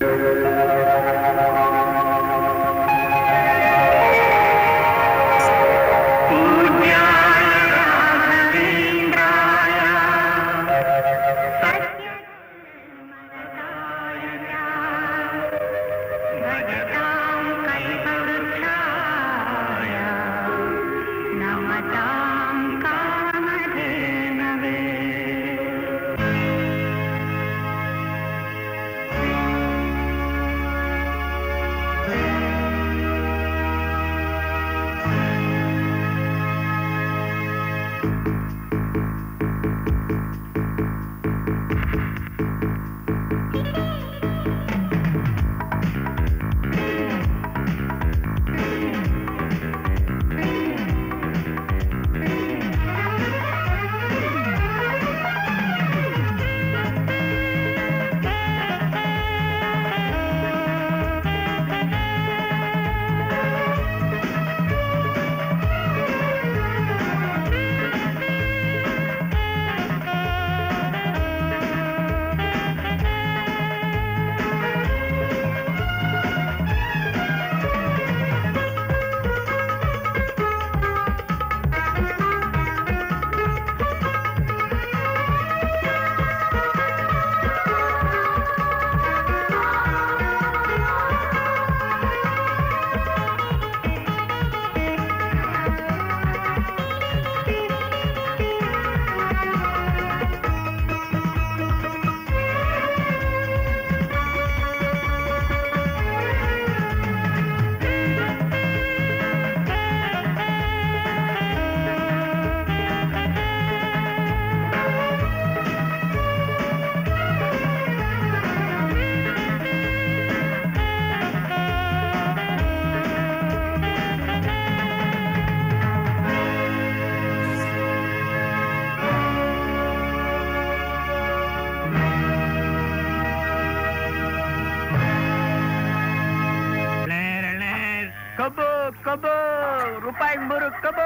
ಕಬ್ಬು ಕಬ್ಬು ರೂಪಾಯಿ ಮೂರು ಕಬ್ಬು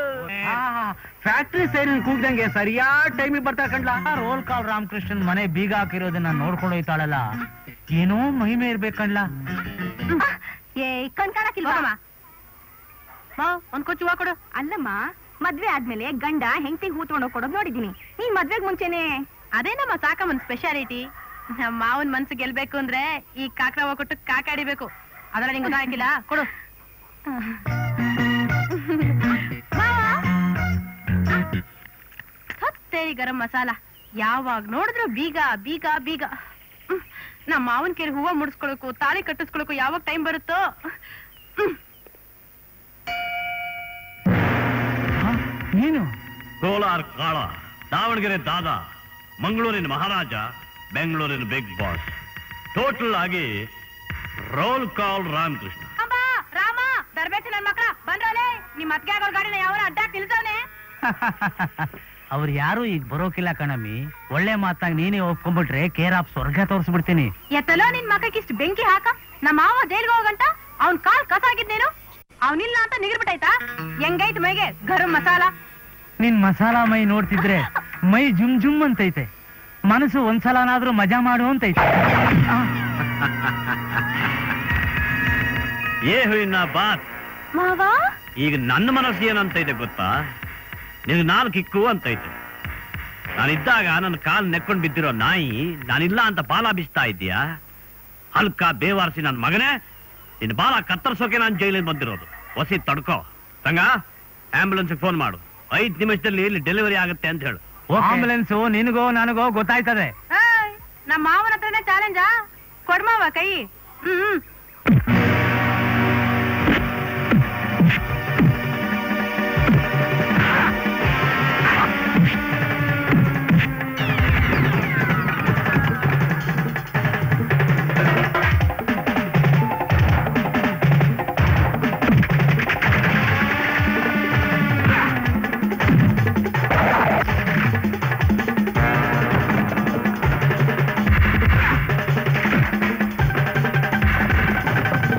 ಫ್ಯಾಕ್ಟ್ರಿ ಸೇರಿ ಕೂಗ್ದಂಗೆ ಸರಿಯಾದ ಟೈಮಿಗೆ ಬರ್ತಾ ಕಂಡ್ಲ ರೋಲ್ ಕಾಲ್ ರಾಮಕೃಷ್ಣನ್ ಮನೆ ಬೀಗ ಹಾಕಿರೋದನ್ನ ನೋಡ್ಕೊಂಡು ಹೋಯ್ತಾಳಲ್ಲ ಏನೋ ಮಹಿಮೆ ಇರ್ಬೇಕಂಡ್ಲ ಏ ಕಣ್ ಕಾಣಕ್ಕಿಲ್ವಾ ಒಂದ್ ಕೊಚ್ಚು ಹೂವ ಕೊಡು ಅಲ್ಲಮ್ಮ ಮದ್ವೆ ಆದ್ಮೇಲೆ ಗಂಡ ಹೆಂಡತಿ ಹೂ ತಗೊಂಡೋಗ್ ಕೊಡೋದ್ ನೋಡಿದೀನಿ ನೀನ್ ಮದ್ವೆಗ್ ಮುಂಚೆನೆ ಅದೇ ನಮ್ಮ ಸಾಕಮ್ಮನ್ ಸ್ಪೆಷಾಲಿಟಿ ನಮ್ಮ ಮಾವನ್ ಮನ್ಸು ಗೆಲ್ಬೇಕು ಅಂದ್ರೆ ಈ ಕಾಕ್ರ ಹೂವ ಕೊಟ್ಟು ಕಾಕಾಡಿಬೇಕು ಅದ್ರಲ್ಲಿ ನಿಂಗೆ ಗೊತ್ತಾಗಿಲ್ಲ ಕೊಡು ಹತ್ತೇರಿ ಗರಂ ಮಸಾಲ ಯಾವಾಗ ನೋಡಿದ್ರು ಬೀಗ ಬೀಗ ಬೀಗ ಹ್ಮ್. ನಮ್ಮ ಮಾವನ್ ಕೇಳಿ ಹೂವ ಮುಡಿಸ್ಕೊಳಕು ತಾಳಿ ಕಟ್ಟಿಸ್ಕೊಳಕು ಯಾವಾಗ ಟೈಮ್ ಬರುತ್ತೋ ಹ್ಮ್. ನೀನು ಕೋಲಾರ ಕಾಳ ದಾವಣಗೆರೆ ದಾದ ಮಂಗಳೂರಿನ ಮಹಾರಾಜ ಬೆಂಗಳೂರಿನ ಬಿಗ್ ಬಾಸ್ ಟೋಟಲ್ ಆಗಿ ರೋಲ್ ಕಾಲ್ ರಾಮಕೃಷ್ಣ ಅಂಬಾ ರಾಮ ದರ್ಬೇಸಿ ನನ್ ಮಕ್ಳ ಬಂದ್ರಲೆ ನಿಮ್ ಅತ್ಗೆ ಆಗೋರ್ ಗಾಡಿನ ಯಾವ ಅಡ್ಡಾಕ್ ನಿಲ್ಸವ್ನೆ ಅವ್ರು ಯಾರು ಈಗ ಬರೋಕಿಲ್ಲ ಕಣಮ್ಮಿ ಒಳ್ಳೆ ಮಾತಾಗ ನೀನೇ ಒಪ್ಕೊಂಡ್ಬಿಟ್ರೆ ಕೇರ್ ಆಫ್ ಸ್ವರ್ಗ ತೋರಿಸ್ಬಿಡ್ತೀನಿ ಎತ್ತಲೋ ನಿನ್ ಮಕ್ಕಕ್ಕೆ ಇಷ್ಟು ಬೆಂಕಿ ಹಾಕ ನಮ್ಮ ಮಾವ ಜೈಲ್ಗೆ ಹೋಗಂಟ ಅವ್ನ್ ಕಾಲ್ ಕಸಾಗಿದ್ನೇನು ಅವನಿಲ್ಲ ಅಂತ ನಿಗಿರ್ಬಿಟ್ಟೈತಾ ಹೆಂಗೈತ್ ಮೈಗೆ ಗರಂ ಮಸಾಲ ನಿನ್ ಮಸಾಲಾ ಮೈ ನೋಡ್ತಿದ್ರೆ ಮೈ ಜುಮ್ ಜುಮ್ ಅಂತೈತೆ ಮನಸ್ಸು ಒಂದ್ಸಲನಾದ್ರೂ ಮಜಾ ಮಾಡು ಅಂತೈತೆ ಆ, ಏ ಹುಯಿನ ಬಾತ್ ಮಾವ ಈಗ ನನ್ನ ಮನಸ್ಸು ಏನಂತ ಇದೆ ಗೊತ್ತಾ ನಿನಗೆ ನಾಲ್ಕು ಕಿಕ್ಕು ಅಂತೈತೆ ನಾನಿದ್ದಾಗ ನನ್ನ ಕಾಲ್ ನೆಕ್ಕೊಂಡು ಬಿದ್ದಿರೋ ನಾಯಿ ನಾನಿಲ್ಲ ಅಂತ ಬಾಲ ಬಿಸ್ತಾ ಇದ್ದೀಯಾ ಹಲ್ಕ ಬೇವಾರಿಸಿ ನನ್ನ ಮಗನೇ ನಿನ್ನ ಬಾಲ ಕತ್ತರಿಸೋಕೆ ನಾನು ಜೈಲಿಗೆ ಬಂದಿರೋದು ಹೊಸಿ ತಡ್ಕೋ ತಂಗ ಆಂಬ್ಯುಲೆನ್ಸ್ ಫೋನ್ ಮಾಡು ಐದ್ ನಿಮಿಷದಲ್ಲಿ ಇಲ್ಲಿ ಡೆಲಿವರಿ ಆಗುತ್ತೆ ಅಂತ ಹೇಳು ಆಂಬುಲೆನ್ಸು ನಿನಗೋ ನನಗೋ ಗೊತ್ತಾಯ್ತದೆ ಏಯ್, ನಮ್ಮ ಮಾವನ ಹತ್ರನೇ ಚಾಲೆಂಜಾ ಕೊಡ್ಮಾವ ಕೈ ಹ್ಮ್ ಹ್ಮ್ ಆ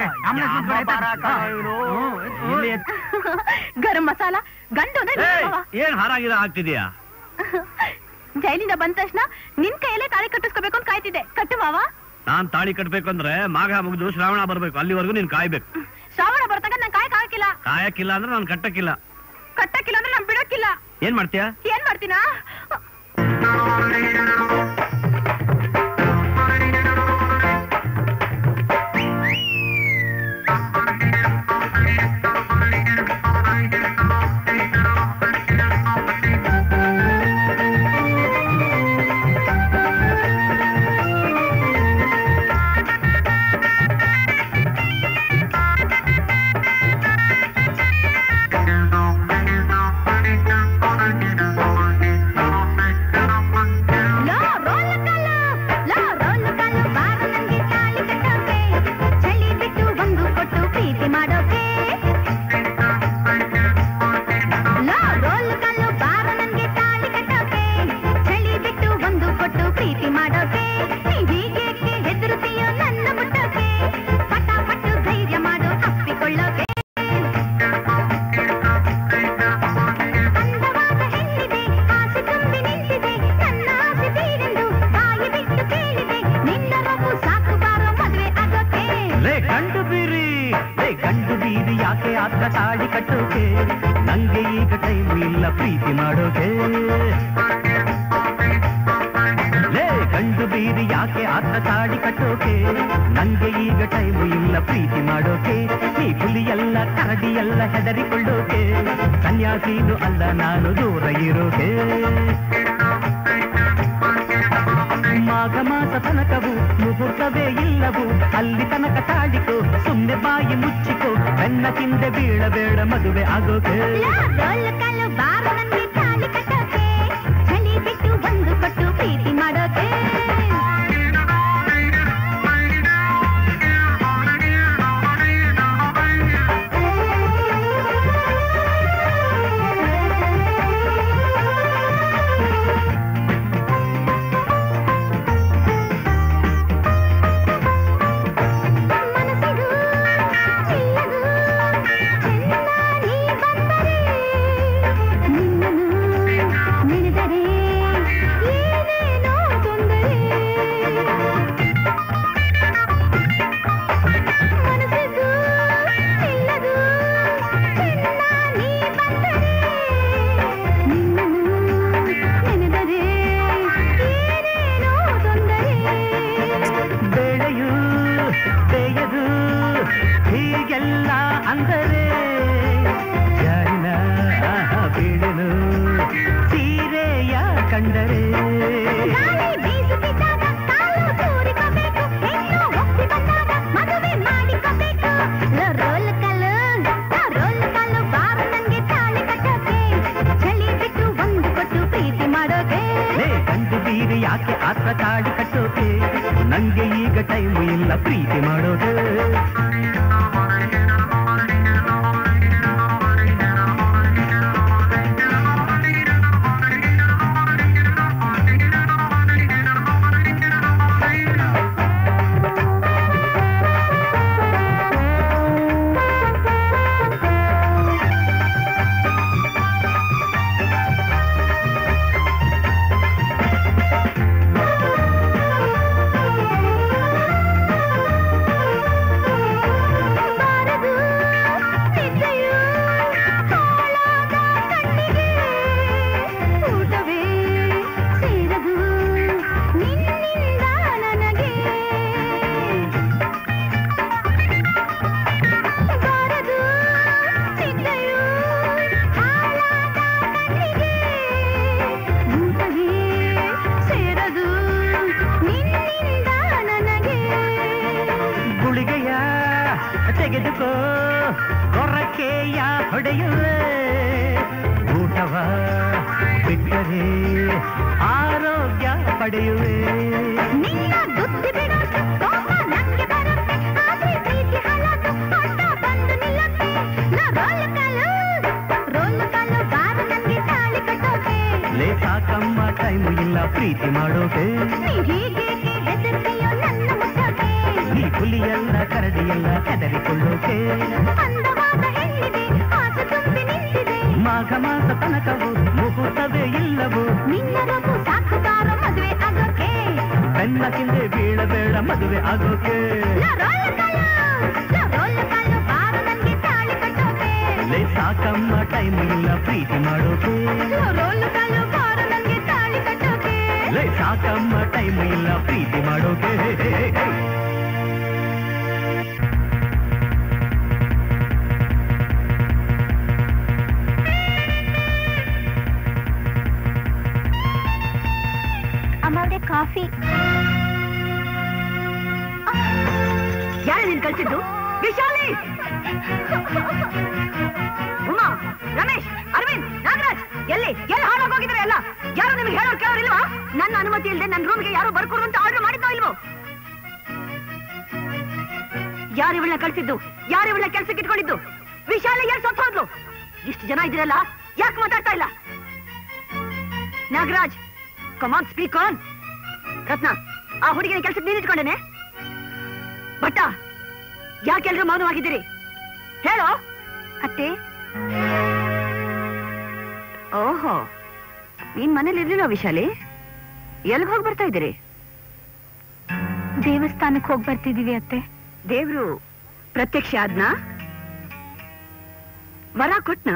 ಗರಂ ಮಸಾಲ ಗಂಡು ಅಂದ್ರೆ ನಿನ್ನ ಮಾವ. ಏನ್ ಹಾರಾಗಿರ ಆಗ್ತಿದ್ಯಾ ಜೈಲಿಂದ ಬಂದ ತಕ್ಷಣ ನಿನ್ ಕೈಯಲ್ಲೇ ತಾಳಿ ಕಟ್ಟಿಸ್ಕೋಬೇಕು ಅಂತ ಕಾಯ್ತಿದ್ದೆ ಕಟ್ಟು ಮಾವ ನಾನ್ ತಾಳಿ ಕಟ್ಬೇಕು ಅಂದ್ರೆ ಮಾಘ ಮುಗಿದು ಶ್ರಾವಣ ಬರ್ಬೇಕು ಅಲ್ಲಿವರೆಗೂ ನೀನ್ ಕಾಯ್ಬೇಕು ಶ್ರಾವಣ ಬರ್ತಾಗ ನಂಗೆ ಕಾಯಕ್ ಹಾಕಿಲ್ಲ ಕಾಯಕ್ಕಿಲ್ಲ ಅಂದ್ರೆ ನಾನು ಕಟ್ಟಕ್ಕಿಲ್ಲ ಕಟ್ಟಕ್ಕಿಲ್ಲ ಅಂದ್ರೆ ನಾನ್ ಬಿಡಕ್ಕಿಲ್ಲ ಏನ್ ಮಾಡ್ತೀಯಾ ಏನ್ ಮಾಡ್ತೀನಾ ಲೋ ರೋಲ್ ಕಲ್ಲು ಲೋ ರೋಲ್ ಕಲ್ಲು ಬಾರ ನಂಗೆ ತಾಳಿ ಕಟ್ಟೋಕೆ ಚಳಿ ಬಿಟ್ಟು ಒಂದು ಕೊಟ್ಟು ಪ್ರೀತಿ ಮಾಡೋಕೆ ಲೋ ರೋಲ್ ಕಲ್ಲು ಬಾರ ನಂಗೆ ತಾಳಿ ಕಟ್ಟೋಕೆ ಚಳಿ ಬಿಟ್ಟು ಒಂದು ಕೊಟ್ಟು ಪ್ರೀತಿ ಮಾಡೋಕೆ ನೀ ಹೀಗೇಕೆ ಹೆದರುತ್ತೀಯೋ ನನ್ನ ಮುಟ್ಟೋಕೆ ಪಟಾಪಟ್ಟು ಧೈರ್ಯ ಮಾಡು ಅಪ್ಪಿಕೊಳ್ಳೋಕೆ ಅಂದವಾದ ಹೆಣ್ಣಿದೆ ಆಸೆ ತುಂಬಿ ನಿಂತಿದೆ ನನ್ನ ಆಸೆ ತೀರೆಂದು ಬಾಯಿ ಬಿಟ್ಟು ಕೇಳಿದೆ ನಿನ್ನ ರಘು ಸಾಕು ಬಾರೋ ಮದುವೆ ಆಗೋಕೆ ಲೇ ಗಂಡು ಬೀರಿ ಲೇ ಗಂಡು ಬೀರಿ ಯಾಕೆ ಆತ ತಾಳಿ ಕಟ್ಟೋಕೆ ನಂಗೆ ಈಗ ಟೈಮ್ ಇಲ್ಲ ಪ್ರೀತಿ ಮಾಡೋಕೆ ಲೇ ಗಂಡು ಬೀರಿ ಯಾಕೆ ಆತ ತಾಳಿ ಕಟ್ಟೋಕೆ ನಂಗೆ ಈಗ ಟೈಮ್ ಇಲ್ಲ ಪ್ರೀತಿ ಮಾಡೋಕೆ ನೀ ಹುಲಿಯಲ್ಲ ಕರಡಿಯಲ್ಲ ಹೆದರಿಕೊಳ್ಳೋಕೆ ಸನ್ಯಾಸಿನು ಅಲ್ಲ ನಾನು ದೂರ ಇರೋಕೆ ಮಾಘ ಮಾಸ ತನಕವು ಮುಹೂರ್ತವೇ ಇಲ್ಲವು ಅಲ್ಲಿ ತನಕ ತಾಳಿಕೋ ಸುಮ್ಮನೆ ಬಾಯಿ ಮುಚ್ಚಿಕೋ ಬೆನ್ನ ಹಿಂದೆ ಬೀಳಬೇಡ ಮದುವೆ ಆಗೋಕೆ ಲೋ ರೋಲ್ ಕಲ್ಲು ಬಾರೋ ನಂಗೆ ತಾಳಿ ಕಟ್ಟೋಕೆ ಚಳಿ ಬಿಟ್ಟು ಒಂದು ಕೊಟ್ಟು ಪ್ರೀತಿ ಮಾಡೋಕೆ ಮನಸ್ಸಿಗೂ ಇಲ್ಲಗೂ ಚೆನ್ನಾಗಿ ಬಂದರೆ ನಿನ್ನನ್ನು ನೆನೆದರೆ ಏನೇನೋ ತೊಂದರೆ ಮನಸ್ಸಿಗೂ ಇಲ್ಲಗೂ ಚೆನ್ನಾಗಿ ಬಂದರೆ ನಿನ್ನನ್ನು ನೆನೆದರೆ ಏನೇನೋ ತೊಂದರೆ ಬೇಳೆಯು ಬೇಯದು ಹೀಗೆಲ್ಲ ಅಂದರೆ ಜಾರಿನ ಬೀಳನು ಸೀರೆಯ ಕಂಡರೆ ಗಾಳಿ ಬೀಸುತ್ತಿದ್ದಾಗ ಕಾಲು ತೂರಿಕೋಬೇಕು ಹೆಣ್ಣು ಒಪ್ಪಿ ಬಂದಾಗ ಮದುವೆ ಮಾಡಿಕೋಬೇಕು ಲೋ ರೋಲ್ ಕಲ್ಲು ಲೋ ರೋಲ್ ಕಲ್ಲು ಬಾರು ನಂಗೆ ತಾಳಿ ಕಟ್ಟೋಕೆ ಚಳಿ ಬಿಟ್ಟು ಒಂದು ಕೊಟ್ಟು ಪ್ರೀತಿ ಮಾಡೋಕೆ ಲೇ ಗಂಡು ಬೀರಿ ಯಾಕೆ ಆತ ತಾಳಿ ಕಟ್ಟೋಕೆ ನಂಗೆ ಈಗ ಟೈಮ್ ಇಲ್ಲ ಪ್ರೀತಿ ಮಾಡೋದು ಬಾರದು ನಿದ್ದೆಯು ಹಾಳಾದ ಕಣ್ಣಿಗೆ ಊಟವೇ ಸೇರದು ನಿನ್ನಿಂದ ನನಗೆ ಬಾರದು ನಿದ್ದೆಯು ಹಾಳಾದ ಕಣ್ಣಿಗೆ ಊಟವೇ ಸೇರದು ನಿನ್ನಿಂದ ನನಗೆ ಗುಳಿಗೆಯ ತೆಗೆದುಕೋ ಕೊರಕೆಯ ಹೊಡೆಯುವೆ ಊಟವ ಬಿಟ್ಟರೆ ಆರೋಗ್ಯ ಪಡೆಯುವೆ ನಿನ್ನ ಬುದ್ಧಿ ಬಿಡೋದು ಕೋಪ ನಂಗೆ ಬರುತ್ತೆ ಆದ್ರೆ ಪ್ರೀತಿ ಹಾಳಾದು ಅಡ್ಡ ಬಂದು ನಿಲ್ಲುತ್ತೆ ನಾ ರೋಲ್ ಕಾಲು ರೋಲ್ ಕಾಲು ಬಾರು ನಂಗೆ ತಾಳಿ ಕಟ್ಟೋಕೆ ಲೇ ಸಾಕಮ್ಮ ಟೈಮು ಇಲ್ಲ ಪ್ರೀತಿ ಮಾಡೋಕೆ ನೀ ಹೀಗೇಕೆ ಹೆದರ್ತೀಯೋ ನನ್ನ ಮುಟ್ಟೋಕೆ ಈ ಹುಲಿ ಹುಲಿಯಲ್ಲ ಕರಡಿಯಲ್ಲ ಹೆದರಿಕೊಳ್ಳೋಕೆ ಅಂದವಾದ ಹೆಣ್ಣಿದೆ ಆಸೆ ತುಂಬಿ ನಿಂತಿದೆ ಮಾಘ ಮಾಸ ತನಕವು ಮುಹೂರ್ತವೇ ಇಲ್ಲವು ನಿನ್ನ ರಘು ಸಾಕುತ್ತಾರ ಮದುವೆ ಆಗೋಕೆ ಬೆನ್ನ ಹಿಂದೆ ಬೀಳಬೇಡ ಮದುವೆ ಆಗೋಕೆ ಲೋ ರೋಲ್ ಕಾಲು, ಲೋ ರೋಲ್ ಕಾಲು, ಬಾರು ನನ್ಗೆ ತಾಳಿ ಕಟ್ಟೋಕೆ ಲೇ ಸಾಕಮ್ಮ ಟೈಮ್ ಇಲ್ಲ ಪ್ರೀತಿ ಮಾಡೋಕೆ ಲೋ ರೋಲ್ ಕಾಲು, ಬಾರು ನನ್ಗೆ ತಾಳಿ ಕಟ್ಟೋಕೆ ಲೇ ಸಾಕಮ್ಮ ಟೈಮ್ ಇಲ್ಲ ಪ್ರೀತಿ ಮಾಡೋಕೆ ಅಮ್ಮ ಅವ್ರೆ ಕಾಫಿ ಯಾರು ನೀನ್ ಕಳ್ಸಿದ್ದು ವಿಶಾಲಿ ಉಮಾ ರಮೇಶ್ ಅರವಿಂದ್ ನಾಗರಾಜ್ ಎಲ್ಲಿ ಎಲ್ಲಿ ಹಾಳಾಗೋಗಿದ್ರೆ ಎಲ್ಲ ಯಾರು ನಿಮ್ಗೆ ಹೇಳೋರು ಕೇಳೋರಿಲ್ವಾ ನನ್ನ ಅನುಮತಿ ಇಲ್ಲದೆ ನನ್ನ ರೂಮ್ಗೆ ಯಾರು ಬರ್ಕೊಡು ಅಂತ ಆರ್ಡರ್ ಮಾಡಿದ್ದೋ ಇಲ್ವೋ ಯಾರು ಇವಳನ್ನ ಕಳ್ಸಿದ್ದು ಯಾರು ಇವಳನ್ನ ಕೆಲ್ಸಕ್ಕೆ ಇಟ್ಕೊಂಡಿದ್ದು ವಿಶಾಲಿ ಎಲ್ಲಿ ಸತ್ತು ಹೋದ್ಲು ಇಷ್ಟು ಜನ ಇದ್ದೀರಲ್ಲ ಯಾಕೆ ಮಾತಾಡ್ತಾ ಇಲ್ಲ Nagaraj come on speak on Ratna ಆ ಹುಡುಗಿನ ಕೆಲ್ಸಕ್ಕೆ ನೀನ್ ಇಟ್ಕೊಂಡೇನೆ ಭಟ್ಟ ಯಾಕೆಲ್ರೂ ಮೌನವಾಗಿದ್ದೀರಿ ಹೇಳೋ ಅತ್ತೆ ಓಹೋ ನೀನ್ ಮನೇಲಿ ಇರ್ಲಿಲ್ಲ ವಿಶಾಲಿ ಎಲ್ಗ್ ಹೋಗಿ ಬರ್ತಾ ಇದ್ದೀರಿ ದೇವಸ್ಥಾನಕ್ಕೆ ಹೋಗಿ ಬರ್ತಿದೀವಿ ಅತ್ತೆ ದೇವ್ರು ಪ್ರತ್ಯಕ್ಷ ಆದ್ನಾ ವರ ಕೊಟ್ನಾ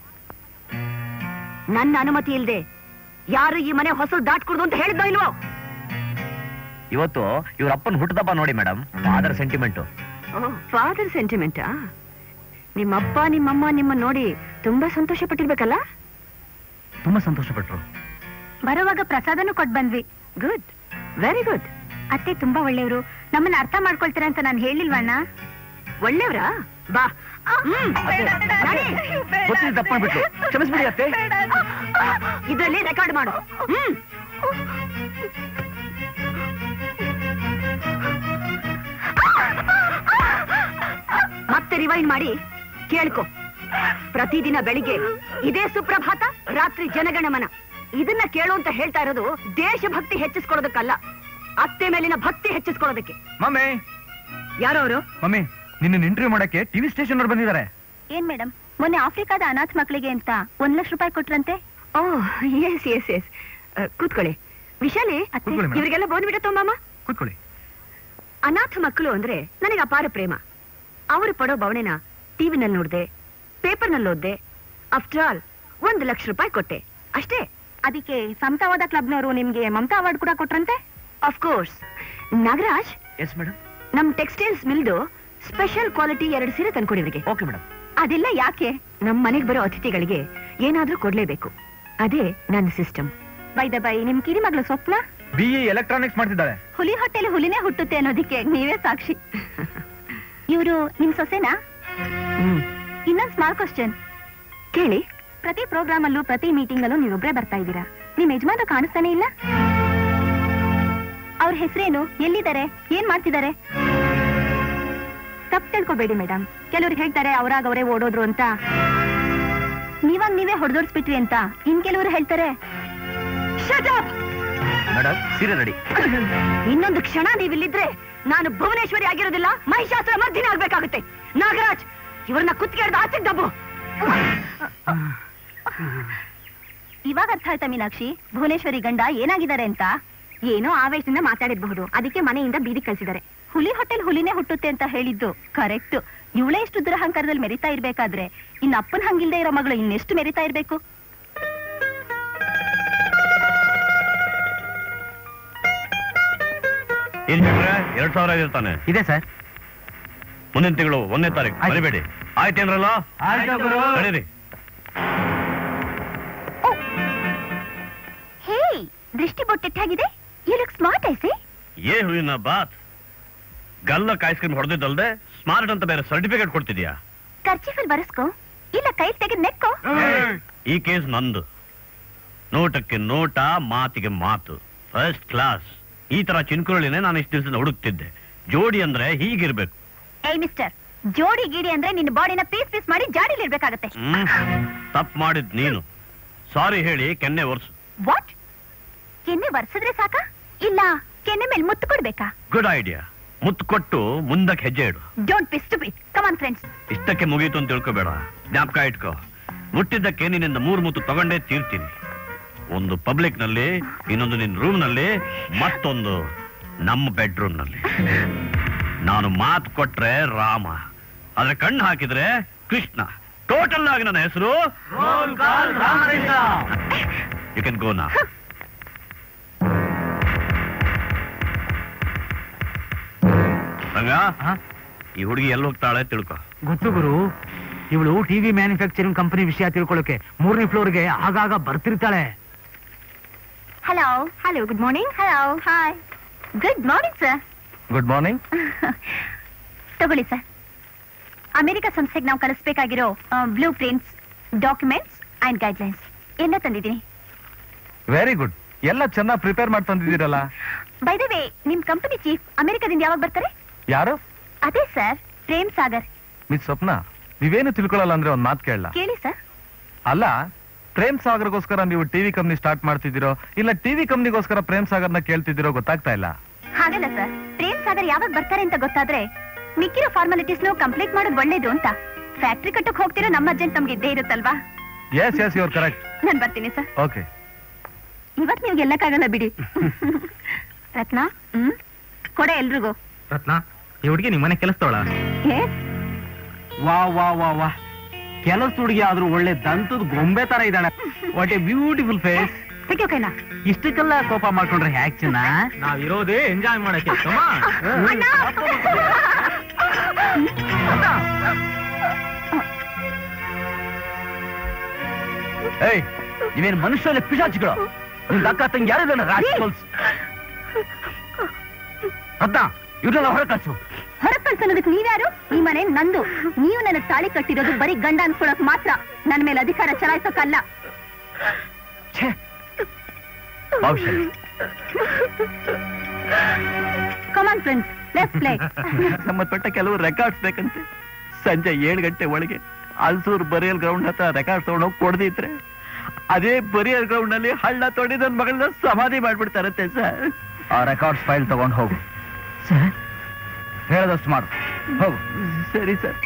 ನನ್ನ ಅನುಮತಿ ಇಲ್ದೆ ಯಾರು ಈ ಮನೆ ಹೊಸಲು ದಾಟ್ಕೊಡ್ದು ಅಂತ ಹೇಳಿದ್ದೋ ಇಲ್ವೋ ಇವತ್ತು ಇವ್ರ ಅಪ್ಪನ ಹುಟ್ಟದಬ್ಬ ನೋಡಿ ಮೇಡಮ್ ಫಾದರ್ ಸೆಂಟಿಮೆಂಟ್ ಫಾದರ್ ಸೆಂಟಿಮೆಂಟಾ ನಿಮ್ಮಪ್ಪ ನಿಮ್ಮಮ್ಮ ನಿಮ್ಮ ನೋಡಿ ತುಂಬಾ ಸಂತೋಷ ಪಟ್ಟಿರ್ಬೇಕಲ್ಲ ತುಂಬಾ ಸಂತೋಷ ಪಟ್ರು ಬರುವಾಗ ಪ್ರಸಾದನೂ ಕೊಟ್ ಬಂದ್ವಿ ಗುಡ್ ವೆರಿ ಗುಡ್ ಅತ್ತೆ ತುಂಬಾ ಒಳ್ಳೆಯವರು ನಮ್ಮನ್ನ ಅರ್ಥ ಮಾಡ್ಕೊಳ್ತೀರಾ ಅಂತ ನಾನು ಹೇಳಿಲ್ವಣ್ಣ ಒಳ್ಳೆಯವರಾ ಬಾ ಹ್ಮ್. ನಡಿ. ಗೊತ್ತಿದ್ದು ತಪ್ಪು ಮಾಡ್ಬಿಟ್ರು ಕ್ಷಮಿಸ್ಬಿಡಿ ಅತ್ತೆ ಇದರಲ್ಲಿ ರೆಕಾರ್ಡ್ ಮಾಡು ಹ್ಮ್ ಮತ್ತೆ ರಿವೈಂಡ್ ಮಾಡಿ ಕೇಳ್ಕೊ ಪ್ರತಿದಿನ ಬೆಳಿಗ್ಗೆ ಇದೇ ಸುಪ್ರಭಾತ ರಾತ್ರಿ ಜನಗಣಮನ ಇದನ್ನ ಕೇಳು ಅಂತ ಹೇಳ್ತಾ ಇರೋದು ದೇಶಭಕ್ತಿ ಹೆಚ್ಚಿಸ್ಕೊಳ್ಳೋದಕ್ಕಲ್ಲ ಅತ್ತೆ ಮೇಲಿನ ಭಕ್ತಿ ಹೆಚ್ಚಿಸ್ಕೊಳ್ಳೋದಕ್ಕೆ ಮಮ್ಮಿ ಯಾರೋ ಅವರು ಮಮ್ಮಿ ನಿನ್ನ ಇಂಟರ್ವ್ಯೂ ಮಾಡಕ್ಕೆ ಟಿವಿ ಸ್ಟೇಷನ್ ಅವ್ರು ಬಂದಿದ್ದಾರೆ ಏನ್ ಮೇಡಮ್ ಮೊನ್ನೆ ಆಫ್ರಿಕಾದ ಅನಾಥ ಮಕ್ಕಳಿಗೆ ಅಂತ ಒಂದ್ ಲಕ್ಷ ರೂಪಾಯಿ ಕೊಟ್ರಂತೆ ಓ ಎಸ್ ಎಸ್ ಎಸ್ ಕೂತ್ಕೊಳ್ಳಿ ವಿಶಾಲಿ ಅತ್ತೆ. ಕೂತ್ಕೊಳ್ಳಿ ಮೇಡಮ್. ಇವರಿಗೆಲ್ಲ ಬೋನ್ಬಿಡ ತೊಂಬಮ್ಮ ಕೂತ್ಕೊಳ್ಳಿ ಅನಾಥ ಮಕ್ಕಳು ಅಂದ್ರೆ ನನಗೆ ಅಪಾರ ಪ್ರೇಮ ಅವರು ಪಡೋ ಬವಣೆನ ಟಿವಿನಲ್ಲಿ ನೋಡ್ದೆ ಪೇಪರ್ನಲ್ಲಿ ಓದ್ದೆ ಆಫ್ಟರ್ ಆಲ್ ಒಂದು ಲಕ್ಷ ರೂಪಾಯಿ ಕೊಟ್ಟೆ ಅಷ್ಟೇ ಅದಕ್ಕೆ ಸಮತಾವಾದ ಕ್ಲಬ್ನವರು ನಿಮ್ಗೆ ಮಮತಾ ಅವಾರ್ಡ್ ಕೂಡ ಕೊಟ್ರಂತೆ of course Nagaraj yes madam ನಮ್ ಟೆಕ್ಸ್ಟೈಲ್ಸ್ ಮಿಲ್ದು ಸ್ಪೆಷಲ್ ಕ್ವಾಲಿಟಿ ಎರಡು ಸೀರೆ ತಂದ್ಕೊಡಿ ಇವರಿಗೆ ಓಕೆ ಮೇಡಮ್ ಅದೆಲ್ಲ ಯಾಕೆ ನಮ್ ಮನೆಗೆ ಬರೋ ಅತಿಥಿಗಳಿಗೆ ಏನಾದ್ರೂ ಕೊಡ್ಲೇಬೇಕು ಅದೇ ನನ್ನ ಸಿಸ್ಟಮ್ ಬೈದ ಬೈ ನಿಮ್ ಕಿರಿ ಮಗಳು ಸ್ವಪ್ನ ಬಿ ಎ ಎಲೆಕ್ಟ್ರಾನಿಕ್ಸ್ ಮಾಡ್ತಿದ್ದಾಳೆ ಹುಲಿ ಹೊಟ್ಟೆಲಿ ಹುಲಿನೇ ಹುಟ್ಟುತ್ತೆ ಅನ್ನೋದಕ್ಕೆ ನೀವೇ ಸಾಕ್ಷಿ ಇವರು ನಿಮ್ ಸೊಸೆನಾ ಹ್ಮ್ ಇನ್ನೊಂದ್ ಸ್ಮಾಲ್ ಕ್ವಶನ್ ಕೇಳಿ ಪ್ರತಿ ಪ್ರೋಗ್ರಾಮ್ ಅಲ್ಲೂ ಪ್ರತಿ ಮೀಟಿಂಗ್ ಅಲ್ಲೂ ನೀವೊಬ್ರೇ ಬರ್ತಾ ಇದ್ದೀರಾ ನಿಮ್ ಯಜಮಾನ ಕಾಣಿಸ್ತಾನೆ ಇಲ್ಲ ಅವ್ರ ಹೆಸರೇನು ಎಲ್ಲಿದ್ದಾರೆ ಏನ್ ಮಾಡ್ತಿದ್ದಾರೆ ತಪ್ಪು ತಿಳ್ಕೊಬೇಡಿ ಮೇಡಮ್ ಕೆಲವ್ರು ಹೇಳ್ತಾರೆ ಅವ್ರಾಗ ಅವರೇ ಓಡೋದ್ರು ಅಂತ ನೀವಾಗ ನೀವೇ ಹೊಡೆದೋಡ್ಸ್ಬಿಟ್ರಿ ಅಂತ ಇನ್ ಕೆಲವರು ಹೇಳ್ತಾರೆ Shut up! ಮೇಡಮ್ ಸೀರೆ ರೆಡಿ ಇನ್ನೊಂದು ಕ್ಷಣ ನೀವಿಲ್ಲಿದ್ರೆ ನಾನು ಭುವನೇಶ್ವರಿ ಆಗಿರೋದಿಲ್ಲ ಮಹಿಷಾಸುರ ಮರ್ದಿನಿ ಆಗ್ಬೇಕಾಗುತ್ತೆ ನಾಗರಾಜ್ ಇವ್ರನ್ನ ಕುತ್ತಿಗೆ ಹಿಡ್ದು ಆಚೆ ಡಬ್ಬು ಇವಾಗ ಅರ್ಥ ಆಯ್ತಾ ಮೀನಾಕ್ಷಿ ಭುವನೇಶ್ವರಿ ಗಂಡ ಏನಾಗಿದ್ದಾರೆ ಅಂತ ಏನೋ ಆವೇಶದಿಂದ ಮಾತಾಡಿರಬಹುದು ಅದಕ್ಕೆ ಮನೆಯಿಂದ ಬೀದಿ ಕಳ್ಸಿದ್ದಾರೆ ಹುಲಿ ಹೋಟೆಲ್ ಹುಲಿನೇ ಹುಟ್ಟುತ್ತೆ ಅಂತ ಹೇಳಿದ್ದು ಕರೆಕ್ಟ್ ಇವಳೇ ಇಷ್ಟು ದುರಹಂಕಾರದಲ್ಲಿ ಮೆರಿತಾ ಇರ್ಬೇಕಾದ್ರೆ ಇನ್ನ ಅಪ್ಪನ ಹಂಗಿಲ್ದೇ ಇರೋ ಮಗಳು ಇನ್ನೆಷ್ಟು ಮೆರಿತಾ ಇರ್ಬೇಕು ಏನ್ ಹೇಳ್ರೆ ಎರಡ್ ಸಾವಿರ ಇರ್ತಾನೆ ಇದೆ ಸರ್ ಮುಂದಿನ ತಿಂಗಳು ಒಂದನೇ ತಾರೀಕು ಆಯ್ತು. ಮರಿಬೇಡಿ ಆಯ್ತೇನ್ರಲ್ಲ ಆಯ್ತು ಗುರು. ನಡೀರಿ ಹೇ ದೃಷ್ಟಿ ಬೊಟ್ಟೆಟ್ಟಾಗಿದೆ ಯು ಲುಕ್ ಸ್ಮಾರ್ಟ್ ಐಸೆ ಏ ಹೂವಿನ ಬಾತ್ ಗಲ್ಲಕ್ ಐಸ್ ಕ್ರೀಮ್ ಹೊಡೆದಿದ್ದಲ್ದೆ ಸ್ಮಾರ್ಟ್ ಅಂತ ಬೇರೆ ಸರ್ಟಿಫಿಕೇಟ್ ಕೊಡ್ತಿದ್ಯಾ ಕರ್ಚಿಫಲ್ ಬರೆಸ್ಕೋ ಇಲ್ಲ ಕೈ ತೆಗೆದ್ ನೆಕ್ಕೋ ಈ ಕೇಸ್ ನಂದು ನೋಟಕ್ಕೆ ನೋಟ ಮಾತಿಗೆ ಮಾತು ಫಸ್ಟ್ ಕ್ಲಾಸ್ ಈ ತರ ಚಿನ್ಕುರಳಿನೇ ನಾನು ಇಷ್ಟು ದಿವಸದಿಂದ ಹುಡುಕ್ತಿದ್ದೆ ಜೋಡಿ ಅಂದ್ರೆ ಹೀಗಿರ್ಬೇಕು ಏಯ್ ಮಿಸ್ಟರ್ ಜೋಡಿ ಗೀಡಿ ಅಂದ್ರೆ ನಿನ್ನ ಬಾಡಿನ ಪೀಸ್ ಪೀಸ್ ಮಾಡಿ ಜಾಡಿಲಿ ಇರ್ಬೇಕಾಗತ್ತೆ ಹ್ಮ್ ತಪ್ಪು ಮಾಡಿದ್ ನೀನು ಸಾರಿ ಹೇಳಿ ಕೆನ್ನೆ ಒರ್ಸು ವಾಟ್ ಕೆನ್ನೆ ವರ್ಸಿದ್ರೆ ಸಾಕ ಇಲ್ಲ ಕೆನ್ನೆ ಮೇಲೆ ಮುತ್ತು ಕೊಡ್ಬೇಕಾ ಗುಡ್ ಐಡಿಯಾ ಮುತ್ತು ಕೊಟ್ಟು ಮುಂದಕ್ಕೆ ಹೆಜ್ಜೆ ಇಡು don't be stupid come on friends ಇಷ್ಟಕ್ಕೆ ಮುಗೀತು ಅಂತ ತಿಳ್ಕೊಬೇಡ ಜ್ಞಾಪಕ ಇಟ್ಕೋ ಮುಟ್ಟಿದ್ದಕ್ಕೆ ನಿನ್ನಿಂದ ಮೂರು ಮುತ್ತು ತಗೊಂಡೇ ತೀರ್ತೀನಿ ಒಂದು ಪಬ್ಲಿಕ್ ನಲ್ಲಿ ಇನ್ನೊಂದು ನಿನ್ನ ರೂಮ್ ನಲ್ಲಿ ಮತ್ತೊಂದು ನಮ್ಮ ಬೆಡ್ರೂಮ್ ನಲ್ಲಿ ನಾನು ಮಾತು ಕೊಟ್ರೆ ರಾಮ ಆದ್ರೆ ಕಣ್ಣು ಹಾಕಿದ್ರೆ ಕೃಷ್ಣ ಟೋಟಲ್ ಆಗಿ ನನ್ನ ಹೆಸರು ಯು ಕ್ಯಾನ್ ಗೋ ನಾ ರಂಗ ಈ ಹುಡುಗಿ ಎಲ್ಲಿ ಹೋಗ್ತಾಳೆ ತಿಳ್ಕೊ ಗೊತ್ತು ಗುರು ಇವಳು ಟಿವಿ ಮ್ಯಾನುಫ್ಯಾಕ್ಚರಿಂಗ್ ಕಂಪನಿ ವಿಷಯ ತಿಳ್ಕೊಳ್ಳೋಕೆ ಮೂರನೇ ಫ್ಲೋರ್ಗೆ ಆಗಾಗ ಬರ್ತಿರ್ತಾಳೆ hello hello good morning hello hi good morning sir good morning ತಗೊಳ್ಳಿ ಸರ್ ಅಮೆರಿಕ ಸಂಸ್ಥೆಗೆ ನಾವು ಕಳಿಸ್ಬೇಕಾಗಿರೋ blueprints documents and guidelines ಎಲ್ಲ ತಂದಿದ್ದೀನಿ ವೆರಿ ಗುಡ್ ಎಲ್ಲ ಚೆನ್ನಾಗಿ ಪ್ರಿಪೇರ್ ಮಾಡಿ ತಂದಿದ್ದೀರಲ್ಲ ಬೈ ದ ವೇ ನಿಮ್ ಕಂಪನಿ ಚೀಫ್ ಅಮೆರಿಕದಿಂದ ಯಾವಾಗ ಬರ್ತಾರೆ ಯಾರು ಅದೇ ಸರ್ ಪ್ರೇಮ್ ಸಾಗರ್ ಮಿಸ್ ಸ್ವಪ್ನ ನೀವೇನು ತಿಳ್ಕೊಳ್ಳಲ್ಲ ಅಂದ್ರೆ ಒಂದ್ ಮಾತು ಕೇಳಲ್ಲ ಕೇಳಿ ಸರ್ ಅಲ್ಲ ಪ್ರೇಮ್ ಸಾಗರ್ಗೋಸ್ಕರ ನೀವು ಟಿವಿ ಕಂಪ್ನಿ ಸ್ಟಾರ್ಟ್ ಮಾಡ್ತಿದ್ದೀರೋ ಇಲ್ಲ ಟಿವಿ ಕಂಪ್ನಿಗೋಸ್ಕರ ಪ್ರೇಮ್ ಸಾಗರ್ನ ಕೇಳ್ತಿದ್ದೀರೋ ಗೊತ್ತಾಗ್ತಾ ಇಲ್ಲ ಹಾಗಲ್ಲ ಸರ್ ಪ್ರೇಮ್ ಸಾಗರ್ ಯಾವಾಗ ಬರ್ತಾರೆ ಅಂತ ಗೊತ್ತಾದ್ರೆ ಮಿಕ್ಕಿರೋ ಫಾರ್ಮಾಲಿಟೀಸ್ ಕಂಪ್ಲೀಟ್ ಮಾಡೋದು ಒಳ್ಳೇದು ಅಂತ ಫ್ಯಾಕ್ಟ್ರಿ ಕಟ್ಟಕ್ ಹೋಗ್ತಿರೋ ನಮ್ಮ ಅರ್ಜೆಂಟ್ ನಮ್ಗೆ ಇದ್ದೇ ಇರುತ್ತಲ್ವಾ ಎಸ್ ಎಸ್ ಯುವರ್ ಕರೆಕ್ಟ್ ನಾನ್ ಬರ್ತೀನಿ ಸರ್ ಓಕೆ ಇವತ್ ನೀವು ಗೆಲ್ಲಕ್ಕಾಗಲ್ಲ ಬಿಡಿ ರತ್ನ ಹ್ಮ್ ಕೊಡೆ ಎಲ್ರಿಗೂ ರತ್ನ ಈ ಹುಡುಗಿ ನಿಮ್ಮನೆ ಕೆಲಸದವಳ ಏ ವಾ ವಾ ವಾ ವಾ ಕೆಲಸ ಹುಡುಗಿ ಆದ್ರೂ ಒಳ್ಳೆ ದಂತದ ಗೊಂಬೆ ತರ ಇದ್ದಾಳೆ ವಾಟ್ ಎ ಬ್ಯೂಟಿಫುಲ್ ಫೇಸ್ ತೆಗಿಯೋ ಕೈನ ಇಷ್ಟಕ್ಕೆಲ್ಲ ಕೋಪ ಮಾಡ್ಕೊಂಡ್ರೆ ಹ್ಯಾಕ್ ಚಿನ್ನ ನಾವಿರೋದೇ ಎಂಜಾಯ್ ಮಾಡಕ್ಕೆ ಅಣ್ಣ! ಏಯ್ ನೀವೇನು ಮನುಷ್ಯರಲ್ಲ ಪಿಶಾಚಿಗಳು ನಿನ್ ಅಕ್ಕ ತಂಗಿ ಯಾರಿದ್ದಾನೆ ರಾಸ್ಕಲ್ಸ್ ರತ್ನ ಇವ್ರನ್ನೆಲ್ಲ ಹೊರ ಕಳ್ಸು ಹೊರಗ್ ಕಳ್ಸೋದಕ್ಕೆ ನೀವ್ಯಾರು ಈ ಮನೆ ನಂದು ನೀವು ನನ್ನ ತಾಳಿ ಕಟ್ಟಿರೋದು ಬರೀ ಗಂಡ ಅನ್ಕೊಳಕ್ ಮಾತ್ರ ನನ್ನ ಮೇಲೆ ಅಧಿಕಾರ ಚಲಾಯಿಸೋಕಲ್ಲ ಛೇ ಔಷಧಿ ಕಮಾನ್ ಫ್ರೆಂಡ್ಸ್ ಲೆಟ್ಸ್ ಪ್ಲೇ ಸಂಬಂಧಪಟ್ಟ ಕೆಲವು ರೆಕಾರ್ಡ್ಸ್ ಬೇಕಂತೆ ಸಂಜೆ ಏಳು ಗಂಟೆ ಒಳಗೆ ಅಲ್ಸೂರ್ ಬರಿಯಲ್ ಗ್ರೌಂಡ್ ಹತ್ರ ರೆಕಾರ್ಡ್ ತಗೊಂಡೋಗಿ ಕೊಡ್ದಿದ್ರೆ ಅದೇ ಬರಿಯಲ್ ಗ್ರೌಂಡ್ ನಲ್ಲಿ ಹಳ್ಳ ತೊಡಿ ನನ್ನ ಮಗಳನ್ನ ಸಮಾಧಿ ಮಾಡ್ಬಿಡ್ತಾರಂತೆ ಸರ್ ಆ ರೆಕಾರ್ಡ್ಸ್ ಫೈಲ್ ತಗೊಂಡು ಹೋಗು ಸರ್ ಹೇಳದಷ್ಟು ಮಾಡು ಹೋಗು ಸರಿ ಸರ್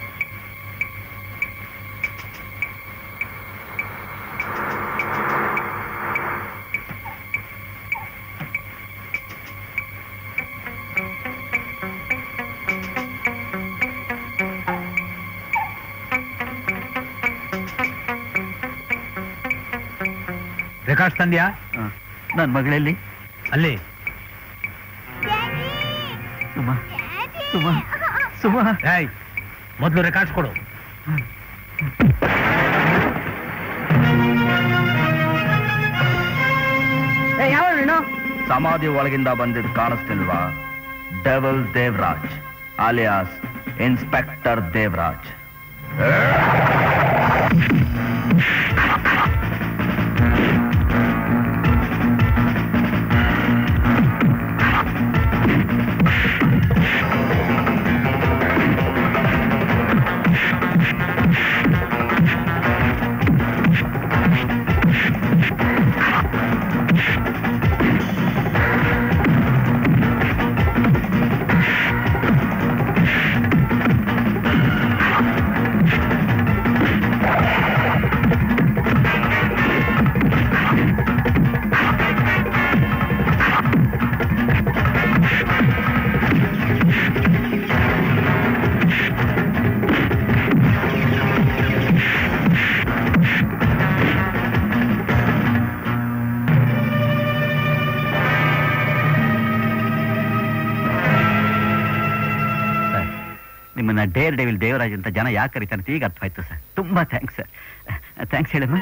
ರೆಕಾರ್ಡ್ಸ್ ತಂದ್ಯಾ ನನ್ನ ಮಗಳಲ್ಲಿ ಅಲ್ಲಿ ಸುಮಾ ಸುಮಾ ಸುಮಾ ಏಯ್ ಮೊದಲು ರೆಕಾರ್ಡ್ಸ್ ಕೊಡು ಸಮಾಧಿ ಒಳಗಿಂದ ಬಂದಿದ್ ಕಾಣಿಸ್ತಿಲ್ವಾ devil Devaraj alias inspector Devaraj ನಿಮ್ಮನ್ನ ಡೇರ್ ಡೆವಿಲ್ ದೇವರಾಜ್ ಅಂತ ಜನ ಯಾಕೆ ಕರೀತಾರೆ ಅಂತ ಈಗ ಅರ್ಥ ಆಯ್ತು ಸರ್ ತುಂಬಾ ಥ್ಯಾಂಕ್ಸ್ ಸರ್ ಥ್ಯಾಂಕ್ಸ್ ಹೇಳಮ್ಮ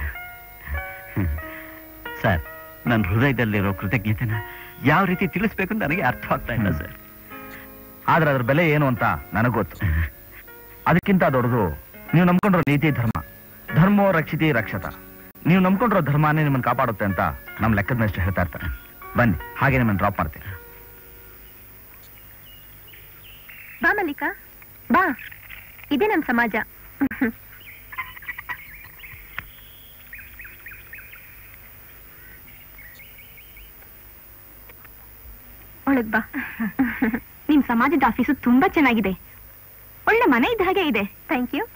ಸರ್ ನನ್ನ ಹೃದಯದಲ್ಲಿರೋ ಕೃತಜ್ಞತೆನ ಯಾವ ರೀತಿ ತಿಳಿಸ್ಬೇಕು ಅಂತ ನನಗೆ ಅರ್ಥ ಆಗ್ತಾ ಇಲ್ಲ ಸರ್ ಆದ್ರೆ ಅದ್ರ ಬೆಲೆ ಏನು ಅಂತ ನನಗ್ ಗೊತ್ತು ಅದಕ್ಕಿಂತ ದೊಡ್ಡದು ನೀವು ನಂಬ್ಕೊಂಡಿರೋ ನೀತಿ ಧರ್ಮ ಧರ್ಮೋ ರಕ್ಷಿತಿ ರಕ್ಷತ ನೀವು ನಂಬ್ಕೊಂಡಿರೋ ಧರ್ಮನೇ ನಿಮ್ಮನ್ನ ಕಾಪಾಡುತ್ತೆ ಅಂತ ನಮ್ ಲೆಕ್ಕದ ಮೇಷ್ಟ್ರು ಹೇಳ್ತಾ ಇರ್ತಾರೆ ಬನ್ನಿ ಹಾಗೆ ನಿಮ್ಮನ್ನ ಡ್ರಾಪ್ ಮಾಡ್ತೀನಿ ಬಾ ಮಲ್ಲಿಕಾ ಬಾ ಇದೇ ನಮ್ ಸಮಾಜ ಒಳಗ್ ಬಾ ನಿಮ್ ಸಮಾಜದ ಆಫೀಸು ತುಂಬಾ ಚೆನ್ನಾಗಿದೆ ಒಳ್ಳೆ ಮನೆ ಇದ್ದ ಹಾಗೆ ಇದೆ ಥ್ಯಾಂಕ್ ಯು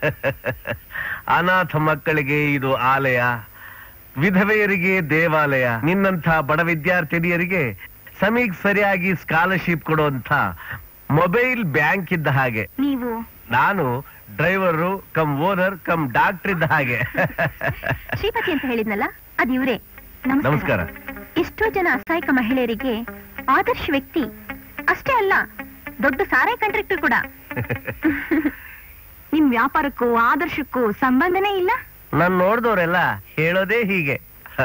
ಅನಾಥ ಮಕ್ಕಳಿಗೆ ಇದು ಆಲಯ ವಿಧವೆಯರಿಗೆ ದೇವಾಲಯ ನಿನ್ನಂಥ ಬಡ ವಿದ್ಯಾರ್ಥಿನಿಯರಿಗೆ ಸಮೀಗ್ ಸರಿಯಾಗಿ ಸ್ಕಾಲರ್ಶಿಪ್ ಕೊಡುವಂತ ಮೊಬೈಲ್ ಬ್ಯಾಂಕ್ ಇದ್ದ ಹಾಗೆ ನೀವು ನಾನು driver cum owner cum doctor ಇದ್ದ ಹಾಗೆ ಶ್ರೀಪತಿ ಅಂತ ಹೇಳಿದ್ನಲ್ಲ ಅದ್ ಇವ್ರೆ ನಮಸ್ಕಾರ ಎಷ್ಟೋ ಜನ ಅಸಹಾಯಕ ಮಹಿಳೆಯರಿಗೆ ಆದರ್ಶ ವ್ಯಕ್ತಿ ಅಷ್ಟೇ ಅಲ್ಲ ದೊಡ್ಡ ಸಾರಾಯಿ ಕಾಂಟ್ರಾಕ್ಟರ್ ಕೂಡ ನಿಮ್ ವ್ಯಾಪಾರಕ್ಕೂ ಆದರ್ಶಕ್ಕೂ ಸಂಬಂಧನೇ ಇಲ್ಲ ನಾನ್ ನೋಡ್ದವ್ರೆಲ್ಲ ಹೇಳೋದೇ ಹೀಗೆ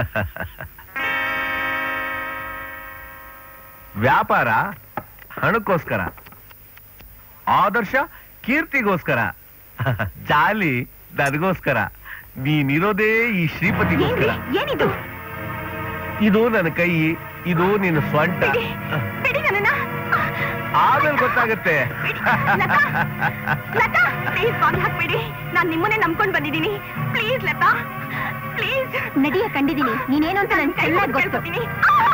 ವ್ಯಾಪಾರ ಹಣಕ್ಕೋಸ್ಕರ ಆದರ್ಶ ಕೀರ್ತಿಗೋಸ್ಕರ ಜಾಲಿ ನನಗೋಸ್ಕರ ನೀನಿರೋದೇ ಈ ಶ್ರೀಪತಿಗೋಸ್ಕರ ಏನ್ರಿ? ಏನಿದು ಇದು ನನ್ನ ಕೈ ಇದು ನಿನ್ನ ಸ್ವಂಟ ಬಿಡಿ ಬಿಡಿ ನನ್ನನ್ನ ಆಮೇಲೆ ಗೊತ್ತಾಗತ್ತೆ ಲತಾ ಲತಾ ಪ್ಲೀಸ್ ಬಾಗಿ ಹಾಕ್ಬೇಡಿ ನಾನ್ ನಿಮ್ಮನ್ನೇ ನಂಬ್ಕೊಂಡ್ ಬಂದಿದ್ದೀನಿ ಪ್ಲೀಸ್ ಲತಾ ಪ್ಲೀಸ್ ನಡಿಯ ಕಂಡಿದ್ದೀನಿ ನೀನೇನು ಅಂತ ನನ್ ಚೆನ್ನಾಗಿ ಗೊತ್ತು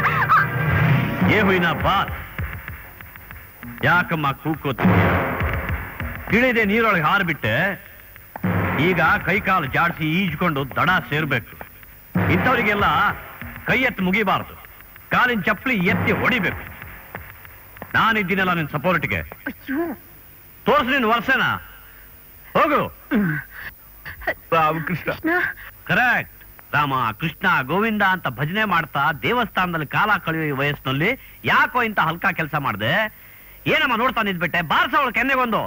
ಏ ಹುಯ್ನ ಬಾತ್ ಯಾಕಮ್ಮ ಕೂಕೋತ ತಿಳಿದೆ ನೀರೊಳಗೆ ಹಾರ್ಬಿಟ್ಟೆ ಈಗ ಕೈ ಕಾಲು ಜಾಡಿಸಿ ಈಜ್ಕೊಂಡು ದಡ ಸೇರ್ಬೇಕು ಇಂಥವ್ರಿಗೆಲ್ಲ ಕೈ ಎತ್ತಿ ಮುಗಿಬಾರ್ದು ಕಾಲಿನ ಚಪ್ಪಲಿ ಎತ್ತಿ ಹೊಡಿಬೇಕು ನಾನಿದ್ದೀನಲ್ಲ ನಿನ್ ಸಪೋರ್ಟ್ಗೆ ಅಯ್ಯೋ ತೋರ್ಸು ನಿನ್ ವರ್ಷನ ಹೋಗು ರಾಮಕೃಷ್ಣ ಕರೆಕ್ಟ್ ರಾಮ ಕೃಷ್ಣ ಗೋವಿಂದ ಅಂತ ಭಜನೆ ಮಾಡ್ತಾ ದೇವಸ್ಥಾನದಲ್ಲಿ ಕಾಲ ಕಳೆಯುವ ಈ ವಯಸ್ಸಿನಲ್ಲಿ ಯಾಕೋ ಇಂತ ಹಲ್ಕ ಕೆಲಸ ಮಾಡ್ದೆ ಏನಮ್ಮ ನೋಡ್ತಾ ನಿಂತ್ಬಿಟ್ಟೆ ಬಾರ್ಸ ಅವಳು ಕೆನ್ನೆಗೊಂದು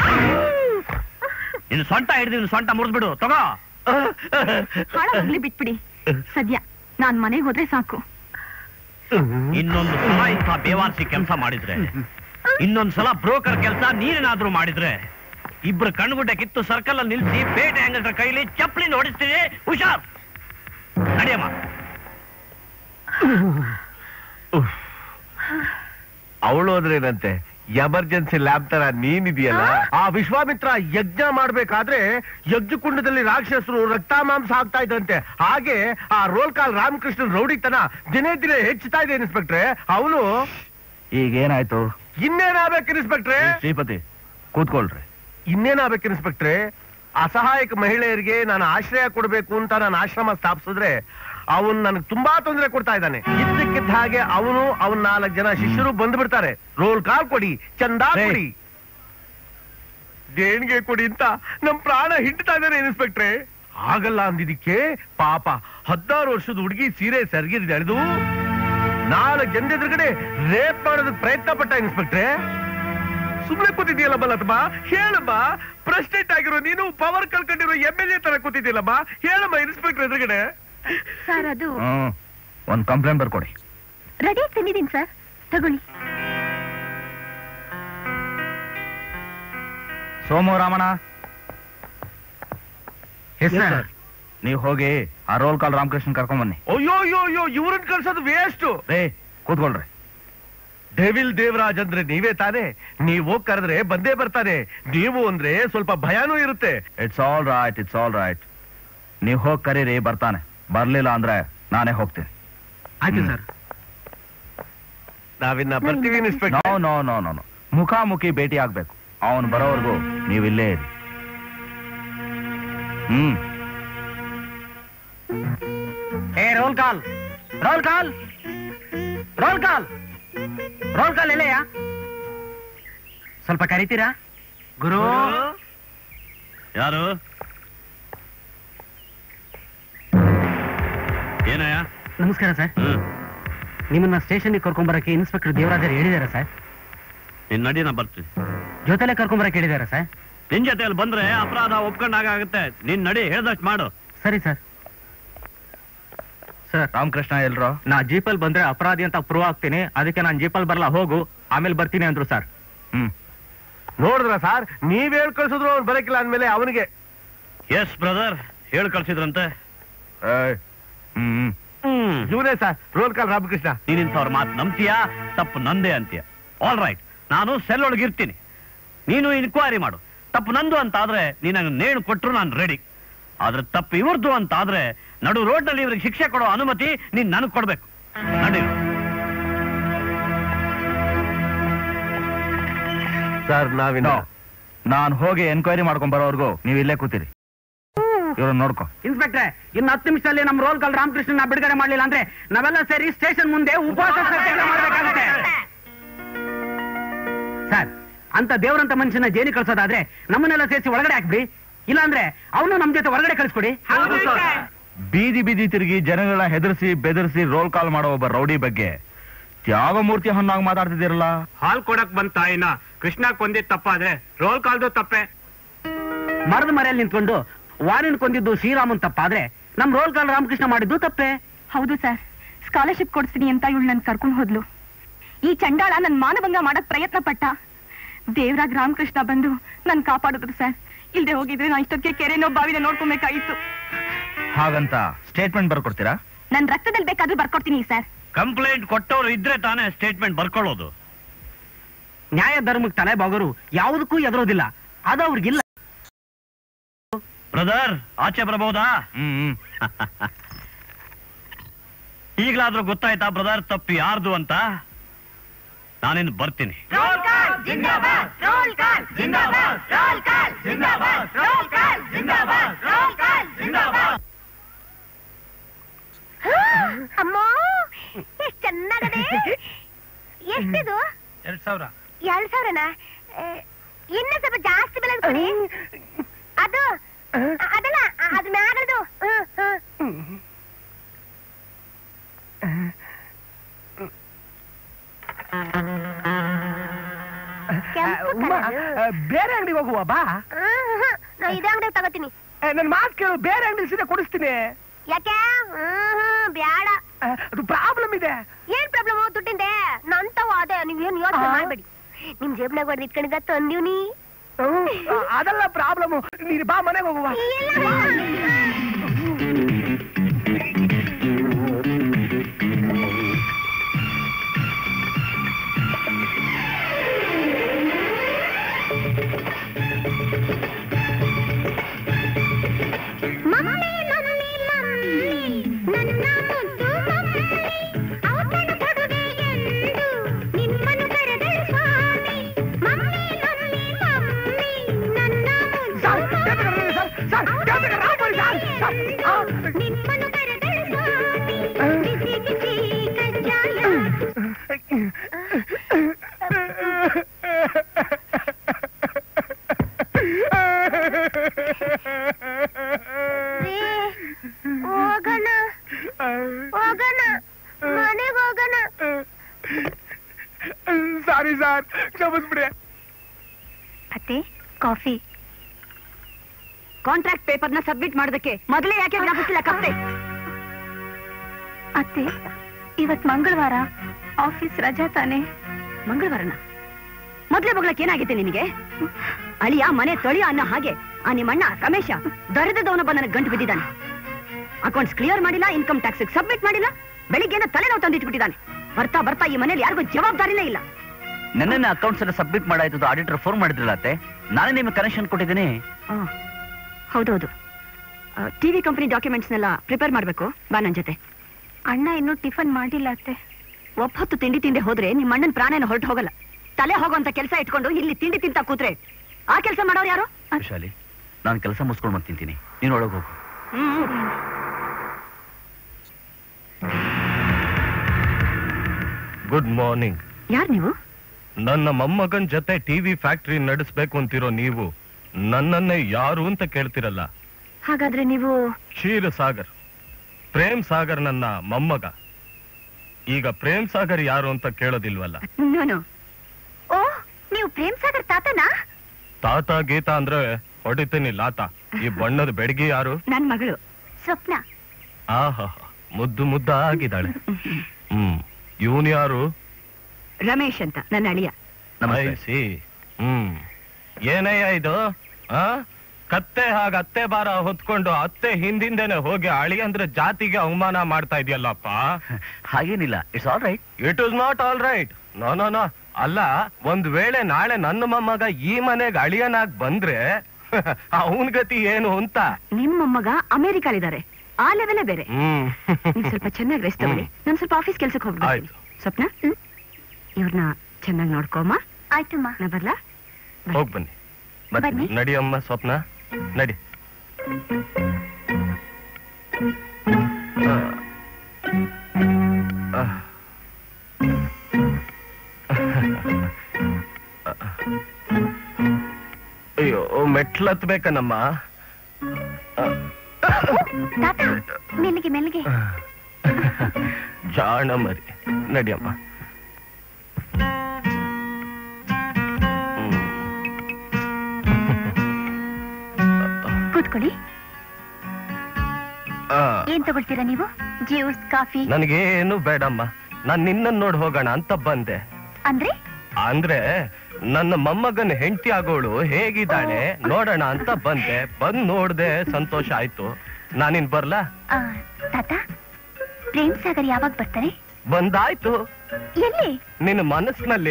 ನಿನ್ ಸೊಂಟ ಹಿಡಿದು ನಿನ್ ಸೊಂಟ ಮುರಿದ್ಬಿಡು ತಗೋ ಹಾಳಾಗ್ಲಿ ಬಿಟ್ಬಿಡಿ ಸದ್ಯ ನಾನ್ ಮನೆಗೆ ಹೋದ್ರೆ ಸಾಕು ಇನ್ನೊಂದು ಸಲ ಇಂಥ ಬೇವಾರ್ಸಿ ಕೆಲಸ ಮಾಡಿದ್ರೆ ಇನ್ನೊಂದ್ ಸಲ ಬ್ರೋಕರ್ ಕೆಲಸ ನೀನೇನಾದ್ರೂ ಮಾಡಿದ್ರೆ ಇಬ್ರು ಕಣ್ಗುಡ್ಡೆ ಕಿತ್ತು ಸರ್ಕಲ್ ಅಲ್ಲಿ ನಿಲ್ಸಿ ಪೇಟೆ ಅಂಗಡಿಯ ಕೈಲಿ ಚಪ್ಪಲಿನ ಹೊಡಿಸ್ತೀವಿ ಹುಷಾರ್ ನಡಿಯಮ್ಮ ಅವಳು ಹೋದ್ರೇನಂತೆ ಎಮರ್ಜೆನ್ಸಿ ಲ್ಯಾಬ್ ತರ ನೀನಿದೆಯಲ್ಲ ಆ ವಿಶ್ವಾಮಿತ್ರ ಯಜ್ಞ ಮಾಡ್ಬೇಕಾದ್ರೆ ಯಜ್ಞಕುಂಡದಲ್ಲಿ ರಾಕ್ಷಸರು ರಕ್ತ ಮಾಂಸ ಹಾಕ್ತಾ ಇದ್ದಂತೆ ಹಾಗೆ ಆ ರೋಲ್ ಕಾಲ್ ರಾಮಕೃಷ್ಣನ್ ರೌಡಿತನ ದಿನೇ ದಿನೇ ಹೆಚ್ಚುತ್ತಾ ಇದೆ ಇನ್ಸ್ಪೆಕ್ಟ್ರೆ ಅವನು ಈಗ ಏನಾಯ್ತು ಇನ್ನೇನಾಗ್ಬೇಕು ಇನ್ಸ್ಪೆಕ್ಟ್ರೆ ಶ್ರೀಪತಿ ಕೂತ್ಕೊಳ್ರಿ ಇನ್ನೇನಾಗ್ಬೇಕು ಇನ್ಸ್ಪೆಕ್ಟ್ರೆ ಅಸಹಾಯಕ ಮಹಿಳೆಯರಿಗೆ ನಾನು ಆಶ್ರಯ ಕೊಡಬೇಕು ಅಂತ ನಾನು ಆಶ್ರಮ ಸ್ಥಾಪಿಸಿದ್ರೆ ಅವನು ನನಗೆ ತುಂಬಾ ತೊಂದರೆ ಕೊಡ್ತಾ ಇದ್ದಾನೆ ಇದ್ದಕ್ಕಿದ್ದ ಹಾಗೆ ಅವನು ಅವನ್ ನಾಲ್ಕು ಜನ ಶಿಷ್ಯರು ಬಂದ್ಬಿಡ್ತಾರೆ ರೋಲ್ ಕಾಲ್ ಕೊಡಿ ಚಂದಾ ರೇ. ಕೊಡಿ ದೇಣಿಗೆ ಕೊಡಿ ಅಂತ ನಮ್ ಪ್ರಾಣ ಹಿಂಡ್ತಾ ಇದ್ದಾನೆ ಇನ್ಸ್ಪೆಕ್ಟ್ರೆ ಆಗಲ್ಲ ಅಂದಿದ್ದಕ್ಕೆ ಪಾಪ ಹದಿನಾರು ವರ್ಷದ ಹುಡುಗಿ ಸೀರೆ ಸರಿಗಿರಿದೆ ಅಳಿದು ನಾಲ್ಕು ಜನದ ಎದುರುಗಡೆ ರೇಪ್ ಮಾಡೋದಕ್ಕೆ ಪ್ರಯತ್ನ ಪಟ್ಟ ಇನ್ಸ್ಪೆಕ್ಟ್ರೆ ಸುಮ್ನೆ ಕೂತಿದ್ಯಲ್ಲ ಬಲ್ಲತ್ತಮ್ಮ ಹೇಳಮ್ಮ ಪ್ರೆಸಿಡೆಂಟ್ ಆಗಿರೋ ನೀನು ಪವರ್ ಕಳ್ಕೊಂಡಿರೋ ಎಂ ಎಲ್ ಎ ತರ ಕೂತಿದ್ಯಲ್ಲಮ್ಮ ಹೇಳಮ್ಮ ಇನ್ಸ್ಪೆಕ್ಟರ್ ಎದುರುಗಡೆ ಸರ್ ಅದು ಹ್ಮ್ ಒಂದ್ ಕಂಪ್ಲೇಂಟ್ ಬರ್ಕೊಡಿ ರೆಡಿ ತಂದಿದ್ದೀನಿ ಸರ್ ತಗೊಳ್ಳಿ ಸೋಮು ರಾಮಣ್ಣ Yes, sir. ನೀವು ಹೋಗಿ ಆ ರೋಲ್ ಕಾಲ್ ರಾಮಕೃಷ್ಣ ಕರ್ಕೊಂಡ್ ಬನ್ನಿ ಅಯ್ಯೋ ಅಯ್ಯೋ ಅಯ್ಯೋ ಇವ್ರನ್ನ ಕಳ್ಸೋದು ವೇಸ್ಟ್ ರೇ ಕೂತ್ಕೊಳ್ರಿ ಡೆವಿಲ್ ದೇವರಾಜ್ ಅಂದ್ರೆ ನೀವೇ ತಾನೇ ನೀವ್ ಹೋಗ್ ಕರೆದ್ರೆ ಬಂದೇ ಬರ್ತಾನೆ ನೀವು ಅಂದ್ರೆ ಸ್ವಲ್ಪ ಭಯಾನೂ ಇರುತ್ತೆ it's all right it's all right ನೀವು ಹೋಗಿ ಕರೀರಿ ಬರ್ತಾನೆ ಬರ್ಲಿಲ್ಲ ಅಂದ್ರೆ ನಾನೇ ಹೋಗ್ತೀನಿ ಆಯ್ತು ಸರ್ ನಾವಿನ್ನ ಬರ್ತೀವಿ no inspector no no no no ಮುಖಾಮುಖಿ ಭೇಟಿ ಆಗ್ಬೇಕು ಅವನು ಬರೋವರೆಗೂ ನೀವು ಇಲ್ಲೇ ಇರಿ ಹ್ಮ್ ಏ roll call roll call roll call roll call ಎಲ್ಲೆಯ ಸ್ವಲ್ಪ ಕರಿತೀರಾ ಗುರು ಯಾರು ಏನಯ್ಯ ನಮಸ್ಕಾರ ಸರ್ ಹ್ಮ್ ನಿಮ್ಮನ್ನ ಸ್ಟೇಷನ್ಗೆ ಕರ್ಕೊಂಬರಕ್ಕೆ ಇನ್ಸ್ಪೆಕ್ಟರ್ ದೇವರಾಜರು ಹೇಳಿದಾರ ಸರ್ ನಿನ್ ನಡಿ ನಾ ಬರ್ತೀನಿ ಜೊತೆಲೆ ಕರ್ಕೊಂಬರಕ್ಕೆ ಹೇಳಿದಾರ ಸರ್ ನಿನ್ ಜೊತೆಯಲ್ಲಿ ಬಂದ್ರೆ ಅಪರಾಧ ಒಪ್ಕೊಂಡಾಗ ಆಗುತ್ತೆ ನಿನ್ ನಡಿ ಹೇಳ್ದಷ್ಟು ಮಾಡು ಸರಿ ಸರ್ ಸರ್ ರಾಮಕೃಷ್ಣ ಎಲ್ರೋ ನಾ ಜೀಪಲ್ ಬಂದ್ರೆ ಅಪರಾಧಿ ಅಂತ ಪ್ರೂವ್ ಆಗ್ತೀನಿ ಅದಕ್ಕೆ ನಾನು ಜೀಪಲ್ ಬರಲ್ಲ ಹೋಗು ಆಮೇಲೆ ಬರ್ತೀನಿ ಅಂದ್ರು ಸರ್ ಹ್ಮ್ ನೋಡಿದ್ರ ಸರ್ ನೀವ್ ಹೇಳ್ ಕಳ್ಸಿದ್ರು ಅವ್ನು ಬರಕಿಲ್ಲ ಅಂದ್ಮೇಲೆ ಅವನಿಗೆ ಎಸ್ ಬ್ರದರ್ ಹೇಳಿ ಕಳ್ಸಿದ್ರಂತೆ ಏಯ್. ಹ್ಮ್ ಹ್ಮ್. ಹ್ಮ್ ಇವನೇ ಸರ್ ರೋಲ್ ಕಾಲ್ ರಾಮಕೃಷ್ಣ ನೀನಿಂಥವ್ರ ಮಾತು ನಂಬ್ತೀಯಾ ತಪ್ಪು ನಂದೇ ಅಂತೀಯ ಆಲ್ ರೈಟ್ ನಾನು ಸೆಲ್ ಒಳಗೆ ಇರ್ತೀನಿ ನೀನು ಇನ್ಕ್ವೈರಿ ಮಾಡು ತಪ್ಪು ನಂದು ಅಂತ ಆದ್ರೆ ನೀನು ನೇಣು ಕೊಟ್ರು ನಾನು ರೆಡಿ ಆದ್ರೆ ತಪ್ಪು ಇವ್ರದ್ದು ಅಂತ ಆದ್ರೆ ನಡು ರೋಡ್ನಲ್ಲಿ ಇವ್ರಿಗೆ ಶಿಕ್ಷೆ ಕೊಡೋ ಅನುಮತಿ ನೀನ್ ನನಗ್ ಕೊಡ್ಬೇಕು ನಡಿ ಸರ್ ನಾವಿನ ನಾನು ಹೋಗಿ ಎನ್ಕ್ವೈರಿ ಮಾಡ್ಕೊಂಡ್ ಬರೋವರೆಗೂ ನೀವು ಇಲ್ಲೇ ಕೂತೀರಿ ಇವ್ರನ್ನ ನೋಡ್ಕೊ ಇನ್ಸ್ಪೆಕ್ಟ್ರೆ ಇನ್ನು ಹತ್ತು ನಿಮಿಷದಲ್ಲಿ ನಮ್ಮ ರೋಲ್ ಕಾಲ್ ರಾಮಕೃಷ್ಣನ ಬಿಡುಗಡೆ ಮಾಡ್ಲಿಲ್ಲ ಅಂದ್ರೆ ನಾವೆಲ್ಲ ಸೇರಿ ಸ್ಟೇಷನ್ ಮುಂದೆ ಉಪವಾಸ ಸತ್ಯಾಗ್ರಹ ಮಾಡ್ಬೇಕಾಗುತ್ತೆ ಸರ್ ಅಂತ ದೇವರಂತ ಮನುಷ್ಯನ ಜೈಲಿಗೆ ಕಳ್ಸೋದಾದ್ರೆ ನಮ್ಮನ್ನೆಲ್ಲ ಸೇರಿಸಿ ಒಳಗಡೆ ಹಾಕ್ಬಿಡಿ ಇಲ್ಲಾಂದ್ರೆ ಅವನು ನಮ್ ಜೊತೆ ಹೊರಗಡೆ ಕಳಿಸ್ಕೊಡಿ ಬೀದಿ ಬೀದಿ ತಿರುಗಿ ಜನಗಳ ಹೆದರ್ಸಿ ಬೆದರ್ಸಿ ರೋಲ್ ಕಾಲ್ ಮಾಡೋ ಒಬ್ಬ ರೌಡಿ ಬಗ್ಗೆ ತ್ಯಾಗಮೂರ್ತಿ ಹಣ್ಣಾಗಿ ಮಾತಾಡ್ತಿದ್ದೀರಲ್ಲ ಹಾಲ್ ಕೊಡಕ್ ಬಂದ ತಾಯಿನ ಕೃಷ್ಣ ಕೊಂದಿದ್ ತಪ್ಪಾದ್ರೆ ರೋಲ್ ಕಾಲ್ದು ತಪ್ಪೆ ಮರದ ಮರೆಯಲ್ಲಿ ನಿಂತ್ಕೊಂಡು ವಾರಿನ್ ಕೊಂದಿದ್ದು ಶ್ರೀರಾಮನ್ ತಪ್ಪಾದ್ರೆ ನಮ್ ರೋಲ್ ಕಾಲ್ ರಾಮಕೃಷ್ಣ ಮಾಡಿದ್ದು ತಪ್ಪೆ ಹೌದು ಸರ್ ಸ್ಕಾಲರ್ಶಿಪ್ ಕೊಡ್ಸ್ತೀನಿ ಅಂತ ಇವಳು ನನ್ ಕರ್ಕೊಂಡ್ ಹೋದ್ಲು ಈ ಚಂಡಾಳ ನನ್ ಮಾನಭಂಗ ಮಾಡಕ್ ಪ್ರಯತ್ನ ಪಟ್ಟ ದೇವರಾಗ್ ರಾಮಕೃಷ್ಣ ಬಂದು ನನ್ ಕಾಪಾಡಿದ್ರು ಸರ್ ಇಲ್ದೆ ಹೋಗಿದ್ರೆ ನಾ ಇಷ್ಟೊತ್ತಿಗೆ ಕೆರೆನೋ ಬಾವಿನ ನೋಡ್ಕೊಬೇಕಾಗಿತ್ತು ಹಾಗಂತ ಸ್ಟೇಟ್ಮೆಂಟ್ ಬರ್ಕೊಡ್ತೀರಾ ನನ್ ರಕ್ತದಲ್ಲಿ ಬೇಕಾದ್ರೂ ಬರ್ಕೊಡ್ತೀನಿ ಸರ್ ಕಂಪ್ಲೇಂಟ್ ಕೊಟ್ಟವ್ರು ಇದ್ರೆ ತಾನೇ ಸ್ಟೇಟ್ಮೆಂಟ್ ಬರ್ಕೊಳ್ಳೋದು ನ್ಯಾಯ ಧರ್ಮಕ್ಕೆ ತಲೆ ಬಾಗೋರು ಯಾವುದಕ್ಕೂ ಎದುರೋದಿಲ್ಲ ಅದು ಅವ್ರಿಗಿಲ್ಲ ಬ್ರದರ್ ಆಚೆ ಬರಬಹುದಾ ಹ್ಮ್ ಈಗಲಾದ್ರೂ ಗೊತ್ತಾಯ್ತಾ ಬ್ರದರ್ ತಪ್ಪು ಯಾರ್ದು ಅಂತ ನಾನಿನ್ನು ಬರ್ತೀನಿ ಅಮ್ಮ ಎಷ್ಟ್ ಚೆನ್ನಾಗದೆ ಎಷ್ಟಿದು ಎರಡ್ ಸಾವಿರ ಎರಡ್ ಸಾವಿರನಾ ಏ, ಇನ್ನು ಸ್ವಲ್ಪ ಜಾಸ್ತಿ ಬೆಲೆ ಕೊಡಿ ಅದು ಅ- ಅದಲ್ಲ ಅ- ಅದು ಮ್ಯಾಗದು ಬೇರೆ ಅಂಗಡಿಗೆ ಹೋಗುವ ಬಾ ನಾ ಇದೇ ಅಂಗಡಿಗೆ ತಗೋತೀನಿ ನನ್ ಮಾತು ಕೇಳು ಬೇರೆ ಅಂಗಡಿ ಸೀದಾ ಕೊಡಿಸ್ತೀನಿ ಯಾಕೆ ಹ್ಮ್, ಹ್ಮ್, ಬ್ಯಾಡ ಅದು ಪ್ರಾಬ್ಲಮ್ ಇದೆ ಏನ್ ಪ್ರಾಬ್ಲಮ್ ದುಡ್ಡಿಂದೆ ನಂತವ ಅದೇ ನೀವ್ ಏನ್ ಯೋಚನೆ ಆ. ಮಾಡ್ಬೇಡಿ ನಿಮ್ ಜೇಬ್ನಾಗ ಹೊಡೆದ್ ಇಟ್ಕೊಂಡಿದ್ದ ತಂದೀವ್ನಿ ಅದೆಲ್ಲ ಪ್ರಾಬ್ಲಮ್ ನೀನು ಬಾ ಮನೆಗೆ ಹೋಗುವ ಮಮ್ಮಿ ಮಮ್ಮಿ ಮಮ್ಮಿ ನನ್ನ ಮುದ್ದು ಮಮ್ಮಿ ಔತಣ ಕೊಡುಗೆ ಎಂದು ನಿಮ್ಮನ್ನು ಕರೆದಳು ಸ್ವಾಮಿ ಮಮ್ಮಿ ಮಮ್ಮಿ ಮಮ್ಮಿ ನನ್ನ ಮುದ್ದು ಮಮ್ಮಿ ನಿಮ್ಮನ್ನು ಕರೆದಳು ಸ್ವಾಮಿ ಬಿಸಿ ಬಿಸಿ ಕಜ್ಜಾಯ ರೇ, ಹೋಗೋಣ ಹೋಗೋಣ ಮನೆಗೆ ಹೋಗೋಣ ಸಾರಿ ಸರ್ ಕ್ಷಮಿಸ್ಬಿಡಿ ಅತ್ತೆ ಕಾಫಿ ಕಾಂಟ್ರಾಕ್ಟ್ ಪೇಪರ್ನ ಸಬ್ಮಿಟ್ ಮಾಡೋದಕ್ಕೆ ಮೊದಲೇ ಯಾಕೆ ವ್ಯಾಪಿಸಿಲ್ಲ ಕಪ್ಪೆ ಅತ್ತೆ ಇವತ್ ಮಂಗಳವಾರ ಆಫೀಸ್ ರಜಾ ತಾನೆ ಮಂಗಳವಾರನ ಮೊದ್ಲೇ ಬಗ್ಲಕ್ ಏನಾಗಿದೆ ನಿನಗೆ ಅಳಿಯ ಮನೆ ತೊಳೆಯ ಅನ್ನೋ ಹಾಗೆ ಆ ನಿಮ್ಮಣ್ಣ ರಮೇಶ ದರಿದ್ರದವನೊಬ್ಬ ನನಗೆ ಗಂಟು ಬಿದ್ದಿದ್ದಾನೆ ಅಕೌಂಟ್ಸ್ ಕ್ಲಿಯರ್ ಮಾಡಿಲ್ಲ ಇನ್ಕಮ್ ಟ್ಯಾಕ್ಸ್ ಸಬ್ಮಿಟ್ ಮಾಡಿಲ್ಲ ಬೆಳಿಗ್ಗೆನ ತಲೆನೋವು ತಂದಿಟ್ಬಿಟ್ಟಿದ್ದಾನೆ ಬರ್ತಾ ಬರ್ತಾ ಈ ಮನೇಲಿ ಯಾರಿಗೂ ಜವಾಬ್ದಾರಿನೇ ಇಲ್ಲ ನೆನ್ನೆ ಅಕೌಂಟ್ಸ್ ಎಲ್ಲ ಸಬ್ಮಿಟ್ ಮಾಡಾಯ್ತದ ಆಡಿಟರ್ ಫೋನ್ ಮಾಡಿದ್ರಲ್ಲ ಅತ್ತೆ ನಾನೇ ನಿಮ್ಗೆ ಕನೆಕ್ಷನ್ ಕೊಟ್ಟಿದ್ದೀನಿ ಆ, ಹೌದೌದು ಟಿವಿ ಕಂಪನಿ ಡಾಕ್ಯುಮೆಂಟ್ಸ್ನೆಲ್ಲ ಪ್ರಿಪೇರ್ ಮಾಡ್ಬೇಕು ಬಾ ನನ್ ಜೊತೆ ಅಣ್ಣ ಇನ್ನೂ ಟಿಫನ್ ಮಾಡಿಲ್ಲ ಅತ್ತೆ ಒಪ್ಪತ್ತು ತಿಂಡಿ ತಿಂದೆ ಹೋದ್ರೆ ನಿಮ್ಮ ಅಣ್ಣನ ಪ್ರಾಣೇನ ಹೊರಟು ಹೋಗಲ್ಲ ತಲೆ ಹೋಗೋಂತ ಕೆಲಸ ಇಟ್ಕೊಂಡು ಇಲ್ಲಿ ತಿಂಡಿ ತಿಂತ ಕೂತ್ರೆ ಆ ಕೆಲಸ ಮಾಡೋರು ಯಾರು ವಿಶಾಲಿ ನಾನು ಕೆಲಸ ಮುಗಿಸ್ಕೊಂಡು ಬಂದು ತಿಂತೀನಿ ನೀನು ಒಳಗೆ ಹೋಗು ಗುಡ್ ಮಾರ್ನಿಂಗ್ ಯಾರು ನೀವು ನನ್ನ ಮೊಮ್ಮಗನ್ ಜೊತೆ ಟಿವಿ ಫ್ಯಾಕ್ಟರಿ ನಡೆಸ್ಬೇಕು ಅಂತಿರೋ ನೀವು ನನ್ನನ್ನೇ ಯಾರು ಅಂತ ಕೇಳ್ತಿರಲ್ಲ ಹಾಗಾದ್ರೆ ನೀವು ಕ್ಷೀರ ಸಾಗರ್ ಪ್ರೇಮ್ ಸಾಗರ್ ನನ್ನ ಮೊಮ್ಮಗ ಈಗ ಪ್ರೇಮ್ ಸಾಗರ್ ಯಾರು ಅಂತ ಕೇಳೋದಿಲ್ವಲ್ಲ ನೋನು ಓ ನೀವು ಪ್ರೇಮ್ ಸಾಗರ್ ತಾತನಾ ತಾತ ಗೀತ ಅಂದ್ರೆ ಹೊಡಿತೀನಿ ಲಾತ ಈ ಬಣ್ಣದ ಬೆಡಗಿ ಯಾರು ನನ್ ಮಗಳು ಸ್ವಪ್ನ ಆಹಾ ಮುದ್ದು ಮುದ್ದ ಆಗಿದ್ದಾಳೆ ಹ್ಮ್ ಇವನ್ ಯಾರು ರಮೇಶ್ ಅಂತ ನನ್ನ ಅಳಿಯ ನಮಸ್ತೆ. I see. ಹ್ಮ್ ಏನಯ್ಯ ಇದು ಆ ಕತ್ತೆ ಹಾಗ ಅತ್ತೆ ಬಾರ ಹೊತ್ಕೊಂಡು ಅತ್ತೆ ಹಿಂದಿಂದೇನೆ ಹೋಗಿ ಅಳಿ ಅಂದ್ರೆ ಜಾತಿಗೆ ಅವಮಾನ ಮಾಡ್ತಾ ಇದೆಯಲ್ಲಪ್ಪ ಹಾಗೇನಿಲ್ಲ it's all right it is not all right no no no ಅಲ್ಲ ಒಂದ್ ವೇಳೆ ನಾಳೆ ನನ್ನ ಮೊಮ್ಮಗ ಈ ಮನೆಗೆ ಅಳಿಯನಾಗ್ ಬಂದ್ರೆ ಅವನ್ ಗತಿ ಏನು ಅಂತ ನಿಮ್ ಮೊಮ್ಮಗ ಅಮೆರಿಕಾಲಿದ್ದಾರೆ ಆ ಲೆವೆಲೇ ಬೇರೆ ಹ್ಮ್ ನೀವ್ ಸ್ವಲ್ಪ ಚೆನ್ನಾಗಿ ರೆಸ್ಟ್ ತಗೊಳ್ಳಿ ನಾನು ಸ್ವಲ್ಪ ಆಫೀಸ್ ಕೆಲ್ಸಕ್ಕೆ ಹೋಗ್ಬೇಕು ಆಯ್ತು. ಸ್ವಪ್ನ ಇವ್ರನ್ನ ಚೆನ್ನಾಗಿ ನೋಡ್ಕೊಮ್ಮ ಆಯ್ತಮ್ಮ ನಾ ಬರ್ಲಾ ಹೋಗ್ ಬನ್ನಿ ಬನ್ನಿ. ನಡಿ ಅಮ್ಮ ಸ್ವಪ್ನ ನಡಿ ಆ. ಆ. ಅಯ್ಯೋ ಮೆಟ್ಲು ಹತ್ಬೇಕನಮ್ಮ ತಾತ ಮೆಲ್ಲಿಗೆ ಮೆಲ್ಲಿಗೆ ಜಾಣ ಮರಿ ನಡಿಯಮ್ಮ ಕೂತ್ಕೊಳ್ಳಿ ಆ, ಏನ್ ತಗೊಳ್ತೀರಾ ನೀವು ಜ್ಯೂಸ್ ಕಾಫಿ ನನಗೇನು ಬೇಡಮ್ಮ ನಾನ್ ನಿನ್ನನ್ ನೋಡ್ ಹೋಗೋಣ ಅಂತ ಬಂದೆ ಅಂದ್ರೆ ಅಂದ್ರೆ ನನ್ನ ಮೊಮ್ಮಗನ ಹೆಂಡತಿ ಆಗೋಳು ಹೇಗಿದ್ದಾಳೆ ನೋಡೋಣ ಅಂತ ಬಂದೆ ಬಂದ್ ನೋಡ್ದೆ ಸಂತೋಷ ಆಯ್ತು ನಾನಿನ್ ಬರ್ಲಾ ಆ, ತಾತ ಪ್ರೇಮ್ ಸಾಗರ್ ಯಾವಾಗ ಬರ್ತಾರೆ ಬಂದಾಯ್ತು ಎಲ್ಲಿ ನಿನ್ನ ಮನಸ್ಸಿನಲ್ಲಿ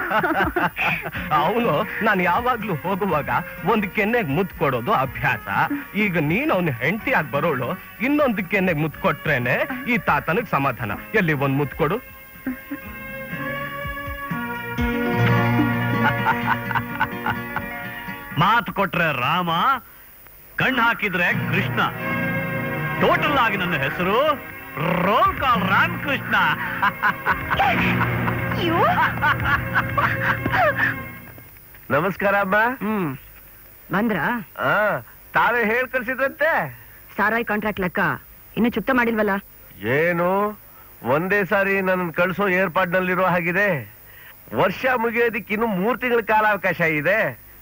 ಅವನು ನಾನು ಯಾವಾಗ್ಲೂ ಹೋಗುವಾಗ ಒಂದು ಕೆನ್ನೆಗ್ ಮುದ್ ಕೊಡೋದು ಅಭ್ಯಾಸ ಈಗ ನೀನ್ ಅವನು ಹೆಂಡತಿ ಆಗಿ ಬರೋಳು ಇನ್ನೊಂದು ಕೆನ್ನೆಗ್ ಮುದ್ ಕೊಟ್ರೇನೆ ಈ ತಾತನಿಗ್ ಸಮಾಧಾನ ಎಲ್ಲಿ ಒಂದ್ ಮುದ್ ಕೊಡು ಮಾತು ಕೊಟ್ರೆ ರಾಮ ಕಣ್ಣು ಹಾಕಿದ್ರೆ ಕೃಷ್ಣ ಟೋಟಲ್ ಆಗಿ ನನ್ನ ಹೆಸರು ರೋಲ್ ಕಾಲ್ ರಾಮ್ ಕೃಷ್ಣ ನಮಸ್ಕಾರ ಅಮ್ಮ ಹ್ಮ್ ಬಂದ್ರ ಆ, ತಾವೇ ಹೇಳ್ ಕಳ್ಸಿದ್ರಂತೆ ಸಾರಾಯ್ ಕಾಂಟ್ರಾಕ್ಟ್ ಲೆಕ್ಕ ಇನ್ನು ಚುಕ್ತ ಮಾಡಿಲ್ವಲ್ಲ ಏನು ಒಂದೇ ಸಾರಿ ನನ್ನ ಕಳ್ಸೋ ಏರ್ಪಾಡ್ನಲ್ಲಿರೋ ಹಾಗಿದೆ ವರ್ಷ ಮುಗಿಯೋದಿಕ್ಕೆ ಇನ್ನು ಮೂರ್ ತಿಂಗಳ ಕಾಲಾವಕಾಶ ಇದೆ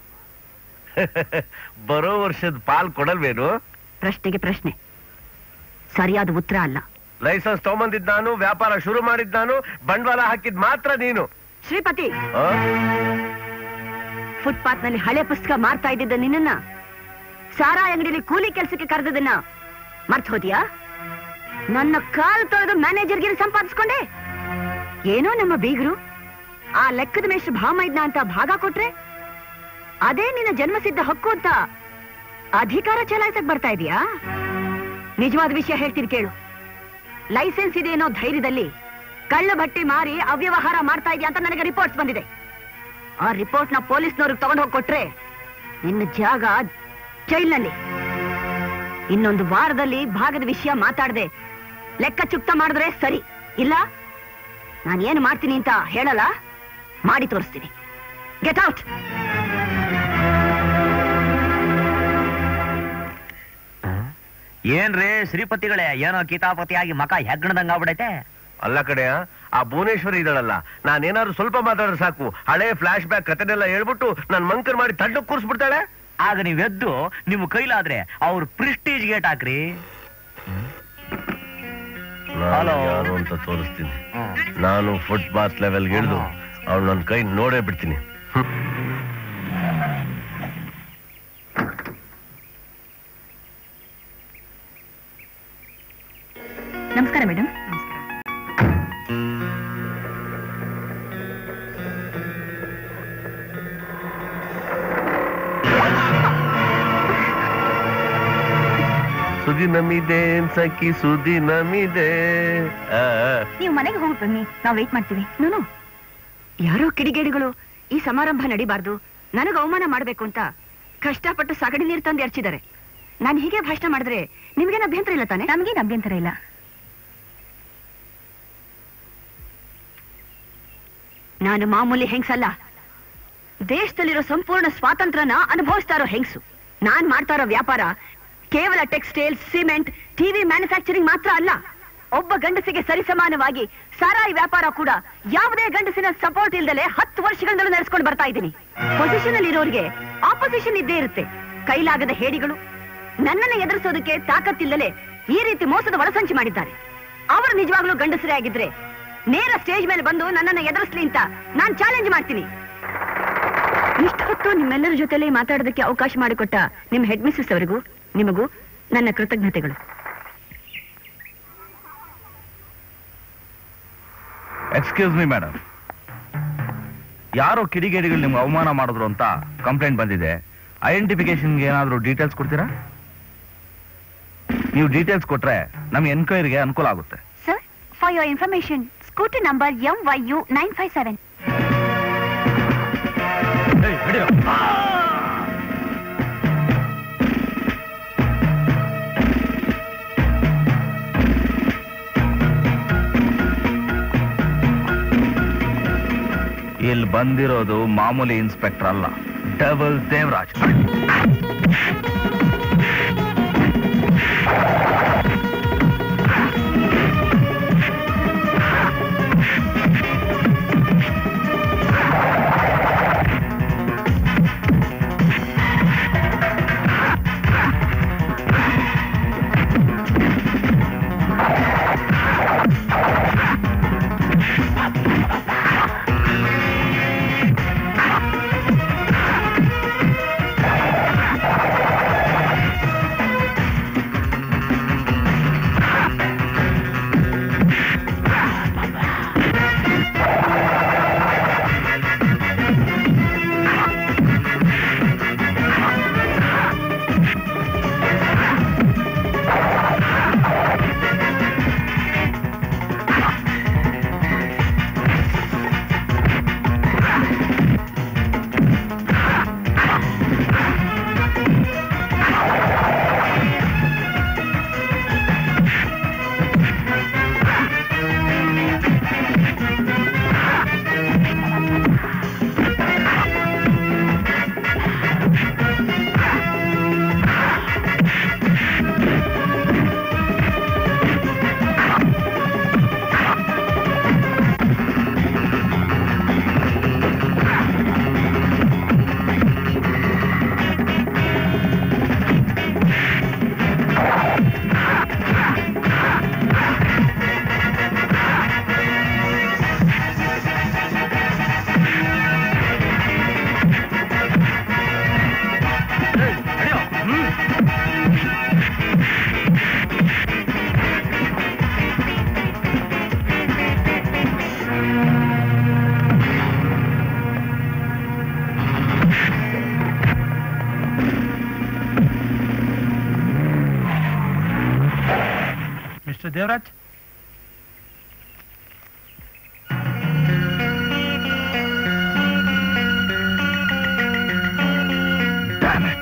ಬರೋ ವರ್ಷದ ಪಾಲ್ ಕೊಡಲ್ವೇನು ಪ್ರಶ್ನೆಗೆ ಪ್ರಶ್ನೆ ಸರಿಯಾದ ಉತ್ತರ ಅಲ್ಲ ಲೈಸೆನ್ಸ್ ತಗೊಂಬಂದಿದ್ ನಾನು ವ್ಯಾಪಾರ ಶುರು ಮಾಡಿದ್ ನಾನು ಬಂಡವಾಳ ಹಾಕಿದ್ ಮಾತ್ರ ನೀನು ಶ್ರೀಪತಿ ಆ? ಫುಟ್ಪಾತ್ ನಲ್ಲಿ ಹಳೆ ಪುಸ್ತಕ ಮಾರ್ತಾ ಇದ್ದಿದ್ದ ನಿನ್ನನ್ನ ಸಾರಾಯಿ ಅಂಗಡಿಯಲ್ಲಿ ಕೂಲಿ ಕೆಲಸಕ್ಕೆ ಕರೆದದನ್ನ ಮರ್ತ್ ಹೋದ್ಯಾ ನನ್ನ ಕಾಲ್ ತೊಳೆದು ಮ್ಯಾನೇಜರ್ಗಿರಿ ಸಂಪಾದಿಸ್ಕೊಂಡೆ ಏನೋ ನಮ್ಮ ಬೀಗರು ಆ ಲೆಕ್ಕದ ಮೇಷ್ಟ್ರು ಭಾಮ ಇದ್ನ ಅಂತ ಭಾಗ ಕೊಟ್ರೆ ಅದೇ ನಿನ್ನ ಜನ್ಮಸಿದ್ಧ ಹಕ್ಕು ಅಂತ ಅಧಿಕಾರ ಚಲಾಯಿಸಕ್ ಬರ್ತಾ ಇದೀಯಾ ನಿಜವಾದ ವಿಷಯ ಹೇಳ್ತೀನಿ ಕೇಳು ಲೈಸೆನ್ಸ್ ಇದೆ ಅನ್ನೋ ಧೈರ್ಯದಲ್ಲಿ ಕಳ್ಳ ಭಟ್ಟಿ ಮಾರಿ ಅವ್ಯವಹಾರ ಮಾಡ್ತಾ ಇದೆಯಾ ಅಂತ ನನಗೆ ರಿಪೋರ್ಟ್ಸ್ ಬಂದಿದೆ ಆ ರಿಪೋರ್ಟ್ ನ ಪೊಲೀಸ್ನವ್ರಿಗೆ ತಗೊಂಡು ಹೋಗಿ ಕೊಟ್ರೆ ನಿನ್ನ ಜಾಗ ಜೈಲ್ನಲ್ಲಿ ಇನ್ನೊಂದು ವಾರದಲ್ಲಿ ಭಾಗದ ವಿಷಯ ಮಾತಾಡದೆ ಲೆಕ್ಕ ಚುಕ್ತ ಮಾಡಿದ್ರೆ ಸರಿ ಇಲ್ಲ ನಾನು ಏನು ಮಾಡ್ತೀನಿ ಅಂತ ಹೇಳಲ್ಲ ಮಾಡಿ ತೋರಿಸ್ತೀನಿ ಗೆಟ್ ಔಟ್ ಏನ್ರಿ ಶ್ರೀಪತಿಗಳೇ ಏನೋ ಕಿತಾಪತಿಯಾಗಿ ಮಕ ಹೆಗ್ಗಣದಂಗ ಆಗ್ಬಿಡೈತೆ ಅಲ್ಲ ಕಡೆಯ ಆ ಭುವನೇಶ್ವರಿ ಇದ್ದಾಳಲ್ಲ ನಾನೇನಾದ್ರು ಸ್ವಲ್ಪ ಮಾತಾಡಿದ್ರೆ ಸಾಕು ಹಳೆ ಫ್ಲಾಶ್ ಬ್ಯಾಕ್ ಕಥೆನೆಲ್ಲ ಹೇಳ್ಬಿಟ್ಟು ನನ್ ಮಂಕರ್ ಮಾಡಿ ತಂಡಕ್ಕೆ ಕೂರ್ಸ್ಬಿಡ್ತಾಳೆ ಆಗ ನೀವ್ ಎದ್ದು ನಿಮ್ ಕೈಲಾದ್ರೆ ಅವ್ರ ಪ್ರಿಸ್ಟೀಜ್ ಗೇಟ್ ಹಾಕ್ರಿ ನಾನು ಯಾರು ಅಂತ ತೋರಿಸ್ತೀನಿ ನಾನು ಫುಟ್ ಬಾಸ್ ಲೆವೆಲ್ ಇಳಿದು ಅವ್ಳು ನನ್ನ ಕೈ ನೋಡೇ ಬಿಡ್ತೀನಿ ನಮಸ್ಕಾರ ಮೇಡಮ್ ಸುದಿ ನಮಿದೆ ಸಖಿ ಸುದಿ ನಮಿದೆ ಆ, ಆ. ನೀವು ಮನೆಗೆ ಹೋಗಿ ಬನ್ನಿ ನಾವು ವೇಟ್ ಮಾಡ್ತೀವಿ ನಾನು ಯಾರೋ ಕಿಡಿಗೇಡಿಗಳು ಈ ಸಮಾರಂಭ ನಡಿಬಾರ್ದು ನನಗೆ ಅವಮಾನ ಮಾಡ್ಬೇಕು ಅಂತ ಕಷ್ಟಪಟ್ಟು ಸಗಡಿ ನೀರು ತಂದು ಎರಚಿದ್ದಾರೆ ನಾನು ಹೀಗೆ ಭಾಷಣ ಮಾಡಿದ್ರೆ ನಿಮ್ಗೇನು ಅಭ್ಯಂತರ ಇಲ್ಲ ತಾನೆ ನಮಗೇನು ಅಭ್ಯಂತರ ಇಲ್ಲ ನಾನು ಮಾಮೂಲಿ ಹೆಂಗ್ಸಲ್ಲ ದೇಶದಲ್ಲಿರೋ ಸಂಪೂರ್ಣ ಸ್ವಾತಂತ್ರ್ಯನ ಅನುಭವಿಸ್ತಾ ಇರೋ ಹೆಂಗ್ಸು ನಾನ್ ಮಾಡ್ತಾ ಇರೋ ವ್ಯಾಪಾರ ಕೇವಲ ಟೆಕ್ಸ್ಟೈಲ್ ಸಿಮೆಂಟ್ ಟಿವಿ ಮ್ಯಾನುಫ್ಯಾಕ್ಚರಿಂಗ್ ಮಾತ್ರ ಅಲ್ಲ ಒಬ್ಬ ಗಂಡಸಿಗೆ ಸರಿಸಮಾನವಾಗಿ ಸಾರಾಯಿ ವ್ಯಾಪಾರ ಕೂಡ ಯಾವುದೇ ಗಂಡಸಿನ ಸಪೋರ್ಟ್ ಇಲ್ದಲೆ ಹತ್ತು ವರ್ಷಗಳಿಂದಲೂ ನಡೆಸ್ಕೊಂಡು ಬರ್ತಾ ಇದ್ದೀನಿ ಪೊಸಿಷನ್ ಅಲ್ಲಿ ಇರೋರಿಗೆ ಆಪೋಸಿಷನ್ ಇದ್ದೇ ಇರುತ್ತೆ ಕೈಲಾಗದ ಹೇಡಿಗಳು ನನ್ನನ್ನ ಎದುರಿಸೋದಕ್ಕೆ ತಾಕತ್ತಿಲ್ಲದೆ ಈ ರೀತಿ ಮೋಸದ ಒಳಸಂಚು ಮಾಡಿದ್ದಾರೆ ಅವರು ನಿಜವಾಗ್ಲೂ ಗಂಡಸರೇ ಆಗಿದ್ರೆ ನೇರ ಸ್ಟೇಜ್ ಮೇಲೆ ಬಂದು ನನ್ನನ್ನ ಎದುರಿಸ್ಲಿ ಅಂತ ನಾನ್ ಚಾಲೆಂಜ್ ಮಾಡ್ತೀನಿ ಇಷ್ಟು ಹೊತ್ತು ನಿಮ್ಮೆಲ್ಲರ ಜೊತೆಲಿ ಮಾತಾಡೋದಕ್ಕೆ ಅವಕಾಶ ಮಾಡಿಕೊಟ್ಟ ನಿಮ್ಮ ಹೆಡ್ ಮಿಸ್ಸಸ್ ಅವರಿಗೂ ನಿಮಗೂ ನನ್ನ ಕೃತಜ್ಞತೆಗಳು ಎಕ್ಸ್ಕ್ಯೂಸ್ ಮಿ ಮೇಡಮ್ ಯಾರೋ ಕಿಡಿಗೇಡಿಗಳು ನಿಮ್ಗೆ ಅವಮಾನ ಮಾಡಿದ್ರು ಅಂತ ಕಂಪ್ಲೇಂಟ್ ಬಂದಿದೆ ಐಡೆಂಟಿಫಿಕೇಶನ್ಗೆ ಏನಾದರೂ ಡೀಟೇಲ್ಸ್ ಕೊಡ್ತೀರಾ ನೀವು ಡೀಟೇಲ್ಸ್ ಕೊಟ್ರೆ ನಮ್ಗೆ ಎನ್ಕ್ವೈರಿಗೆ ಅನುಕೂಲ ಆಗುತ್ತೆ sir for your information scooty number M Y U nine five seven ಇಲ್ಲಿ ಬಂದಿರೋದು ಮಾಮೂಲಿ ಇನ್ಸ್ಪೆಕ್ಟರ್ ಅಲ್ಲ double Devaraj mister Devaraj Damn it.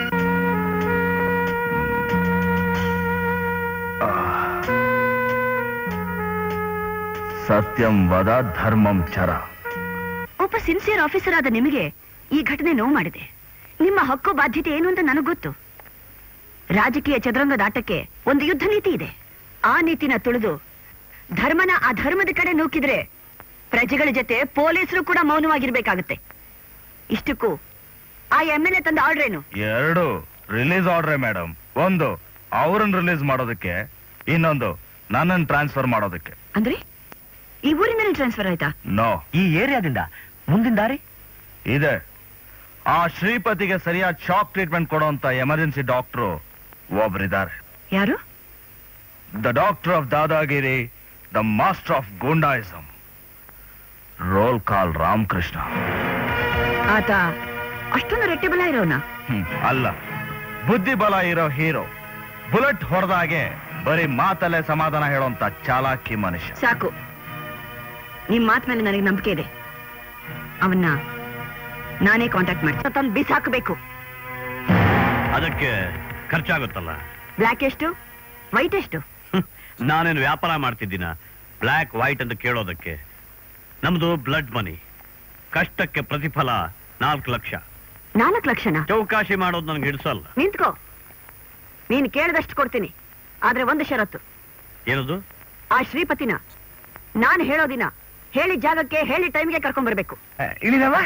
ಸತ್ಯಂ ವದ ಧರ್ಮಂ ಚರ ಒಬ್ಬ ಸಿನ್ಸಿಯರ್ ಆಫೀಸರ್ ಆದ ನಿಮಗೆ ಈ ಘಟನೆ ನೋವು ಮಾಡಿದೆ ನಿಮ್ಮ ಹಕ್ಕು ಬಾಧ್ಯತೆ ಏನು ಅಂತ ನನಗೆ ಗೊತ್ತು ರಾಜಕೀಯ ಚದುರಂಗದ ಆಟಕ್ಕೆ ಒಂದು ಯುದ್ಧ ನೀತಿ ಇದೆ ಆ ನೀತಿನ ತುಳಿದು ಧರ್ಮನ ಆ ಧರ್ಮದ ಕಡೆ ನೂಕಿದ್ರೆ ಪ್ರಜೆಗಳ ಜೊತೆ ಪೊಲೀಸರು ಕೂಡ ಮೌನವಾಗಿರ್ಬೇಕಾಗುತ್ತೆ ಇಷ್ಟಕ್ಕೂ ಆ ಎಂ ಎಲ್ ಎ ತಂದ ಆರ್ಡರ್ ಏನು ಎರಡು ರಿಲೀಸ್ ಆರ್ಡ್ರೆ ಮೇಡಮ್ ಒಂದು ಅವ್ರನ್ನ ರಿಲೀಸ್ ಮಾಡೋದಕ್ಕೆ ಇನ್ನೊಂದು ನನ್ನನ್ನು ಟ್ರಾನ್ಸ್ಫರ್ ಮಾಡೋದಕ್ಕೆ ಅಂದ್ರೆ ಈ ಊರಿಂದಲೇ ಟ್ರಾನ್ಸ್ಫರ್ ಆಯ್ತಾ ನೋ ಈ ಏರಿಯಾದಿಂದ ಮುಂದಿನ ದಾರಿ ಇದೆ ಆ ಶ್ರೀಪತಿಗೆ ಸರಿಯಾದ ಶಾಕ್ ಟ್ರೀಟ್ಮೆಂಟ್ ಕೊಡುವಂತ ಎಮರ್ಜೆನ್ಸಿ ಡಾಕ್ಟ್ರು ಒಬ್ರಿದ್ದಾರೆ ಯಾರು the doctor of dadagiri the master of goondaism roll call Ramakrishna ಆತ ಅಷ್ಟೊಂದು ರೆಟ್ಟೆಬಲ ಇರೋನ ಹ್ಮ್, ಅಲ್ಲ ಬುದ್ಧಿ ಬಲ ಇರೋ ಹೀರೋ ಬುಲೆಟ್ ಹೊಡೆದಾಗೆ ಬರೀ ಮಾತಲ್ಲೇ ಸಮಾಧಾನ ಹೇಳೋಂತ ಚಾಲಾಕಿ ಮನುಷ್ಯ ಸಾಕು ನಿಮ್ ಮಾತ್ ಮೇಲೆ ನನಗೆ ನಂಬಿಕೆ ಇದೆ ಅವನ್ನ ನಾನೇ ಕಾಂಟ್ಯಾಕ್ಟ್ ಮಾಡಿ ತಂದು ಬಿಸಾಕಬೇಕು ಅದಕ್ಕೆ ಖರ್ಚಾಗುತ್ತಲ್ಲ ಬ್ಲ್ಯಾಕ್ ಎಷ್ಟು ವೈಟ್ ಎಷ್ಟು ಹ್ಮ್. ನಾನೇನು ವ್ಯಾಪಾರ ಮಾಡ್ತಿದ್ದೀನ ಬ್ಲ್ಯಾಕ್ ವೈಟ್ ಅಂತ ಕೇಳೋದಕ್ಕೆ ನಮ್ದು ಬ್ಲಡ್ ಮನಿ ಕಷ್ಟಕ್ಕೆ ಪ್ರತಿಫಲ ನಾಲ್ಕು ಲಕ್ಷ ನಾಲ್ಕು ಲಕ್ಷನ ಚೌಕಾಶಿ ಮಾಡೋದು ನನಗೆ ಹಿಡಿಸಲ್ಲ ನಿಂತ್ಕೋ ನೀನ್ ಕೇಳಿದಷ್ಟು ಕೊಡ್ತೀನಿ ಆದ್ರೆ ಒಂದು ಷರತ್ತು ಏನದು ಆ ಶ್ರೀಪತಿನ ನಾನು ಹೇಳೋ ದಿನ ಹೇಳಿದ ಜಾಗಕ್ಕೆ ಹೇಳಿ ಟೈಮ್ಗೆ ಕರ್ಕೊಂಡ್ ಬರ್ಬೇಕು ಇಳಿದವ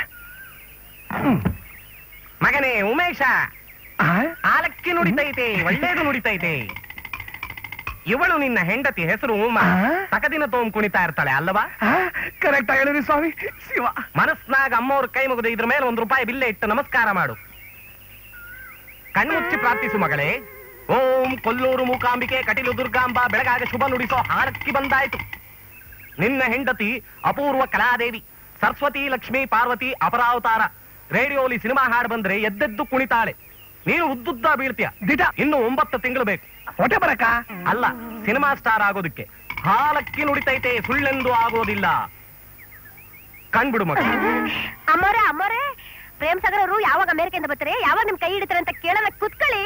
ಮಗನೇ ಉಮೇಶ ಆಲಕ್ಕಿ ನುಡಿತೈತೆ ಒಳ್ಳೇದು ನುಡಿತೈತೆ ಇವಳು ನಿನ್ನ ಹೆಂಡತಿ ಹೆಸರು ಉಮಾ ತಕದಿನ ತೋಮ್ ಕುಣಿತಾ ಇರ್ತಾಳೆ ಅಲ್ಲವಾ ಕರೆಕ್ಟ್ ಹೇಳಿದ್ರಿ ಸ್ವಾಮಿ ಶಿವ ಮನಸ್ನಾಗ ಅಮ್ಮವ್ರ ಕೈ ಮುಗಿದು ಇದ್ರ ಮೇಲೆ ಒಂದು ರೂಪಾಯಿ ಬಿಲ್ಲೆ ಇಟ್ಟು ನಮಸ್ಕಾರ ಮಾಡು ಕಣ್ಮುಚ್ಚಿ ಪ್ರಾರ್ಥಿಸು ಮಗಳೇ ಓಂ ಕೊಲ್ಲೂರು ಮೂಕಾಂಬಿಕೆ ಕಟೀಲು ದುರ್ಗಾಂಬ ಬೆಳಗಾಗ ಶುಭ ನುಡಿಸೋ ಹಾರಕ್ಕಿ ಬಂದಾಯ್ತು ನಿನ್ನ ಹೆಂಡತಿ ಅಪೂರ್ವ ಕಲಾದೇವಿ ಸರಸ್ವತಿ ಲಕ್ಷ್ಮಿ ಪಾರ್ವತಿ ಅಪರಾವತಾರ ರೇಡಿಯೋಲಿ ಸಿನಿಮಾ ಹಾಡು ಬಂದ್ರೆ ಎದ್ದೆದ್ದು ಕುಣಿತಾಳೆ ನೀನು ಉದ್ದುದ್ದ ಬೀಳ್ತೀಯ ದಿಟ ಇನ್ನು ಒಂಬತ್ತು ತಿಂಗಳು ಬೇಕು ಹೊಟ್ಟೆ ಬರಕ ಅಲ್ಲ ಸಿನಿಮಾ ಸ್ಟಾರ್ ಆಗೋದಕ್ಕೆ ಹಾಲಕ್ಕಿ ನುಡಿತೈತೆ ಸುಳ್ಳೆಂದು ಆಗೋದಿಲ್ಲ ಕಣ್ಬಿಡು ಮಗ ಅಮ್ಮೋರೆ ಅಮ್ಮೋರೆ ಪ್ರೇಮ್ ಸಾಗರ್ ಅವರು ಯಾವಾಗ ಅಮೆರಿಕೆಯಿಂದ ಬರ್ತಾರೆ ಯಾವಾಗ ನಿಮ್ ಕೈ ಹಿಡಿತಾರೆ ಅಂತ ಕೇಳಲ್ಲ ಕುತ್ಕೊಳ್ಳಿ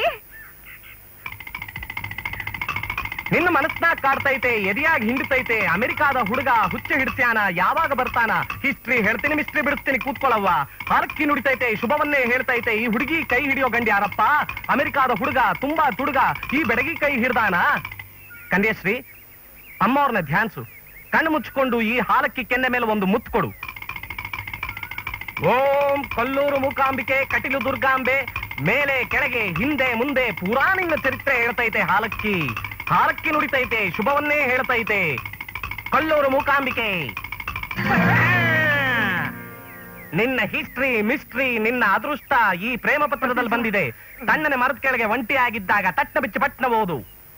ನಿನ್ನ ಮನಸ್ನಾಗ ಕಾಡ್ತೈತೆ ಎದೆಯಾಗಿ ಹಿಂಡ್ತೈತೆ ಅಮೆರಿಕಾದ ಹುಡುಗ ಹುಚ್ಚ ಹಿಡ್ಸ್ಯಾನ ಯಾವಾಗ ಬರ್ತಾನ ಹಿಸ್ಟ್ರಿ ಹೇಳ್ತೀನಿ ಮಿಸ್ಟ್ರಿ ಬಿಡಿಸ್ತೀನಿ ಕೂತ್ಕೊಳ್ಳವ್ವ ಹರಕ್ಕಿ ನುಡಿತೈತೆ ಶುಭವನ್ನೇ ಹೇಳ್ತೈತೆ ಈ ಹುಡುಗಿ ಕೈ ಹಿಡಿಯೋ ಗಂಡಿ ಯಾರಪ್ಪ ಅಮೆರಿಕಾದ ಹುಡುಗ ತುಂಬಾ ತುಡುಗ ಈ ಬೆಡಗಿ ಕೈ ಹಿಡ್ದಾನ ಕಂದೇಶ್ರೀ ಅಮ್ಮವ್ರನ್ನ ಧ್ಯಾನ್ಸು ಕಣ್ಣು ಮುಚ್ಚಿಕೊಂಡು ಈ ಹಾಲಕ್ಕಿ ಕೆನ್ನೆ ಮೇಲೆ ಒಂದು ಮುತ್ತು ಕೊಡು ಓಂ ಕಲ್ಲೂರು ಮೂಕಾಂಬಿಕೆ ಕಟಿಲು ದುರ್ಗಾಂಬೆ ಮೇಲೆ ಕೆಳಗೆ ಹಿಂದೆ ಮುಂದೆ ಪೂರಾ ನಿನ್ನ ಚರಿತ್ರೆ ಹೇಳ್ತೈತೆ ಹಾಲಕ್ಕಿ ಹಾಲಕ್ಕಿ ನುಡಿತೈತೆ ಶುಭವನ್ನೇ ಹೇಳ್ತೈತೆ ಕಲ್ಲೂರು ಮೂಕಾಂಬಿಕೆ ನಿನ್ನ ಹಿಸ್ಟ್ರಿ ಮಿಸ್ಟ್ರಿ ನಿನ್ನ ಅದೃಷ್ಟ ಈ ಪ್ರೇಮ ಪತ್ರದಲ್ಲಿ ಬಂದಿದೆ ತಣ್ಣನೆ ಮರದ ಕೆಳಗೆ ಒಂಟಿ ಆಗಿದ್ದಾಗ ತಟ್ಟ ಬಿಚ್ಚಿ ಪಟ್ನ ಓದು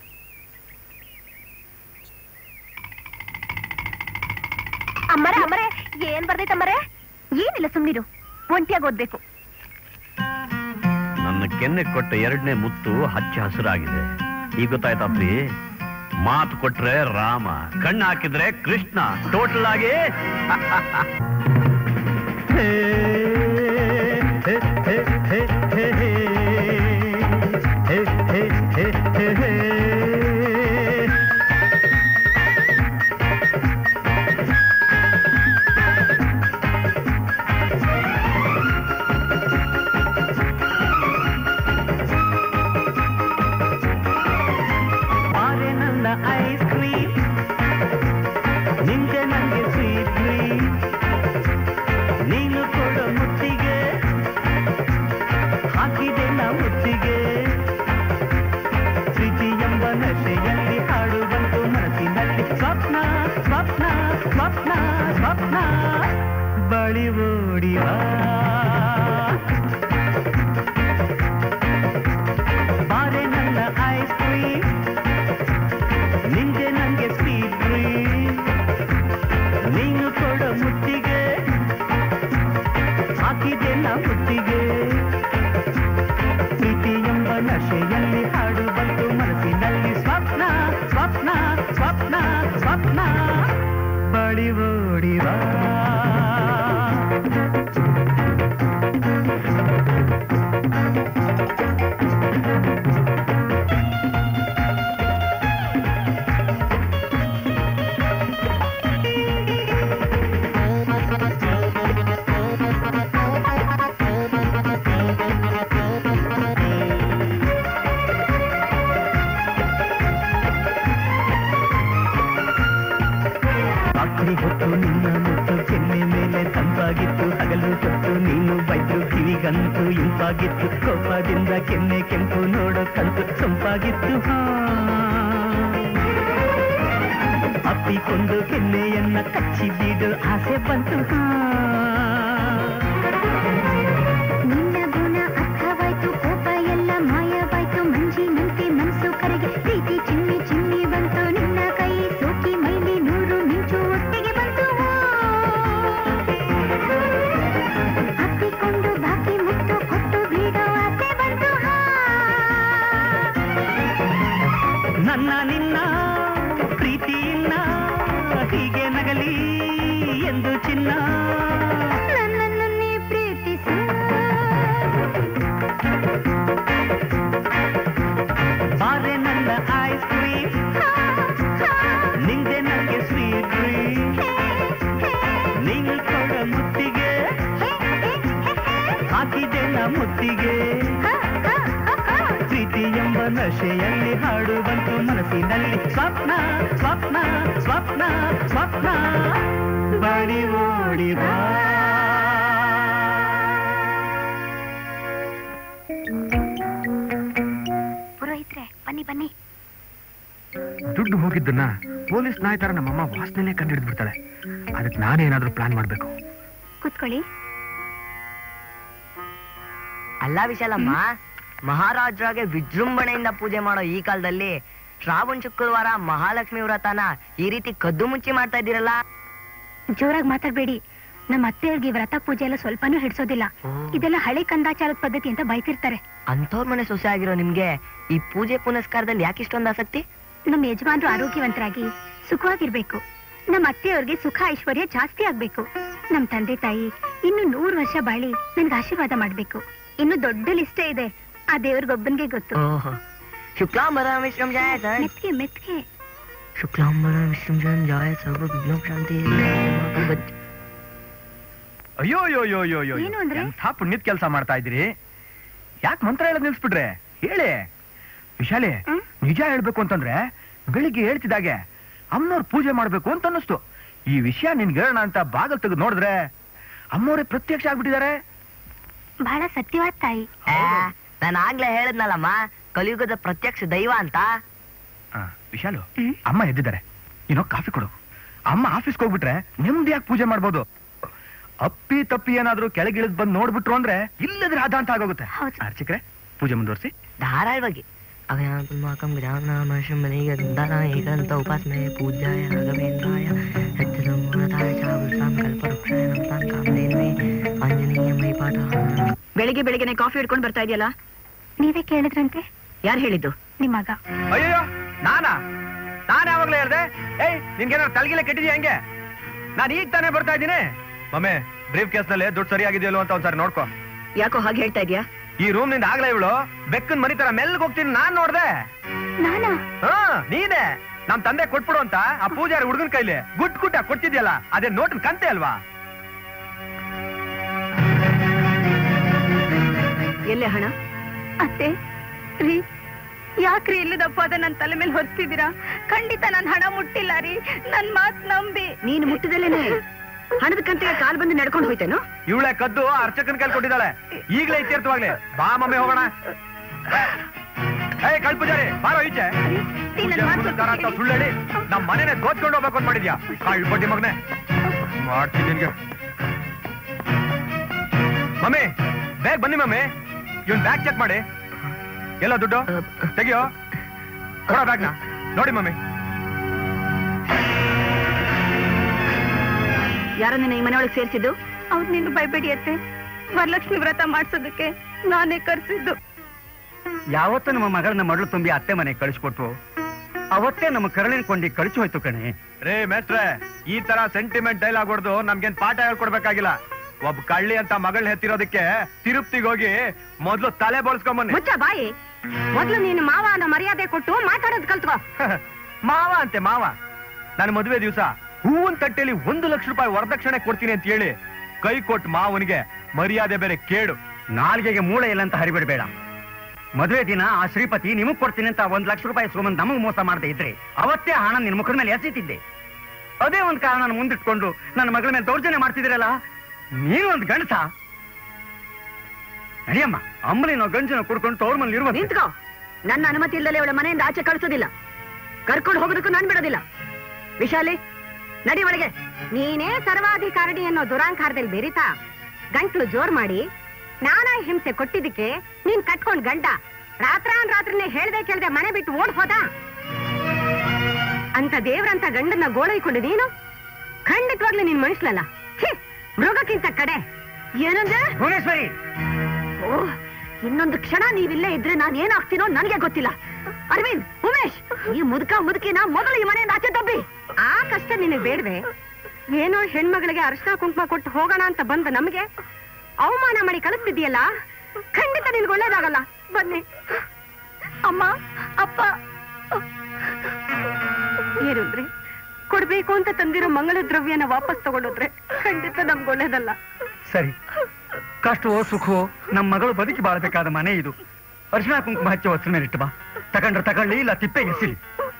ಅಮ್ಮರೇ ಅಮ್ಮರೇ ಏನ್ ಬರ್ದೈತೆ ಅಮ್ಮರೇ ಏನಿಲ್ಲ ಸುಮ್ನಿರು ಒಂಟಿಯಾಗಿ ಓದ್ಬೇಕು ನನ್ನ ಕೆನ್ನೆ ಕೊಟ್ಟ ಎರಡನೇ ಮುತ್ತು ಹಚ್ಚ ಹಸಿರಾಗಿದೆ ಈಗ ಗೊತ್ತಾಯ್ತಾ ಪ್ರಿ ಮಾತು ಕೊಟ್ರೆ ರಾಮ ಕಣ್ಣು ಹಾಕಿದ್ರೆ ಕೃಷ್ಣ ಟೋಟಲ್ ಆಗಿ ಬಾರೆ ನನ್ನ ಐಸ್ ಕ್ರೀಮ್ ನಿಂದೆ ನಂಗೆ ಸ್ವೀಟ್ ಕ್ರೀಮ್ ನೀನು ಕೊಡೋ ಮುತ್ತಿಗೆ ಹಾಕಿದೆ ನಾ ಮುತ್ತಿಗೆ ಪ್ರೀತಿ ಎಂಬ ನಶೆಯಲ್ಲಿ ಹಾಡು ಬಂತು ಮನಸ್ಸಿನಲ್ಲಿ ಸ್ವಪ್ನ ಸ್ವಪ್ನ ಸ್ವಪ್ನ ಸ್ವಪ್ನ ಬಳಿ ಓಡಿವಾ ಬಾರೆ ನನ್ನ ಐಸ್ ಕ್ರೀಮ್ ನಿಂದೆ ನಂಗೆ ಸ್ವೀಟ್ ಕ್ರೀಮ್ ನೀನು ಕೊಡೋ ಮುತ್ತಿಗೆ ಹಾಕಿದೆ ನಾ ಮುತ್ತಿಗೆ ಪ್ರೀತಿ ಎಂಬ ನಶೆಯಲ್ಲಿ ಹಾಡು ಬಂತು ಮನಸ್ಸಿನಲ್ಲಿ ಸ್ವಪ್ನ ಸ್ವಪ್ನ ಸ್ವಪ್ನ ಸ್ವಪ್ನ ಬಳಿ ಓಡಿವಾ ರಾತ್ರಿ ಹೊತ್ತು ನಿನ್ನ ಮುತ್ತು ಕೆನ್ನೆ ಮೇಲೆ ತಂಪಾಗಿತ್ತು ಹಗಲು ಹೊತ್ತು ನೀನು ಬೈದ್ರು ಕಿವಿಗಂತೂ ಇಂಪಾಗಿತ್ತು ಕೋಪದಿಂದ ಕೆನ್ನೆ ಕೆಂಪು ನೋಡೋಕ್ಕಂತೂ ಸೊಂಪಾಗಿತ್ತು ಹಾ ಅಪ್ಪಿಕೊಂಡು ಕೆನ್ನೆಯನ್ನ ಕಚ್ಚಿ ಬೀಡು ಆಸೆ ಬಂತು ಹಾ ನಿನ್ನ ಗುಣ ಅರ್ಥವಾಯ್ತು ಕೋಪ ಎಲ್ಲ ಮಾಯವಾಯ್ತು ಮಂಜಿನಂತೆ ಮನಸ್ಸು ಕರೆಗೆ ಪ್ರೀತಿ ಚಿಮ್ಮಿ ಚಿಮ್ಮಿ ಬಂತು ನಿನ್ನ ಕೈ ಸೋಕಿ ಮೈಲಿ ನೂರು ಮಿಂಚು ಒಟ್ಟಿಗೆ ಬಂತು ಅಪ್ಪಿಕೊಂಡು ಬಾಕಿ ಮುತ್ತು ಕೊಟ್ಟು ಬಿಡೋ ಆಸೆ ಬಂತು ನನ್ನ ನಿನ್ನ ಪ್ರೀತಿಯಿನ್ನ ಹೀಗೆ ನಗಲಿ ಎಂದು ಚಿನ್ನ ನನ್ನನ್ನು ನೀ ಪ್ರೀತಿಸು ಬಾರೆ ನನ್ನ ಐಸ್ ಕ್ರೀಮ್ ನಿಂದೆ ನನಗೆ ಸ್ವೀಟ್ ಕ್ರೀಮ್ ನೀನು ಕೊಡ ಮುತ್ತಿಗೆ ಹಾಕಿದೆ ನಾ ಮುತ್ತಿಗೆ ಪ್ರೀತಿ ಎಂಬ ನಶೆಯಲ್ಲಿ ಹಾಡು ಬಂತು ಮನಸ್ಸಿನಲ್ಲಿ ಸ್ವಪ್ನ ಸ್ವಪ್ನ ಸ್ವಪ್ನ ಸ್ವಪ್ನ ಬಳಿ ಓಡಿ ಬಾ ಪುರೋಹಿತ್ರೆ ಬನ್ನಿ ಬನ್ನಿ ದುಡ್ಡು ಹೋಗಿದ್ದನ್ನ ಪೊಲೀಸ್ ನಾಯ್ ತರ ನಮ್ಮಮ್ಮ ವಾಸನೆ ಕಂಡಿಡ್ದು ಬಿಡ್ತಾಳೆ ಅದಕ್ಕೆ ನಾನೇನಾದ್ರೂ ಪ್ಲಾನ್ ಮಾಡ್ಬೇಕು ಕೂತ್ಕೊಳ್ಳಿ ಅಲ್ಲ ವಿಶಾಲಮ್ಮ ಮಹಾರಾಜರಾಗೆ ವಿಜೃಂಭಣೆಯಿಂದ ಪೂಜೆ ಮಾಡೋ ಈ ಕಾಲದಲ್ಲಿ ಶ್ರಾವಣ ಶುಕ್ರವಾರ ಮಹಾಲಕ್ಷ್ಮಿ ವ್ರತನ ಈ ರೀತಿ ಕದ್ದು ಮುಚ್ಚಿ ಮಾಡ್ತಾ ಇದ್ದೀರಲ್ಲ ಜೋರಾಗಿ ಮಾತಾಡ್ಬೇಡಿ ನಮ್ಮ ಅತ್ತೆಯವ್ರಿಗೆ ವ್ರತ ಪೂಜೆ ಎಲ್ಲ ಸ್ವಲ್ಪನೂ ಹಿಡ್ಸೋದಿಲ್ಲ ಇದೆಲ್ಲ ಹಳೆ ಕಂದಾಚಾರದ ಪದ್ಧತಿ ಅಂತ ಬೈತಿರ್ತಾರೆ ಅಂಥವ್ರ ಮನೆ ಸೊಸೆ ಆಗಿರೋ ನಿಮ್ಗೆ ಈ ಪೂಜೆ ಪುನಸ್ಕಾರದಲ್ಲಿ ಯಾಕೆ ಇಷ್ಟೊಂದು ಆಸಕ್ತಿ ನಮ್ಮ ಯಜಮಾನ್ರು ಆರೋಗ್ಯವಂತರಾಗಿ ಸುಖವಾಗಿರ್ಬೇಕು ನಮ್ಮ ಅತ್ತೆಯವ್ರಿಗೆ ಸುಖ ಐಶ್ವರ್ಯ ಜಾಸ್ತಿ ಆಗ್ಬೇಕು ನಮ್ ತಂದೆ ತಾಯಿ ಇನ್ನು ನೂರು ವರ್ಷ ಬಾಳಿ ನನ್ಗೆ ಆಶೀರ್ವಾದ ಮಾಡ್ಬೇಕು ಇನ್ನು ದೊಡ್ಡ ಲಿಸ್ಟೇ ಇದೆ ಆ ದೇವ್ರಿಗೊಬ್ಬನ್ಗೆ ಗೊತ್ತು ಓಹೋ ಶುಕ್ಲಾಂಬರ ವಿಶ್ರಂ ಜಾಯ ಸರ್ ಮೆತ್ಗೆ ಮೆತ್ಗೆ ಶುಕ್ಲಾಂಬರ ವಿಶ್ರಂ ಜಾಯ ಸರ್ವ ವಿಘ್ನ ಶಾಂತಿ ಅಯ್ಯೋ ಅಯ್ಯೋ ಅಯ್ಯೋ ಅಯ್ಯೋ ಅಯ್ಯೋ ಏನು ಅಂದ್ರೆ? ಎಂಥ ಪುಣ್ಯದ ಕೆಲಸ ಮಾಡ್ತಾ ಇದ್ರಿ ಯಾಕೆ ಮಂತ್ರ ಹೇಳೋದ್ ನಿಲ್ಸ್ಬಿಟ್ರೆ ಹೇಳಿ ವಿಶಾಲಿ ಹ್ಮ್? ನಿಜ ಹೇಳ್ಬೇಕು ಅಂತಂದ್ರೆ ಬೆಳಿಗ್ಗೆ ಹೇಳ್ತಿದ್ದಾಗೆ ಅಮ್ಮನವ್ರ ಪೂಜೆ ಮಾಡ್ಬೇಕು ಅಂತ ಅನ್ನಿಸ್ತು ಈ ವಿಷಯ ನಿನ್ಗೆ ಹೇಳೋಣ ಅಂತ ಬಾಗಲ್ ತೆಗೆದು ನೋಡಿದ್ರೆ ಅಮ್ಮವ್ರೆ ಪ್ರತ್ಯಕ್ಷ ಆಗ್ಬಿಟ್ಟಿದ್ದಾರೆ ಬಹಳ ಸತ್ಯವಾದ ತಾಯಿ ನಾನು ಆಗ್ಲೇ ಹೇಳದ್ನಲ್ಲಮ್ಮ ಕಲಿಯುಗದ ಪ್ರತ್ಯಕ್ಷ ದೈವ ಅಂತ ಆ, ವಿಶಾಲು ಹ್ಮ್? ಅಮ್ಮ ಎದ್ದಿದ್ದಾರೆ ಏನೋ ಕಾಫಿ ಕೊಡು ಅಮ್ಮ ಆಫೀಸ್ಗೆ ಹೋಗ್ಬಿಟ್ರೆ ನೆಮ್ಮದಿಯಾಗಿ ಪೂಜೆ ಮಾಡ್ಬೋದು ಅಪ್ಪಿ ತಪ್ಪಿ ಏನಾದ್ರೂ ಕೆಳಗಿಳಿದ್ ಬಂದು ನೋಡ್ಬಿಟ್ರು ಅಂದ್ರೆ ಇಲ್ಲದ್ರೆ ಅದ ಅಂತ ಆಗೋಗುತ್ತೆ ಹೌದು. ಅರ್ಚಕ್ರೆ ಪೂಜೆ ಮುಂದುವರಿಸಿ ಧಾರಾಳವಾಗಿ ಅಭಯಾತ್ಮಾಕಂ ಗಜಾನಾಮಶಂ ಮನೆಗಂಧನ ಏಕದಂತ ಉಪಾಸನೆ ಪೂಜ್ಯಾಯ ರಾಘವೇಂದ್ರಾಯ ಹೆಚ್ಚದ ಮೂಲತಾಯ ಚ ವಿಶ್ರಾಂ ಕಲ್ಪವೃಕ್ಷಾಯ ನಮತಾಂ ಕಾಮಧೇನುವೆ ಆಂಜನೇಯ ಮೈಪಾಠ ಬೆಳಿಗ್ಗೆ ಬೆಳಿಗ್ಗೆನೆ ಕಾಫಿ ಹಿಡ್ಕೊಂಡು ಬರ್ತಾ ಇದೆಯಲ್ಲ ನೀವೇ ಕೇಳಿದ್ರಂತೆ ಯಾರು ಹೇಳಿದ್ದು ನಿಮ್ ಮಗ ಅಯ್ಯೋ ನಾನಾ ನಾನು ಯಾವಾಗ್ಲೇ ಹೇಳ್ದೆ ಏಯ್ ನಿನ್ಗೇನಾದ್ರು ತಲೆಗಿಲೆ ಕೆಟ್ಟಿದ್ಯಾ ಹಂಗೆ ನಾನು ಈಗ ತಾನೇ ಬರ್ತಾ ಇದ್ದೀನಿ ಮಮ್ಮೆ ಬ್ರೀಫ್ ಕೇಸ್ ನಲ್ಲಿ ದುಡ್ಡು ಸರಿಯಾಗಿದೆಯಲ್ಲೋ ಅಂತ ಒಂದ್ಸಾರಿ ನೋಡ್ಕೊ ಯಾಕೋ ಹಾಗೆ ಹೇಳ್ತಾ ಇದೀಯಾ ಈ ರೂಮ್ ನಿಂದ ಆಗ್ಲೇ ಇವಳು ಬೆಕ್ಕನ್ ಮನಿ ತರ ಮೆಲ್ಗ್ ಹೋಗ್ತೀನಿ ನಾನ್ ನೋಡ್ದೆ ನಾನಾ ಹಾ ನೀನೆ ನಮ್ ತಂದೆ ಕೊಟ್ಬಿಡು ಅಂತ ಆ ಪೂಜಾರಿ ಹುಡುಗನ್ ಕೈಲಿ ಗುಟ್ ಗುಟ್ಟ ಕೊಡ್ತಿದ್ಯಲ್ಲ ಅದೇ ನೋಟಿನ ಕಂತೆ ಅಲ್ವಾ ಎಲ್ಲೇ ಹಣ ಅತ್ತೆ ರೀ ಯಾಕ್ರಿ ಇಲ್ಲದಪ್ಪ ಅದ ನನ್ ತಲೆ ಮೇಲೆ ಹೊರಿಸ್ತಿದ್ದೀರಾ ಖಂಡಿತ ನನ್ ಹಣ ಮುಟ್ಟಿಲ್ಲ ರೀ ನನ್ ಮಾತ್ ನಂಬಿ ನೀನು ಮುಟ್ಟದಲ್ಲೇನೆ ಹಣದ ಕಂತೆಗೆ ಕಾಲ್ ಬಂದು ನಡ್ಕೊಂಡು ಹೋಯ್ತೇನೋ ಇವಳೆ ಕದ್ದು ಆ ಅರ್ಚಕನ್ ಕೈಲಿ ಕೊಟ್ಟಿದ್ದಾಳೆ ಈಗ್ಲೇ ಇತ್ಯರ್ಥವಾಗ್ಲಿ ಬಾ ಮಮ್ಮಿ ಹೋಗೋಣ ಏಯ್ ಕಳ್ ಪೂಜಾರಿ ಬಾರೋ ಈಚೆ ನೀ ನನ್ ಮಾತ್ ಪೂಜೆ ಮುಗಿಸ್ತಾರ ಅಂತ ಕೇಳಿ. ಸುಳ್ಳು ಹೇಳಿ ನಮ್ ಮನೆನೆ ದೋಚ್ಕೊಂಡು ಹೋಗ್ಬೇಕು ಅಂತ ಮಾಡಿದ್ಯಾ ಕಳ್ ಬಡ್ಡಿ ಮಗನೆ ಮಾಡ್ತೀನಿ ನಿನ್ಗೆ ಮಮ್ಮಿ ಬೇಗ ಬನ್ನಿ ಮಮ್ಮಿ ಇವನ್ ಬ್ಯಾಗ್ ಚೆಕ್ ಮಾಡಿ ಎಲ್ಲ ದುಡ್ಡು ತೆಗಿಯೋ ಕೊಡೋ ಬ್ಯಾಗ್ನ ನೋಡಿ ಮಮ್ಮಿ ಯಾರ ನಿನ್ನ ಈ ಮನೆಯೊಳಗೆ ಸೇರಿಸಿದ್ದು ಅವ್ರು ನಿನ್ನ ಬೈಬೇಡಿ ಅತ್ತೆ ವರಲಕ್ಷ್ಮಿ ವ್ರತ ಮಾಡ್ಸೋದಕ್ಕೆ ನಾನೇ ಕರ್ಸಿದ್ದು ಯಾವತ್ತೂ ನಮ್ಮ ಮಗಳನ್ನ ಮಗಳು ತುಂಬಿ ಅತ್ತೆ ಮನೆಗೆ ಕಳಿಸ್ಕೊಟ್ರು ಅವತ್ತೇ ನಮ್ಮ ಕರಳಿನ ಕೊಂಡಿ ಕಳಿಸಿ ಹೋಯ್ತು ಕಣೆ ರೇ ಮೇಸ್ಟ್ರೆ ಈ ತರ ಸೆಂಟಿಮೆಂಟ್ ಡೈಲಾಗ್ ಹೊಡೆದು ನಮ್ಗೇನ್ ಪಾಠ ಹೇಳ್ಕೊಡ್ಬೇಕಾಗಿಲ್ಲ ಒಬ್ಬ ಕಳ್ಳಿ ಅಂತ ಮಗಳನ್ನ ಹೆತ್ತಿರೋದಕ್ಕೆ ತಿರುಪ್ತಿಗೆ ಹೋಗಿ ಮೊದ್ಲು ತಲೆ ಬೋಳ್ಸ್ಕೊಂಬನ್ನಿ ಮುಚ್ಚ ಬಾಯಿ ಮೊದ್ಲು ನೀನು ಮಾವ ಅನ್ನೋ ಮರ್ಯಾದೆ ಕೊಟ್ಟು ಮಾತಾಡೋದು ಕಲ್ತ್ಕೋ ಮಾವ ಅಂತೆ ಮಾವ ನನ್ನ ಮದುವೆ ದಿವಸ ಹೂವಿನ ತಟ್ಟೆಲಿ ಒಂದು ಲಕ್ಷ ರೂಪಾಯಿ ವರದಕ್ಷಿಣೆ ಕೊಡ್ತೀನಿ ಅಂತ ಹೇಳಿ ಕೈ ಕೊಟ್ಟು ಮಾವನಿಗೆ ಮರ್ಯಾದೆ ಬೇರೆ ಕೇಡು ನಾಲ್ಗೆಗೆ ಮೂಳೆ ಇಲ್ಲ ಅಂತ ಹರಿಬಿಡಬೇಡ ಮದುವೆ ದಿನ ಆ ಶ್ರೀಪತಿ ನಿಮಗ್ ಕೊಡ್ತೀನಿ ಅಂತ ಒಂದ್ ಲಕ್ಷ ರೂಪಾಯಿ ಸುಮನ್ ನಮಗ್ ಮೋಸ ಮಾಡದೆ ಇದ್ರೆ ಅವತ್ತೇ ಆ ಹಣ ನಿನ್ ಮುಖದ ಮೇಲೆ ಎಸೀತಿದ್ದೆ ಅದೇ ಒಂದ್ ಕಾರಣ ಮುಂದಿಟ್ಕೊಂಡು ನನ್ನ ಮಗಳ ಮೇಲೆ ದೌರ್ಜನ್ಯ ಮಾಡ್ತಿದ್ದೀರಲ್ಲ ನೀನು ಒಂದ್ ಗಂಡಸ ನಡಿಯಮ್ಮ ಅಂಬಲಿನ ಗಂಜನ ಕುಡ್ಕೊಂಡು ತವ್ರ ಮನೇಲಿ ಇರುವ ನಿಂತ್ಕೋ ನನ್ನ ಅನುಮತಿ ಇಲ್ಲದೆ ಅವಳ ಮನೆಯಿಂದ ಆಚೆ ಕಳಿಸೋದಿಲ್ಲ ಕರ್ಕೊಂಡು ಹೋಗೋದಕ್ಕೂ ನಾನ್ ಬಿಡೋದಿಲ್ಲ ವಿಶಾಲಿ ನಡಿ ಒಳಗೆ ನೀನೇ ಸರ್ವಾಧಿಕಾರಣಿ ಅನ್ನೋ ದುರಾಂಕಾರದಲ್ಲಿ ಬೆರಿತಾ ಗಂಟ್ಲು ಜೋರ್ ಮಾಡಿ ನಾನಾ ಹಿಂಸೆ ಕೊಟ್ಟಿದ್ದಕ್ಕೆ ನೀನ್ ಕಟ್ಕೊಂಡ್ ಗಂಡ ರಾತ್ರಾನ್ ರಾತ್ರಿನೇ ಹೇಳ್ದೆ ಕೇಳ್ದೆ ಮನೆ ಬಿಟ್ಟು ಓಡ್ ಹೋದ ಅಂತ ದೇವ್ರಂತ ಗಂಡನ್ನ ಗೋಳೈಕೊಂಡು ನೀನು ಖಂಡಿತವಾಗ್ಲೂ ನೀನ್ ಮನುಷ್ಯನಲ್ಲ ಛೀ, ಮೃಗಕ್ಕಿಂತ ಕಡೆ ಏನಂದ್ರೆ ಭುವನೇಶ್ವರಿ ಓ ಇನ್ನೊಂದು ಕ್ಷಣ ನೀವಿಲ್ಲೇ ಇದ್ರೆ ನಾನು ಏನಾಗ್ತೀನೋ ನನಗೆ ಗೊತ್ತಿಲ್ಲ ಅರವಿಂದ್ ಉಮೇಶ್ ಈ ಮುದುಕ ಮುದುಕಿನ ಮೊದಲು ಈ ಮನೆಯಿಂದ ಆಚೆ ದಬ್ಬಿ ಆ ಕಷ್ಟ ನಿನಗೆ ಬೇಡವೆ ಏನೋ ಹೆಣ್ಮಗಳಿಗೆ ಅರಶಿನ ಕುಂಕುಮ ಕೊಟ್ಟು ಹೋಗೋಣ ಅಂತ ಬಂದ ನಮಗೆ ಅವಮಾನ ಮಾಡಿ ಕಳಿಸ್ತಿದ್ಯಲ್ಲ ಖಂಡಿತ ನಿನ್ಗೆ ಒಳ್ಳೇದಾಗಲ್ಲ ಬನ್ನಿ ಅಮ್ಮ ಅಪ್ಪ ಏನಂದ್ರೆ ಕೊಡ್ಬೇಕು ಅಂತ ತಂದಿರೋ ಮಂಗಳ ದ್ರವ್ಯನ ವಾಪಸ್ ತಗೊಂಡೋದ್ರೆ ಖಂಡಿತ ನಮ್ಗೆ ಒಳ್ಳೇದಲ್ಲ ಸರಿ ಕಷ್ಟವೋ ಸುಖವೋ ನಮ್ಮ ಮಗಳು ಬದುಕಿ ಬಾಳ್ಬೇಕಾದ ಮನೆ ಇದು ಅರಿಶಿನ ಕುಂಕುಮ ಹಚ್ಚಿ ಹೊಸ ಮೇಲೆ ಇಟ್ಟು ಬಾ ತಗೊಂಡ್ರೆ ತಗೊಳ್ಳಿ ಇಲ್ಲ ತಿಪ್ಪೆ ಎಸಿಲಿ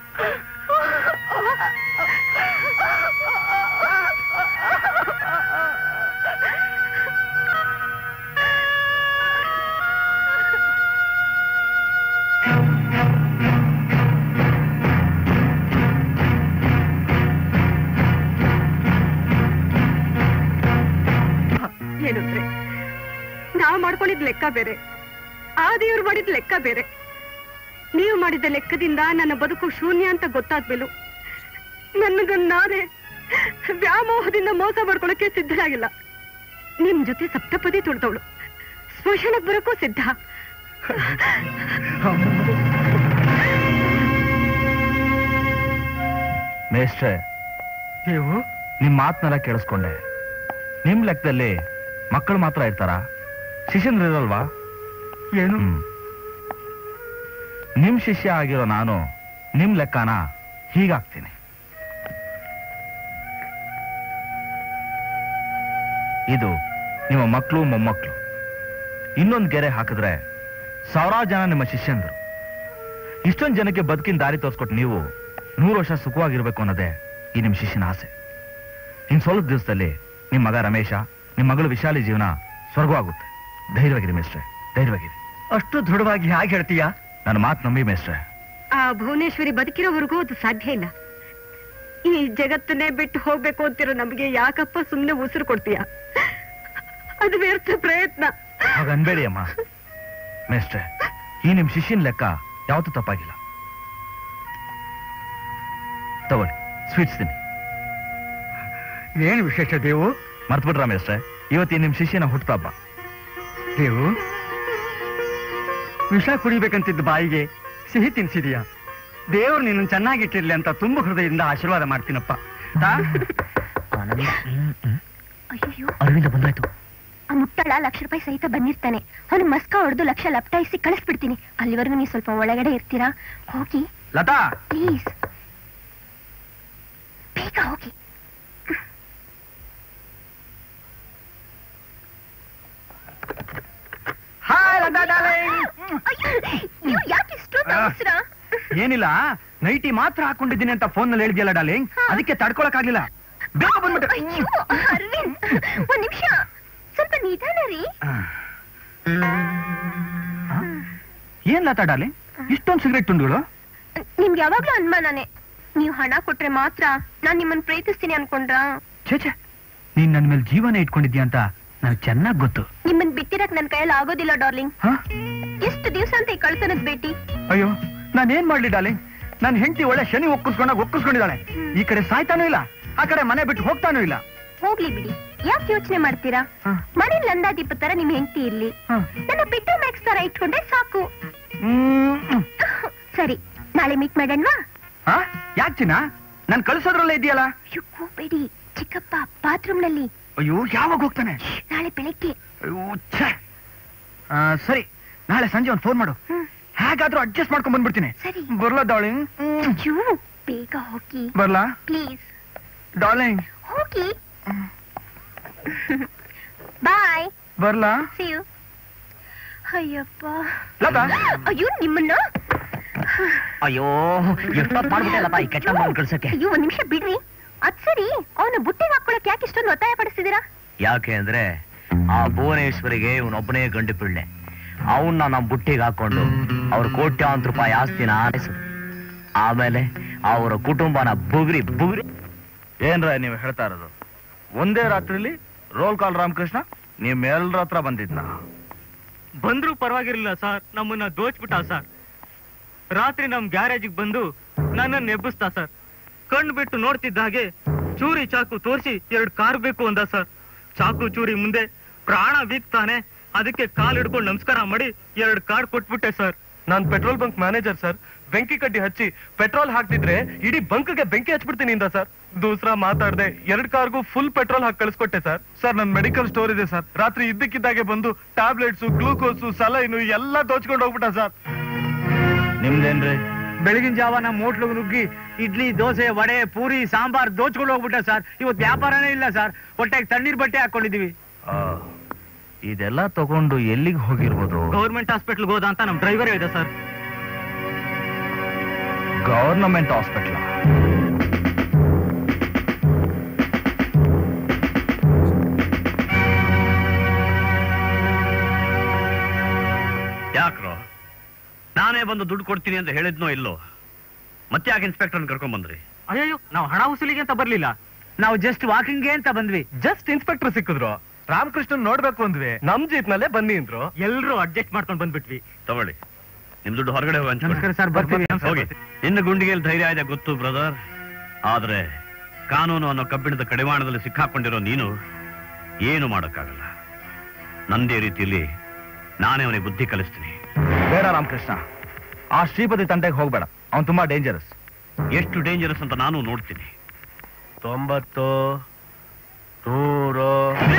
ಏನಂದ್ರೆ ನಾವು ಮಾಡ್ಕೊಂಡಿದ್ ಲೆಕ್ಕ ಬೇರೆ ಆ ದೇವ್ರು ಮಾಡಿದ ಲೆಕ್ಕ ಬೇರೆ ನೀವು ಮಾಡಿದ ಲೆಕ್ಕದಿಂದ ನನ್ನ ಬದುಕು ಶೂನ್ಯ ಅಂತ ಗೊತ್ತಾದ್ಮೇಲೂ ನನ್ನದನ್ನ ನಾನೇ ವ್ಯಾಮೋಹದಿಂದ ಮೋಸ ಮಾಡ್ಕೊಳಕ್ಕೆ ಸಿದ್ಧರಾಗಿಲ್ಲ ನಿಮ್ ಜೊತೆ ಸಪ್ತಪದಿ ತುಳಿದವಳು ಸ್ಮಶಾನಕ್ ಬರೋಕ್ಕೂ ಸಿದ್ಧ ಮೇಷ್ಟ್ರೆ ನೀವು ನಿಮ್ ಮಾತನ್ನೆಲ್ಲ ಕೇಳಿಸ್ಕೊಂಡೆ ನಿಮ್ ಲೆಕ್ಕದಲ್ಲಿ ಮಕ್ಕಳು ಮಾತ್ರ ಇರ್ತಾರ ಶಿಷ್ಯನ್ರು ಇರಲ್ವಾ ಏನು ಹ್ಮ್. ನಿಮ್ ಶಿಷ್ಯ ಆಗಿರೋ ನಾನು ನಿಮ್ ಲೆಕ್ಕನ ಹೀಗಾಗ್ತೀನಿ ಇದು ನಿಮ್ಮ ಮಕ್ಕಳು ಮೊಮ್ಮಕ್ಕಳು ಇನ್ನೊಂದು ಗೆರೆ ಹಾಕಿದ್ರೆ ಸಾವಿರಾರು ಜನ ನಿಮ್ಮ ಶಿಷ್ಯಂದ್ರು ಇಷ್ಟೊಂದು ಜನಕ್ಕೆ ಬದುಕಿನ ದಾರಿ ತೋರಿಸ್ಕೊಟ್ಟು ನೀವು ನೂರು ವರ್ಷ ಸುಖವಾಗಿರ್ಬೇಕು ಅನ್ನೋದೇ ಈ ನಿಮ್ಮ ಶಿಷ್ಯನ ಆಸೆ ಇನ್ ಸ್ವಲ್ಪ ದಿವಸದಲ್ಲಿ ನಿಮ್ಮ ಮಗ ರಮೇಶ ನಿಮ್ಮ ಮಗಳು ವಿಶಾಲಿ ಜೀವನ ಸ್ವರ್ಗವಾಗುತ್ತೆ ಧೈರ್ಯವಾಗಿರಿ ಮೇಸ್ಟ್ರೆ ಧೈರ್ಯವಾಗಿರಿ ಅಷ್ಟು ದೃಢವಾಗಿ ಹೇಗೆ ಹೇಳ್ತೀಯಾ ನನ್ನ ಮಾತು ನಂಬಿ ಮೇಸ್ಟ್ರೆ ಆ ಭುವನೇಶ್ವರಿ ಬದುಕಿರೋವರೆಗೂ ಅದು ಸಾಧ್ಯ ಇಲ್ಲ ಈ ಜಗತ್ತನ್ನೇ ಬಿಟ್ಟು ಹೋಗ್ಬೇಕು ಅಂತಿರೋ ನಮಗೆ ಯಾಕಪ್ಪ ಸುಮ್ನೆ ಉಸಿರು ಕೊಡ್ತೀಯ ಅದು ವ್ಯರ್ಥ ಪ್ರಯತ್ನ ಹಾಗ ಅನ್ಬೇಡಿ ಅಮ್ಮ ಮೇಸ್ಟ್ರೆ ಈ ನಿಮ್ ಶಿಷ್ಯನ್ ಲೆಕ್ಕ ಯಾವತ್ತೂ ತಪ್ಪಾಗಿಲ್ಲ ತಗೊಳ್ಳಿ ಸ್ವೀಟ್ಸ್ ತಿನ್ನಿ ಏನು ವಿಶೇಷ ದೇವು ಮರ್ತ್ಬಿಟ್ರ ಮೇಸ್ಟ್ರೆ ಇವತ್ತು ಈ ನಿಮ್ ಶಿಷ್ಯನ ಹುಟ್ಟುತ್ತಬ್ಬ ದೇವು ವಿಷ ಕುಡಿಬೇಕಂತಿದ್ದ ಬಾಯಿಗೆ ಸಿಹಿ ತಿನ್ಸಿದೀಯ ದೇವ್ರು ನಿನ್ನ ಚೆನ್ನಾಗಿಟ್ಟಿರ್ಲಿ ಅಂತ ತುಂಬ ಹೃದಯದಿಂದ ಆಶೀರ್ವಾದ ಮಾಡ್ತೀನಪ್ಪ ಆ? ಅಯ್ಯೋ ಅರವಿಂದ ಬಂದಾಯ್ತು ಆ ಮುಟ್ಟಳ ಲಕ್ಷ ರೂಪಾಯಿ ಸಹಿತ ಬಂದಿರ್ತಾನೆ ಅವನು ಮಸ್ಕ ಹೊಡೆದು ಲಕ್ಷ ಲಪ್ಟಾಯಿಸಿ ಕಳಿಸ್ಬಿಡ್ತೀನಿ ಅಲ್ಲಿವರೆಗೂ ನೀವು ಸ್ವಲ್ಪ ಒಳಗಡೆ ಇರ್ತೀರಾ ಹೋಗಿ ಲತಾ ಪ್ಲೀಸ್ ಬೇಗ ಹೋಗಿ ಹಾಯ್ ಲತಾ darling. ಅಯ್ಯೋ, ನೀವು ಯಾಕೆ ಇಷ್ಟೊಂದು ಆ. ಅವಸರ ಏನಿಲ್ಲ ನೈಟಿ ಮಾತ್ರ ಹಾಕೊಂಡಿದ್ದೀನಿ ಅಂತ ಫೋನ್ ನಲ್ಲಿ ಹೇಳಿದ್ಯಲ್ಲ ಡಾರ್ಲಿಂಗ್ ಅದಕ್ಕೆ ತಡ್ಕೊಳಕ್ಕಾಗ್ಲಿಲ್ಲ ಬೇಗ ಬಂದ್ಬಿಟ್ಟೆ ಅಯ್ಯೋ ಅರವಿಂದ್ ಒಂದ್ ನಿಮಿಷ ಸ್ವಲ್ಪ ನಿಧಾನ ರೀ ಏನ್ ಲತಾ ಡಾರ್ಲಿಂಗ್ ಇಷ್ಟೊಂದು ಸಿಗರೆಟ್ ತುಂಡುಗಳು ನಿಮ್ಗೆ ಯಾವಾಗ್ಲೂ ಅನುಮಾನನೇ ನೀವು ಹಣ ಕೊಟ್ರೆ ಮಾತ್ರ ನಾನ್ ನಿಮ್ಮನ್ನ ಪ್ರೀತಿಸ್ತೀನಿ ಅನ್ಕೊಂಡ್ರಾ ಛೇ ಛೇ ನೀನ್ ನನ್ನ ಮೇಲೆ ಜೀವನ ಇಟ್ಕೊಂಡಿದ್ಯಾ ಅಂತ ನನಗೆ ಚೆನ್ನಾಗ್ ಗೊತ್ತು ನಿಮ್ಮನ್ ಬಿಟ್ಟಿರಕ್ ನನ್ ಕೈಯಲ್ಲಿ ಆಗೋದಿಲ್ಲ ಡಾರ್ಲಿಂಗ್ ಹ? ಎಷ್ಟು ದಿವಸ ಅಂತ ಈ ಕಳ್ತನದ ಭೇಟಿ ಅಯ್ಯೋ ನಾನ್ ಏನ್ ಮಾಡ್ಲಿ ಡಾರ್ಲಿಂಗ್ ನನ್ ಹೆಂಡತಿ ಒಳ್ಳೆ ಶನಿ ಒಕ್ಕಿಸ್ಕೊಂಡಾಗ ಒಕ್ಕಿಸ್ಕೊಂಡಿದ್ದಾಳೆ ಈ ಕಡೆ ಸಾಯ್ತಾನೂ ಇಲ್ಲ ಆ ಕಡೆ ಮನೆ ಬಿಟ್ಟು ಹೋಗ್ತಾನೂ ಇಲ್ಲ ಹೋಗ್ಲಿ ಬಿಡಿ ಯಾಕೆ ಯೋಚನೆ ಮಾಡ್ತೀರಾ ಹ. ಮನೆ ಲಂದಾದೀಪ ತರ ನಿಮ್ ಹೆಂಡತಿ ಇರ್ಲಿ ಹ. ನನ್ನ ಬಿಟ್ಟು ಮ್ಯಾಕ್ಸ್ ತರ ಇಟ್ಕೊಂಡ್ರೆ ಸಾಕು ಹ್ಮ್, ಹ್ಮ್. ಸರಿ ನಾಳೆ ಮೀಟ್ ಮಾಡೋಣವಾ ಆ? ಯಾಕ್ ಚಿನ್ನ ನಾನ್ ಕಳ್ಸೋದ್ರಲ್ಲೇ ಇದೆಯಲ್ಲ ಅಯ್ಯೋ ಹೋಗ್ಬೇಡಿ ಚಿಕ್ಕಪ್ಪ ಬಾತ್ರೂಮ್ ನಲ್ಲಿ ಅಯ್ಯೋ ಯಾವಾಗ ಹೋಗ್ತಾನೆ ನಾಳೆ ಬೆಳಗ್ಗೆ ಅಯ್ಯೋ, ಛೆ. ಆ, ಸರಿ ನಾಳೆ ಸಂಜೆ ಒಂದು ಫೋನ್ ಮಾಡು ಹ್ಮ್. ಹೇಗಾದ್ರೂ ಅಡ್ಜಸ್ಟ್ ಮಾಡ್ಕೊಂಡ್ ಬಂದ್ಬಿಡ್ತೀನಿ ಸರಿ ಬರ್ಲಾ ಡಾರ್ಲಿಂಗ್ ಅಯ್ಯೋ ಬೇಗ ಹೋಗಿ ಬರ್ಲಾ ಪ್ಲೀಸ್ ಡಾರ್ಲಿಂಗ್ ಹೋಗಿ ಬಾಯ್ ಬರ್ಲಾ ಸಿ ಯು ಅಯ್ಯಪ್ಪ ಲತಾ ಅಯ್ಯೋ ನಿಮ್ಮನ್ನ ಅಯ್ಯೋ ಎಷ್ಟೊತ್ತು ಮಾಡ್ಬಿಟ್ಟಲ್ಲಪ್ಪ ಈ ಕೆಟ್ಟ ಮಗನ್ ಕಳ್ಸಕ್ಕೆ ಅಯ್ಯೋ ಒಂದ್ ನಿಮಿಷ ಬಿಡ್ರಿ ಅದ್ ಸರಿ ಅವನ ಬುಟ್ಟಿಗೆ ಹಾಕೊಳಕ್ ಯಾಕೆ ಇಷ್ಟೊಂದು ಒತ್ತಾಯ ಪಡಿಸ್ತಿದ್ದೀರಾ ಯಾಕೆ ಅಂದ್ರೆ ಆ ಭುವನೇಶ್ವರಿಗೆ ಇವನೊಬ್ಬನೇ ಗಂಡು ಪಿಳ್ಳೆ ಅವನ್ನ ನಮ್ ಬುಟ್ಟಿಗೆ ಹಾಕೊಂಡು ಅವ್ರ ಕೋಟ್ಯಾಂತರ ರೂಪಾಯಿ ಆಸ್ತಿನ ಆರಿಸಿದ್ರು ಆಮೇಲೆ ಅವರ ಕುಟುಂಬನ ಬುಗ್ರಿ ಬುಗ್ರಿ ಏನ್ರ ನೀವು ಹೇಳ್ತಾ ಇರೋದು ಒಂದೇ ರಾತ್ರಿಲಿ ರೋಲ್ ಕಾಲ್ ರಾಮಕೃಷ್ಣ ನಿಮ್ ಎಲ್ರ ಹತ್ರ ಬಂದಿದ್ನ ಬಂದ್ರು ಪರವಾಗಿರ್ಲಿಲ್ಲ ಸರ್ ನಮ್ಮನ್ನ ದೋಚ್ಬಿಟ್ಟ ಸರ್ ರಾತ್ರಿ ನಮ್ ಗ್ಯಾರೇಜಿಗೆ ಬಂದು ನನ್ನನ್ನು ಎಬ್ಬಿಸ್ತಾ ಸರ್ ಕಣ್ಣು ಬಿಟ್ಟು ನೋಡ್ತಿದ್ದ ಹಾಗೆ ಚೂರಿ ಚಾಕು ತೋರಿಸಿ ಎರಡು ಕಾರ್ ಬೇಕು ಅಂದ ಸರ್ ಚಾಕು ಚೂರಿ ಮುಂದೆ ಪ್ರಾಣ ಬೀಗ್ತಾನೆ ಅದಕ್ಕೆ ಕಾಲ್ ಹಿಡ್ಕೊಂಡು ನಮಸ್ಕಾರ ಮಾಡಿ ಎರಡು ಕಾರ್ ಕೊಟ್ಬಿಟ್ಟೆ ಸರ್ ನಾನ್ ಪೆಟ್ರೋಲ್ ಬಂಕ್ ಮ್ಯಾನೇಜರ್ ಸರ್ ಬೆಂಕಿ ಕಡ್ಡಿ ಹಚ್ಚಿ ಪೆಟ್ರೋಲ್ ಹಾಕ್ತಿದ್ರೆ ಇಡೀ ಬಂಕ್ಗೆ ಬೆಂಕಿ ಹಚ್ಬಿಡ್ತೀನಿ ಇಂದ ಸರ್ ದೂಸರಾ ಮಾತಾಡ್ದೆ ಎರಡ್ ಕಾರ್ಗೂ ಫುಲ್ ಪೆಟ್ರೋಲ್ ಹಾಕಿ ಕಳಿಸ್ಕೊಟ್ಟೆ ಸರ್ ಸರ್ ನನ್ ಮೆಡಿಕಲ್ ಸ್ಟೋರ್ ಇದೆ ಸರ್ ರಾತ್ರಿ ಇದ್ದಕ್ಕಿದ್ದಾಗೆ ಬಂದು ಟ್ಯಾಬ್ಲೆಟ್ಸ್ ಗ್ಲೂಕೋಸು ಸಲೈನು ಎಲ್ಲ ದೋಚ್ಕೊಂಡು ಹೋಗ್ಬಿಟ್ಟ ಸರ್ ನಿಮ್ದೇನ್ರಿ ಬೆಳಗಿನ ಜಾವ ನಮ್ಮ ಹೋಟ್ಲಿಗೆ ನುಗ್ಗಿ ಇಡ್ಲಿ ದೋಸೆ ವಡೆ ಪೂರಿ ಸಾಂಬಾರ್ ದೋಚ್ಕೊಂಡು ಹೋಗ್ಬಿಟ್ಟ ಸರ್ ಇವತ್ತು ವ್ಯಾಪಾರನೇ ಇಲ್ಲ ಸರ್ ಹೊಟ್ಟೆಗೆ ತಣ್ಣೀರ್ ಬಟ್ಟೆ ಹಾಕೊಂಡಿದೀವಿ ಆ, ಇದೆಲ್ಲ ತಗೊಂಡು ಎಲ್ಲಿಗೆ ಹೋಗಿರ್ಬೋದು ಗೌರ್ಮೆಂಟ್ ಹಾಸ್ಪಿಟ್ಲ್ಗೆ ಹೋದ ಅಂತ ನಮ್ ಡ್ರೈವರ್ ಇದೆ ಸರ್ ಗವರ್ನಮೆಂಟ್ ಹಾಸ್ಪಿಟ್ಲ್ ಯಾಕ್ರೋ ನಾನೇ ಬಂದು ದುಡ್ಡು ಕೊಡ್ತೀನಿ ಅಂತ ಹೇಳಿದ್ನೋ ಇಲ್ಲೋ ಮತ್ತೆ ಯಾಕೆ ಇನ್ಸ್ಪೆಕ್ಟರ್ ಕರ್ಕೊಂಡ್ ಬಂದ್ರಿ ಅಯ್ಯೋ ನಾವು ಹಣ ವಸೂಲಿಗೆ ಅಂತ ಬರ್ಲಿಲ್ಲ ನಾವು ಜಸ್ಟ್ ವಾಕಿಂಗ್ಗೆ ಅಂತ ಬಂದ್ವಿ ಜಸ್ಟ್ ಇನ್ಸ್ಪೆಕ್ಟರ್ ಸಿಕ್ಕಿದ್ರು ರಾಮಕೃಷ್ಣನ್ ನೋಡ್ಬೇಕು ಅಂದ್ವಿ ನಮ್ ಜೀಪ್ ನಲ್ಲೇ ಬನ್ನಿ ಅಂದ್ರು ಎಲ್ರು ಅಡ್ಜಸ್ಟ್ ಮಾಡ್ಕೊಂಡು ಬಂದ್ಬಿಟ್ವಿ ತಗೊಳ್ಳಿ ನಿಮ್ ದುಡ್ಡು ಹೊರಗಡೆ ಹೋಗಿ ಹಂಚ್ಕೊಳ್ಳಿ. ನಮಸ್ಕಾರ ಸರ್ ಬರ್ತೀವಿ ಹೋಗಿ ನಿನ್ನ ಗುಂಡಿಗೆಯಲ್ಲಿ ಧೈರ್ಯ ಇದೆ ಗೊತ್ತು ಬ್ರದರ್ ಆದ್ರೆ ಕಾನೂನು ಅನ್ನೋ ಕಬ್ಬಿಣದ ಕಡಿವಾಣದಲ್ಲಿ ಸಿಕ್ಕಾಕೊಂಡಿರೋ ನೀನು ಏನು ಮಾಡೋಕ್ಕಾಗಲ್ಲ ನಂದೇ ರೀತಿಯಲ್ಲಿ ನಾನೇ ಅವನಿಗೆ ಬುದ್ಧಿ ಕಲಿಸ್ತೀನಿ ಬೇಡ ರಾಮಕೃಷ್ಣ ಆ ಶ್ರೀಪತಿ ತಂಟೆಗೆ ಹೋಗ್ಬೇಡ ಅವನ್ ತುಂಬಾ ಡೇಂಜರಸ್ ಎಷ್ಟು ಡೇಂಜರಸ್ ಅಂತ ನಾನು ನೋಡ್ತೀನಿ ತೊಂಬತ್ತು ದೂರು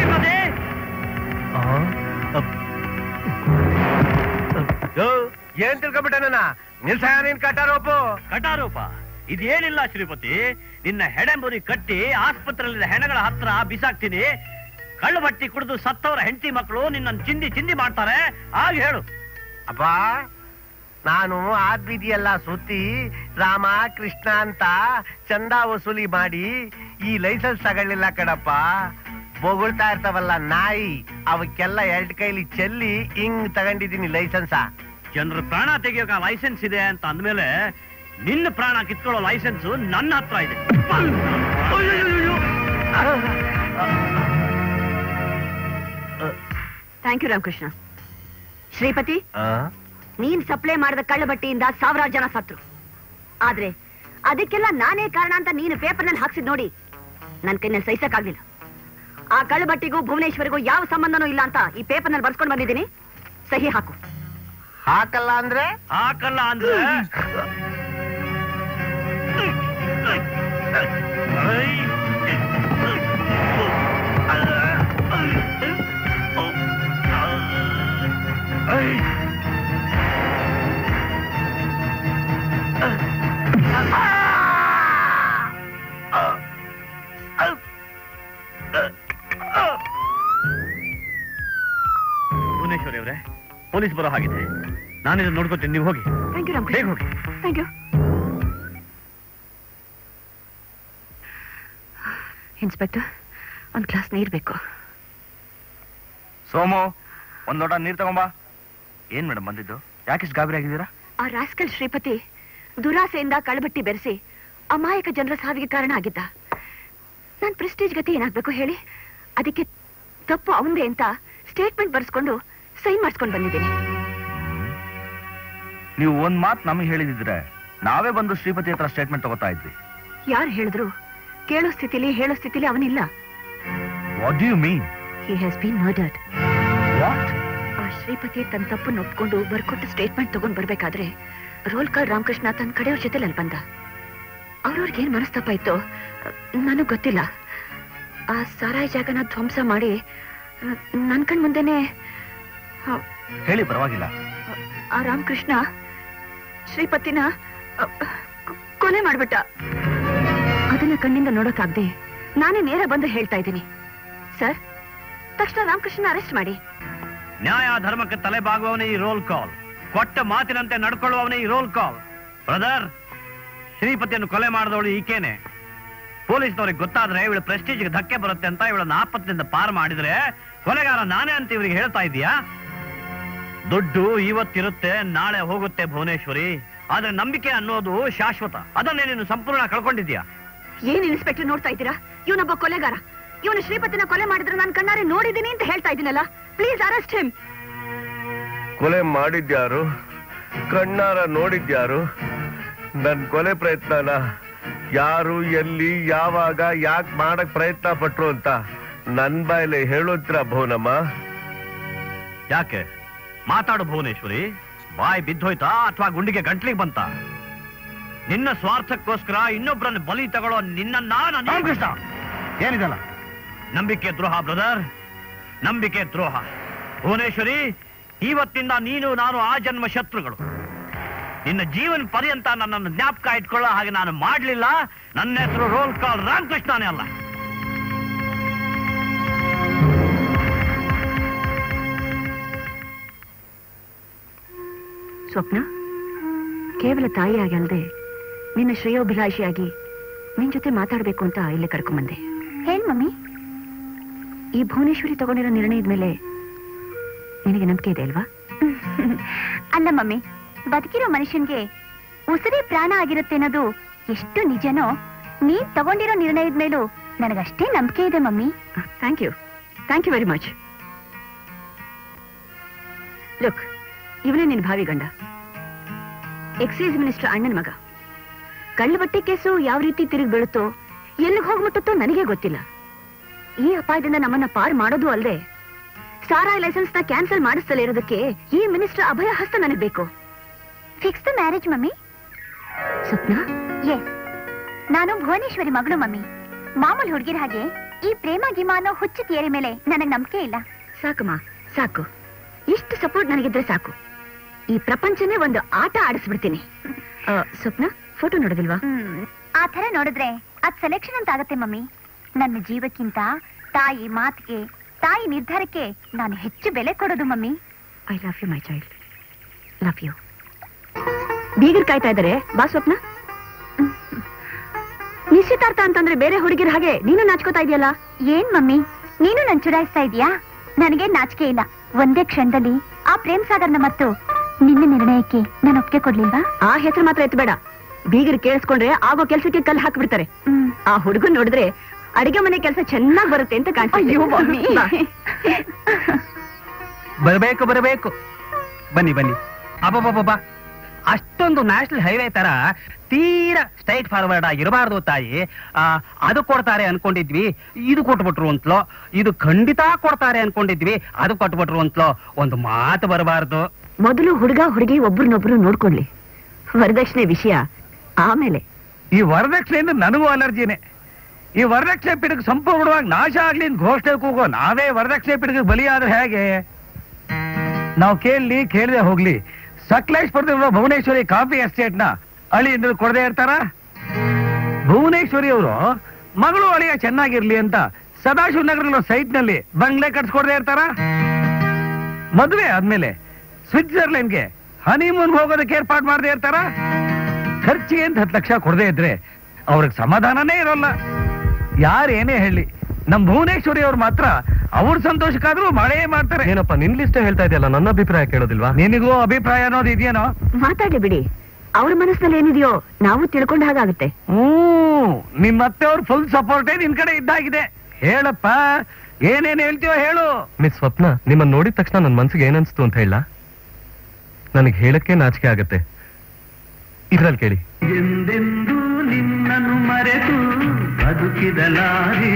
ಯೋ, ಏನ್ ತಿಳ್ಕೊಂಬಿಟ್ಟೆ ನನ್ನ ನಿಲ್ಸ ನೀನ್ ಕಟ್ಟಾರೋಪು ಕಟಾರೂಪ ಇದೇನಿಲ್ಲ ಶ್ರೀಪತಿ ನಿನ್ನ ಹೆಡೆಂಬುರಿ ಕಟ್ಟಿ ಆಸ್ಪತ್ರೆಯಲ್ಲಿದ್ದ ಹೆಣಗಳ ಹತ್ರ ಬಿಸಾಕ್ತೀನಿ ಕಳ್ಳು ಬಟ್ಟಿ ಕುಡಿದು ಸತ್ತವರ ಹೆಂಡತಿ ಮಕ್ಕಳು ನಿನ್ನನ್ನು ಚಿಂದಿ ಚಿಂದಿ ಮಾಡ್ತಾರೆ ಆಗ ಹೇಳು ಅಪ್ಪ ನಾನು ಆ ಬೀದಿಯೆಲ್ಲ ಸುತ್ತಿ ರಾಮ ಕೃಷ್ಣ ಅಂತ ಚಂದ ವಸೂಲಿ ಮಾಡಿ ಈ ಲೈಸೆನ್ಸ್ ತಗೊಳ್ಳಿಲ್ಲ ಕಣಪ್ಪ ಬೊಗಳ್ತಾ ಇರ್ತಾವಲ್ಲ ನಾಯಿ ಅವಕ್ಕೆಲ್ಲ ಎರಡ್ ಕೈಲಿ ಚೆಲ್ಲಿ ಹಿಂಗ್ ತಗೊಂಡಿದ್ದೀನಿ ಲೈಸೆನ್ಸ ಜನರ ಪ್ರಾಣ ತೆಗಿಯೋಕ ಲೈಸೆನ್ಸ್ ಇದೆ ಅಂತ ಅಂದ್ಮೇಲೆ ನಿನ್ನ ಪ್ರಾಣ ಕಿತ್ಕೊಳ್ಳೋ ಲೈಸೆನ್ಸ್ ನನ್ನ ಹತ್ರ ಇದೆ ಥ್ಯಾಂಕ್ ಯು ರಾಮಕೃಷ್ಣ ಶ್ರೀಪತಿ ನೀನ್ ಸಪ್ಲೈ ಮಾಡಿದ ಕಳ್ಳ ಬಟ್ಟಿಯಿಂದ ಸಾವಿರಾರು ಜನ ಸತ್ರು ಆದ್ರೆ ಅದಕ್ಕೆಲ್ಲ ನಾನೇ ಕಾರಣ ಅಂತ ನೀನು ಪೇಪರ್ನಲ್ಲಿ ಹಾಕ್ಸಿದ್ ನೋಡಿ ನನ್ ಕೈನಲ್ಲಿ ಸಹಿಸಕ್ಕಾಗ್ಲಿಲ್ಲ ಆ ಕಳ್ಳ ಬಟ್ಟಿಗೂ ಭುವನೇಶ್ವರಿಗೂ ಯಾವ ಸಂಬಂಧನೂ ಇಲ್ಲ ಅಂತ ಈ ಪೇಪರ್ನಲ್ಲಿ ಬರ್ಸ್ಕೊಂಡು ಬಂದಿದ್ದೀನಿ ಸಹಿ ಹಾಕು ಹಾಕಲ್ಲ ಅಂದ್ರೆ ಹಾಕಲ್ಲ ಅಂದ್ರೆ ಭುವನೇಶ್ವರಿ ಅವರೇ ಪೊಲೀಸ್ ಬರೋ ಹಾಗಿದೆ ನಾನಿದು ನೋಡ್ಕೋತೀನಿ ನೀವು ಹೋಗಿ ಥ್ಯಾಂಕ್ ಯು ಬೇಗ ರಾಮಕೃಷ್ಣ ಹೋಗಿ ಥ್ಯಾಂಕ್ ಯು ಇನ್ಸ್ಪೆಕ್ಟರ್ ಒಂದು ಗ್ಲಾಸ್ ನೀರು ಬೇಕು ಸೋಮು ಒಂದ್ ಲೋಟ ನೀರ್ ತಗೊಂಬಾ ಏನ್ ಮೇಡಮ್ ಬಂದಿದ್ದು ಯಾಕಿಷ್ಟು ಗಾಬರಿ ಆಗಿದ್ದೀರಾ ಆ ರಾಸ್ಕಲ್ ಶ್ರೀಪತಿ ದುರಾಸೆಯಿಂದ ಕಳಬಟ್ಟಿ ಬೆರೆಸಿ ಅಮಾಯಕ ಜನರ ಸಾವಿಗೆ ಕಾರಣ ಆಗಿದ್ದ ನನ್ ಪ್ರೆಸ್ಟೀಜ್ ಗತಿ ಏನಾಗ್ಬೇಕು ಹೇಳಿ ಅದಕ್ಕೆ ತಪ್ಪು ಅವಂದೇ ಅಂತ ಸ್ಟೇಟ್ಮೆಂಟ್ ಬರ್ಸ್ಕೊಂಡು ಸೈನ್ ಮಾಡಿಸ್ಕೊಂಡು ಬಂದಿದ್ದೀನಿ ನೀವು ಒಂದ್ ಮಾತ್ ನಮಗೆ ಹೇಳಿದಿದ್ರೆ ನಾವೇ ಬಂದು ಶ್ರೀಪತಿ ಹತ್ರ ಸ್ಟೇಟ್ಮೆಂಟ್ ತಗೋತಾ ಇದ್ವಿ ಯಾರು ಹೇಳಿದ್ರು ಕೇಳೋ ಸ್ಥಿತಿಲಿ ಹೇಳೋ ಸ್ಥಿತಿಲಿ ಅವನಿಲ್ಲ what you mean he has been murdered what ಆ ಶ್ರೀಪತಿ ತನ್ನ ತಪ್ಪನ್ನು ಒಪ್ಕೊಂಡು ಬರ್ಕೊಟ್ಟ ಸ್ಟೇಟ್ಮೆಂಟ್ ತಗೊಂಡ್ ಬರ್ಬೇಕಾದ್ರೆ ರೋಲ್ ಕಾಲ್ ರಾಮಕೃಷ್ಣ ತನ್ನ ಕಡೆಯವ್ರ ಜೊತೆಲಿ ಅಲ್ಲಿ ಬಂದ ಅವ್ರವ್ರಿಗೆ ಏನ್ ಮನಸ್ತಾಪ ಇತ್ತು ನನಗ್ ಗೊತ್ತಿಲ್ಲ ಆ ಸಾರಾಯಿ ಜಾಗನ ಧ್ವಂಸ ಮಾಡಿ ನನ್ ಕಣ್ ಮುಂದೆನೆ ಆ- ಹೇಳಿ ಪರವಾಗಿಲ್ಲ ಆ ರಾಮಕೃಷ್ಣ ಶ್ರೀಪತಿನ ಅ, ಕೊ- ಕೊಲೆ ಮಾಡ್ಬಿಟ್ಟ ಅದನ್ನ ಕಣ್ಣಿಂದ ನೋಡೋಕಾಗ್ದೆ ನಾನೇ ನೇರ ಬಂದು ಹೇಳ್ತಾ ಇದ್ದೀನಿ ಸರ್ ತಕ್ಷಣ ರಾಮಕೃಷ್ಣ ಅರೆಸ್ಟ್ ಮಾಡಿ ನ್ಯಾಯ ಧರ್ಮಕ್ಕೆ ತಲೆ ಬಾಗುವವನೇ ಈ ರೋಲ್ ಕಾಲ್ ಕೊಟ್ಟ ಮಾತಿನಂತೆ ನಡ್ಕೊಳ್ಳುವವನೇ ಈ ರೋಲ್ ಕಾಲ್ ಬ್ರದರ್ ಶ್ರೀಪತಿಯನ್ನು ಕೊಲೆ ಮಾಡಿದವಳು ಈಕೇನೆ ಪೊಲೀಸ್ನವ್ರಿಗೆ ಗೊತ್ತಾದ್ರೆ ಇವಳ ಪ್ರೆಸ್ಟೀಜ್ಗೆ ಧಕ್ಕೆ ಬರುತ್ತೆ ಅಂತ ಇವಳನ್ನ ಆಪತ್ತಿನಿಂದ ಪಾರ್ ಮಾಡಿದ್ರೆ ಕೊಲೆಗಾರ ನಾನೇ ಅಂತ ಇವ್ರಿಗೆ ಹೇಳ್ತಾ ಇದೀಯಾ ದುಡ್ಡು ಇವತ್ತಿರುತ್ತೆ ನಾಳೆ ಹೋಗುತ್ತೆ ಭುವನೇಶ್ವರಿ ಆದ್ರೆ ನಂಬಿಕೆ ಅನ್ನೋದು ಶಾಶ್ವತ ಅದನ್ನೇ ನೀನು ಸಂಪೂರ್ಣ ಕಳ್ಕೊಂಡಿದ್ಯಾ ಏನ್ ಇನ್ಸ್ಪೆಕ್ಟರ್ ನೋಡ್ತಾ ಇದ್ದೀರಾ ಇವನೊಬ್ಬ ಕೊಲೆಗಾರ ಇವನು ಶ್ರೀಪತಿನ ಕೊಲೆ ಮಾಡಿದ್ರೆ ನಾನು ಕಣ್ಣಾರೆ ನೋಡಿದ್ದೀನಿ ಅಂತ ಹೇಳ್ತಾ ಇದ್ದೀನಲ್ಲ ಪ್ಲೀಸ್ ಅರೆಸ್ಟ್ ಹಿಮ್ ಕೊಲೆ ಮಾಡಿದ್ಯಾರು ಕಣ್ಣಾರ ನೋಡಿದ್ಯಾರು ನನ್ ಕೊಲೆ ಪ್ರಯತ್ನನ ಯಾರು ಎಲ್ಲಿ ಯಾವಾಗ ಯಾಕೆ ಮಾಡಕ್ ಪ್ರಯತ್ನ ಪಟ್ರು ಅಂತ ನನ್ ಬಾಯಲ್ಲಿ ಹೇಳೋತ್ರ ಭವನಮ್ಮ ಯಾಕೆ ಮಾತಾಡು ಭುವನೇಶ್ವರಿ ಬಾಯಿ ಬಿದ್ದೋಯ್ತಾ ಅಥವಾ ಗುಂಡಿಗೆ ಗಂಟ್ಲಿಗೆ ಬಂತ ನಿನ್ನ ಸ್ವಾರ್ಥಕ್ಕೋಸ್ಕರ ಇನ್ನೊಬ್ಬರನ್ನು ಬಲಿ ತಗೊಳ್ಳೋ ನಿನ್ನ ನಾನು ರಾಮಕೃಷ್ಣ ಏನಿದಲ್ಲ ನಂಬಿಕೆ ದ್ರೋಹ ಬ್ರದರ್ ನಂಬಿಕೆ ದ್ರೋಹ ಭುವನೇಶ್ವರಿ ಇವತ್ತಿಂದ ನೀನು ನಾನು ಆ ಜನ್ಮ ಶತ್ರುಗಳು ನಿನ್ನ ಜೀವನ ಪರ್ಯಂತ ನನ್ನನ್ನು ಜ್ಞಾಪಕ ಇಟ್ಕೊಳ್ಳೋ ಹಾಗೆ ನಾನು ಮಾಡ್ಲಿಲ್ಲ ನನ್ನ ಹೆಸರು ರೋಲ್ ಕಾಲ್ ರಾಮಕೃಷ್ಣನೇ ಅಲ್ಲ ಸ್ವಪ್ನ ಕೇವಲ ತಾಯಿಯಾಗಿ ಅಲ್ಲದೆ ನಿನ್ನ ಶ್ರೇಯೋಭಿಲಾಷಿಯಾಗಿ ನಿನ್ ಜೊತೆ ಮಾತಾಡ್ಬೇಕು ಅಂತ ಇಲ್ಲಿ ಕರ್ಕೊಂಬಂದೆ ಹೇಳ್ ಮಮ್ಮಿ ಈ ಭುವನೇಶ್ವರಿ ತಗೊಂಡಿರೋ ನಿರ್ಣಯದ ಮೇಲೆ ನಿನಗೆ ನಂಬಿಕೆ ಇದೆ ಅಲ್ವಾ ಅಲ್ಲ ಮಮ್ಮಿ ಬದುಕಿರೋ ಮನುಷ್ಯನ್ಗೆ ಉಸಿರೇ ಪ್ರಾಣ ಆಗಿರುತ್ತೆ ಅನ್ನೋದು ಎಷ್ಟು ನಿಜನೋ ನೀನ್ ತಗೊಂಡಿರೋ ನಿರ್ಣಯದ ಮೇಲೂ ನನಗಷ್ಟೇ ನಂಬಿಕೆ ಇದೆ mummy thank you thank you very much look ಇವನೇ ನಿನ್ನ ಭಾವಿ ಗಂಡ ಎಕ್ಸೈಸ್ ಮಿನಿಸ್ಟರ್ ಅಣ್ಣನ ಮಗ ಕಳ್ಳು ಬಟ್ಟೆ ಕೇಸು ಯಾವ ರೀತಿ ತಿರುಗಿ ಬೀಳುತ್ತೋ ಎಲ್ಲಿಗೆ ಹೋಗ್ಬಿಟ್ಟತ್ತೋ ನನಗೆ ಗೊತ್ತಿಲ್ಲ ಈ ಅಪಾಯದಿಂದ ನಮ್ಮನ್ನ ಪಾರ್ ಮಾಡೋದು ಅಲ್ಲದೆ ಸಾರಾಯ್ ಲೈಸೆನ್ಸ್ ನ ಕ್ಯಾನ್ಸಲ್ ಮಾಡಿಸ್ತಲೇ ಇರೋದಕ್ಕೆ ಈ ಮಿನಿಸ್ಟರ್ ಅಭಯ ಹಸ್ತ ನನಗೆ ಬೇಕು fix the marriage mummy Swapna yes ನಾನು ಭುವನೇಶ್ವರಿ ಮಗಳು ಮಮ್ಮಿ ಮಾಮೂಲಿ ಹುಡುಗಿರ ಹಾಗೆ ಈ ಪ್ರೇಮ ಗಿಮ ಅನ್ನೋ ಹುಚ್ಚು ಥಿಯರಿ ಮೇಲೆ ನನಗ್ ನಂಬಿಕೆ ಇಲ್ಲ ಸಾಕಮ್ಮ ಸಾಕು ಇಷ್ಟು ಸಪೋರ್ಟ್ ನನಗಿದ್ರೆ ಸಾಕು ಈ ಪ್ರಪಂಚನೇ ಒಂದು ಆಟ ಆಡಿಸ್ಬಿಡ್ತೀನಿ ಆ, ಸ್ವಪ್ನ ಫೋಟೋ ನೋಡೋದಿಲ್ವಾ ಹ್ಮ್. ಆ ತರ ನೋಡಿದ್ರೆ ಅದ್ ಸೆಲೆಕ್ಷನ್ ಅಂತ ಆಗತ್ತೆ ಮಮ್ಮಿ ನನ್ನ ಜೀವಕ್ಕಿಂತ ತಾಯಿ ಮಾತಿಗೆ ತಾಯಿ ನಿರ್ಧಾರಕ್ಕೆ ನಾನು ಹೆಚ್ಚು ಬೆಲೆ ಕೊಡೋದು mummy I love you my child love you ಬೀಗರ್ ಕಾಯ್ತಾ ಇದ್ದಾರೆ ಬಾ ಸ್ವಪ್ನ ನಿಶ್ಚಿತಾರ್ಥ ಅಂತಂದ್ರೆ ಬೇರೆ ಹುಡುಗಿರ ಹಾಗೆ ನೀನು ನಾಚ್ಕೋತಾ ಇದೆಯಲ್ಲ ಏನ್ ಮಮ್ಮಿ ನೀನು ನನ್ ಚುಡಾಯಿಸ್ತಾ ಇದೀಯಾ ನನಗೆ ನಾಚಿಕೆ ಇಲ್ಲ ಒಂದೇ ಕ್ಷಣದಲ್ಲಿ ಆ ಪ್ರೇಮ್ ಸಾಗರ್ನ ಮತ್ತು ನಿನ್ನ ನಿರ್ಣಯಕ್ಕೆ ನಾನು ಒಪ್ಪಿಗೆ ಕೊಡ್ಲಿಲ್ವಾ ಆ ಹೆಸರು ಮಾತ್ರ ಎತ್ತಬೇಡ ಬೀಗರ್ ಕೇಳಿಸ್ಕೊಂಡ್ರೆ ಆಗೋ ಕೆಲ್ಸಕ್ಕೆ ಕಲ್ಲು ಹಾಕ್ಬಿಡ್ತಾರೆ ಹ್ಮ್. ಆ ಹುಡುಗನ್ ನೋಡಿದ್ರೆ ಅಡಿಗೆ ಮನೆ ಕೆಲಸ ಚೆನ್ನಾಗಿ ಬರುತ್ತೆ ಅಂತ ಅಯ್ಯೋ, ಮಮ್ಮಿ. ಕಾಣ್ತೀವಿ ಬರಬೇಕು ಬರಬೇಕು ಬನ್ನಿ ಬನ್ನಿ ಅಬ್ಬಬ್ಬಬ್ಬ ಅಷ್ಟೊಂದು ನ್ಯಾಷನಲ್ ಹೈವೇ ತರ ತೀರಾ ಸ್ಟ್ರೈಟ್ ಫಾರ್ವರ್ಡ್ ಆಗಿರಬಾರ್ದು ತಾಯಿ ಆ, ಅದು ಕೊಡ್ತಾರೆ ಅನ್ಕೊಂಡಿದ್ವಿ ಇದು ಕೊಟ್ಬಿಟ್ರು ಅಂತಲೋ ಇದು ಖಂಡಿತ ಕೊಡ್ತಾರೆ ಅನ್ಕೊಂಡಿದ್ವಿ ಅದು ಕೊಟ್ಬಿಟ್ರು ಅಂತಲೋ ಒಂದು ಮಾತು ಬರಬಾರ್ದು ಮೊದಲು ಹುಡುಗ ಹುಡುಗಿ ಒಬ್ರನ್ನೊಬ್ರು ನೋಡ್ಕೊಳ್ಳಿ ವರದಕ್ಷಿಣೆ ವಿಷಯ ಆಮೇಲೆ ಈ ವರದಕ್ಷಿಣೆಯಿಂದ ನನಗೂ ಅಲರ್ಜಿನೇ ಈ ವರದಕ್ಷಿಣೆ ಪಿಡಕ್ ಸಂಪೂರ್ಣವಾಗಿ ನಾಶ ಆಗ್ಲಿ ಅಂತ ಘೋಷಣೆ ಕೂಗೋ ನಾವೇ ವರದಕ್ಷಿಣೆ ಪಿಡಕ್ ಬಲಿಯಾದ್ರೆ ಹೇಗೆ ನಾವು ಕೇಳಲಿ ಕೇಳದೆ ಹೋಗ್ಲಿ ಸಕಲೇಶ್ಪುರದಲ್ಲಿರೋ ಭುವನೇಶ್ವರಿ ಕಾಫಿ ಎಸ್ಟೇಟ್ ನ ಅಳಿ ಅಂದ್ರೆ ಕೊಡದೆ ಇರ್ತಾರ ಭುವನೇಶ್ವರಿ ಅವರು ಮಗಳು ಅಳಿಯ ಚೆನ್ನಾಗಿರ್ಲಿ ಅಂತ ಸದಾಶಿವ ನಗರದ ಸೈಟ್ ನಲ್ಲಿ ಬಂಗ್ಲೆ ಕಟ್ಸ್ಕೊಡದೆ ಇರ್ತಾರ ಮದುವೆ ಆದ್ಮೇಲೆ ಸ್ವಿಟ್ಜರ್ಲೆಂಡ್ಗೆ ಹನಿಮೂನ್ ಹೋಗೋದಕ್ಕೆ ಏರ್ಪಾಡು ಮಾಡದೆ ಇರ್ತಾರ ಖರ್ಚಿಗೆ ಅಂತ ಹತ್ತು ಲಕ್ಷ ಕೊಡದೆ ಇದ್ರೆ ಅವ್ರಿಗೆ ಸಮಾಧಾನನೇ ಇರೋಲ್ಲ ಯಾರೇನೇ ಹೇಳಿ ನಮ್ ಭುವನೇಶ್ವರಿ ಅವ್ರು ಮಾತ್ರ ಅವ್ರ ಸಂತೋಷಕ್ಕಾದ್ರೂ ಮಾಡೇ ಮಾಡ್ತಾರೆ ಏನಪ್ಪ ನಿನ್ ಲಿಸ್ಟ್ ಹೇಳ್ತಾ ಇದೆಯಲ್ಲ ನನ್ನ ಅಭಿಪ್ರಾಯ ಕೇಳೋದಿಲ್ವಾ ನಿನಗೂ ಅಭಿಪ್ರಾಯ ಅನ್ನೋದು ಇದೆಯೇನೋ ಮಾತಾಡ್ಲಿ ಬಿಡಿ ಅವ್ರ ಮನಸ್ಸಿನಲ್ಲಿ ಏನಿದೆಯೋ ನಾವು ತಿಳ್ಕೊಂಡ ಹಾಗಾಗುತ್ತೆ ಹ್ಮ್ ನಿಮ್ಮ ಅತ್ತೆ ಅವ್ರ ಫುಲ್ ಸಪೋರ್ಟೇ ನಿನ್ ಕಡೆ ಇದ್ದಾಗಿದೆ ಹೇಳಪ್ಪ ಏನೇನ್ ಹೇಳ್ತೀವೋ ಹೇಳು ಮಿಸ್ ಸ್ವಪ್ನ ನಿಮ್ಮನ್ನ ನೋಡಿದ ತಕ್ಷಣ ನನ್ನ ಮನ್ಸಿಗೆ ಏನನ್ಸ್ತು ಅಂತ ಹೇಳ ನನಗೆ ಹೇಳಕ್ಕೆ ನಾಚಿಕೆ ಆಗತ್ತೆ ಇದ್ರಲ್ಲಿ ಕೇಳಿ ಎಂದೆಂದೂ ನಿನ್ನನ್ನು ಮರೆತು ಬದುಕಿದಲಾರೆ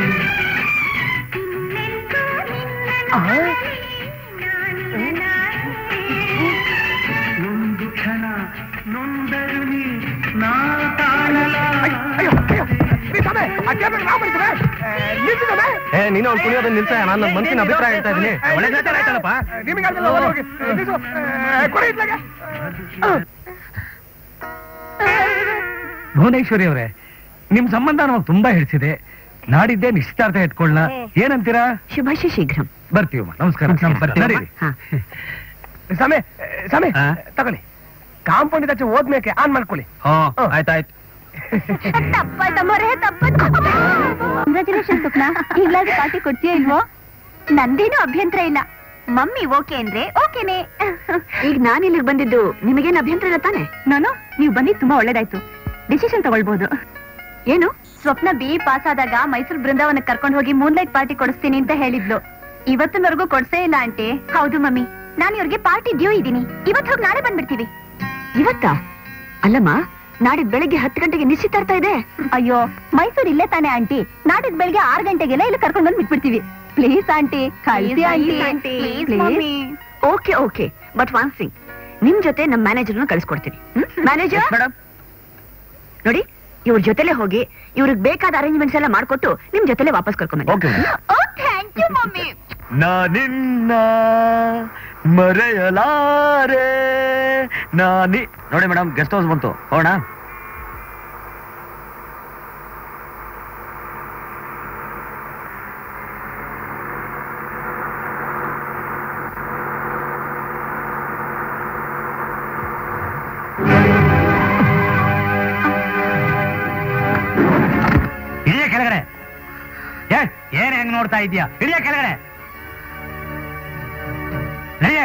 ಒಂದು ಕ್ಷಣ ನೊಂದರು ನೀ ನಾ ಏ ನೀನು ಅವ್ನು ಕುಣಿಯೋದನ್ನ ನಿಲ್ಸ ನಾನು ನನ್ನ ಮನ್ಸಿನ ಅಭಿಪ್ರಾಯ ಹೇಳ್ತಾ ಇದೀನಿ ಒಳ್ಳೆ ವಿಚಾರ ಆಯ್ತಲ್ಲಪ್ಪ ಭುವನೇಶ್ವರಿ ಅವರೇ ನಿಮ್ ಸಂಬಂಧ ನಮಗ್ ತುಂಬಾ ಹಿಡಿಸಿದೆ ನಾಡಿದ್ದೇ ನಿಶ್ಚಿತಾರ್ಥ ಇಟ್ಕೊಳ್ಳ ಏನಂತೀರಾ ಶುಭಾಶಯ ಶೀಘ್ರಂ ಬರ್ತೀವಮ್ಮ ನಮಸ್ಕಾರ ಬರ್ತೀವಿ. ನಡೀರಿ ಹಾ ಸಮಯ ಸಮಯ ಹಾ? ತಗೊಳ್ಳಿ ಕಾಂಪೌಂಡ್ ಆಚೆ ಹೋದ್ಮೇಕೆ ಆನ್ ಮಾಡ್ಕೊಳ್ಳಿ ಹ್ಮ್ ಆಯ್ತಾಯ್ತು ತಪ್ಪಾಯ್ತಮ್ಮರೇ ಕಂಗ್ರಾಚುಲೇಷನ್ ಸ್ವಪ್ನ ಈಗ್ಲಾದ್ರೂ ಪಾರ್ಟಿ ಕೊಡ್ತೀಯೋ ಇಲ್ವೋ ನಂದೇನು ಅಭ್ಯಂತರ ಇಲ್ಲ ಮಮ್ಮಿ ಓಕೆ ಅಂದ್ರೆ ಓಕೆನೆ ಈಗ ನಾನು ಇಲ್ಲಿಗೆ ಬಂದಿದ್ದು ನಿಮಗೇನು ಅಭ್ಯಂತರ ಇಲ್ಲ ತಾನೆ ನಾನು ನೀವು ಬಂದಿದ್ದು ತುಂಬಾ ಒಳ್ಳೇದಾಯ್ತು ಡಿಸಿಷನ್ ತಗೊಳ್ಬಹುದು ಏನು ಸ್ವಪ್ನ ಬಿ ಪಾಸ್ ಆದಾಗ ಮೈಸೂರು ಬೃಂದಾವನಕ್ಕೆ ಕರ್ಕೊಂಡು ಹೋಗಿ ಮೂನ್ಲೈಟ್ ಪಾರ್ಟಿ ಕೊಡಿಸ್ತೀನಿ ಅಂತ ಹೇಳಿದ್ಲು ಇವತ್ತಿನವರೆಗೂ ಕೊಡ್ಸೇ ಇಲ್ಲ ಆಂಟಿ ಹೌದು ಮಮ್ಮಿ ನಾನು ಇವ್ರಿಗೆ ಪಾರ್ಟಿ ಡ್ಯೂ ಇದ್ದೀನಿ ಇವತ್ತು ಹೋಗಿ ನಾಳೆ ಬಂದ್ಬಿಡ್ತೀವಿ ಇವತ್ತಾ ಅಲ್ಲಮ್ಮ ನಾಡಿದ್ ಬೆಳಗ್ಗೆ ಹತ್ತು ಗಂಟೆಗೆ ನಿಶ್ಚಿತಾರ್ಥ ಇದೆ ಅಯ್ಯೋ ಮೈಸೂರು ಇಲ್ಲೇ ತಾನೆ ಆಂಟಿ ನಾಡಿದ್ ಬೆಳಿಗ್ಗೆ ಆರು ಗಂಟೆಗೆಲ್ಲ ಇಲ್ಲಿ ಕರ್ಕೊಂಡು ಬಂದು ಬಿಟ್ಬಿಡ್ತೀವಿ ಪ್ಲೀಸ್ ಆಂಟಿ ಕಳಿಸಿ aunty please okay okay but one thing ನಿಮ್ ಜೊತೆ ನಮ್ ಮ್ಯಾನೇಜರ್ನ ಕಳಿಸ್ಕೊಡ್ತೀನಿ ಮ್ಯಾನೇಜರ್ ಮೇಡಮ್ ನೋಡಿ ಇವ್ರ ಜೊತೆಲೆ ಹೋಗಿ ಇವ್ರಿಗೆ ಬೇಕಾದ ಅರೇಂಜ್ಮೆಂಟ್ಸ್ ಎಲ್ಲ ಮಾಡ್ಕೊಟ್ಟು ನಿಮ್ ಜೊತೆಲೆ ವಾಪಸ್ ಕರ್ಕೊಂಡ್ okay oh thank you mummy ನಾನಿನ್ನ ಮರೆಯಲಾರೆ ನಾನಿ ನೋಡಿ ಮೇಡಮ್ ಗೆಸ್ಟ್ ಹೌಸ್ ಬಂತು ಹೋಣ ಇಳಿಯ ಕೆಳಗಡೆ ಏ ಏನ್ ಹೆಂಗ್ ನೋಡ್ತಾ ಇದೀಯಾ ಇಳಿಯ ಕೆಳಗಡೆ ನಡಿಯ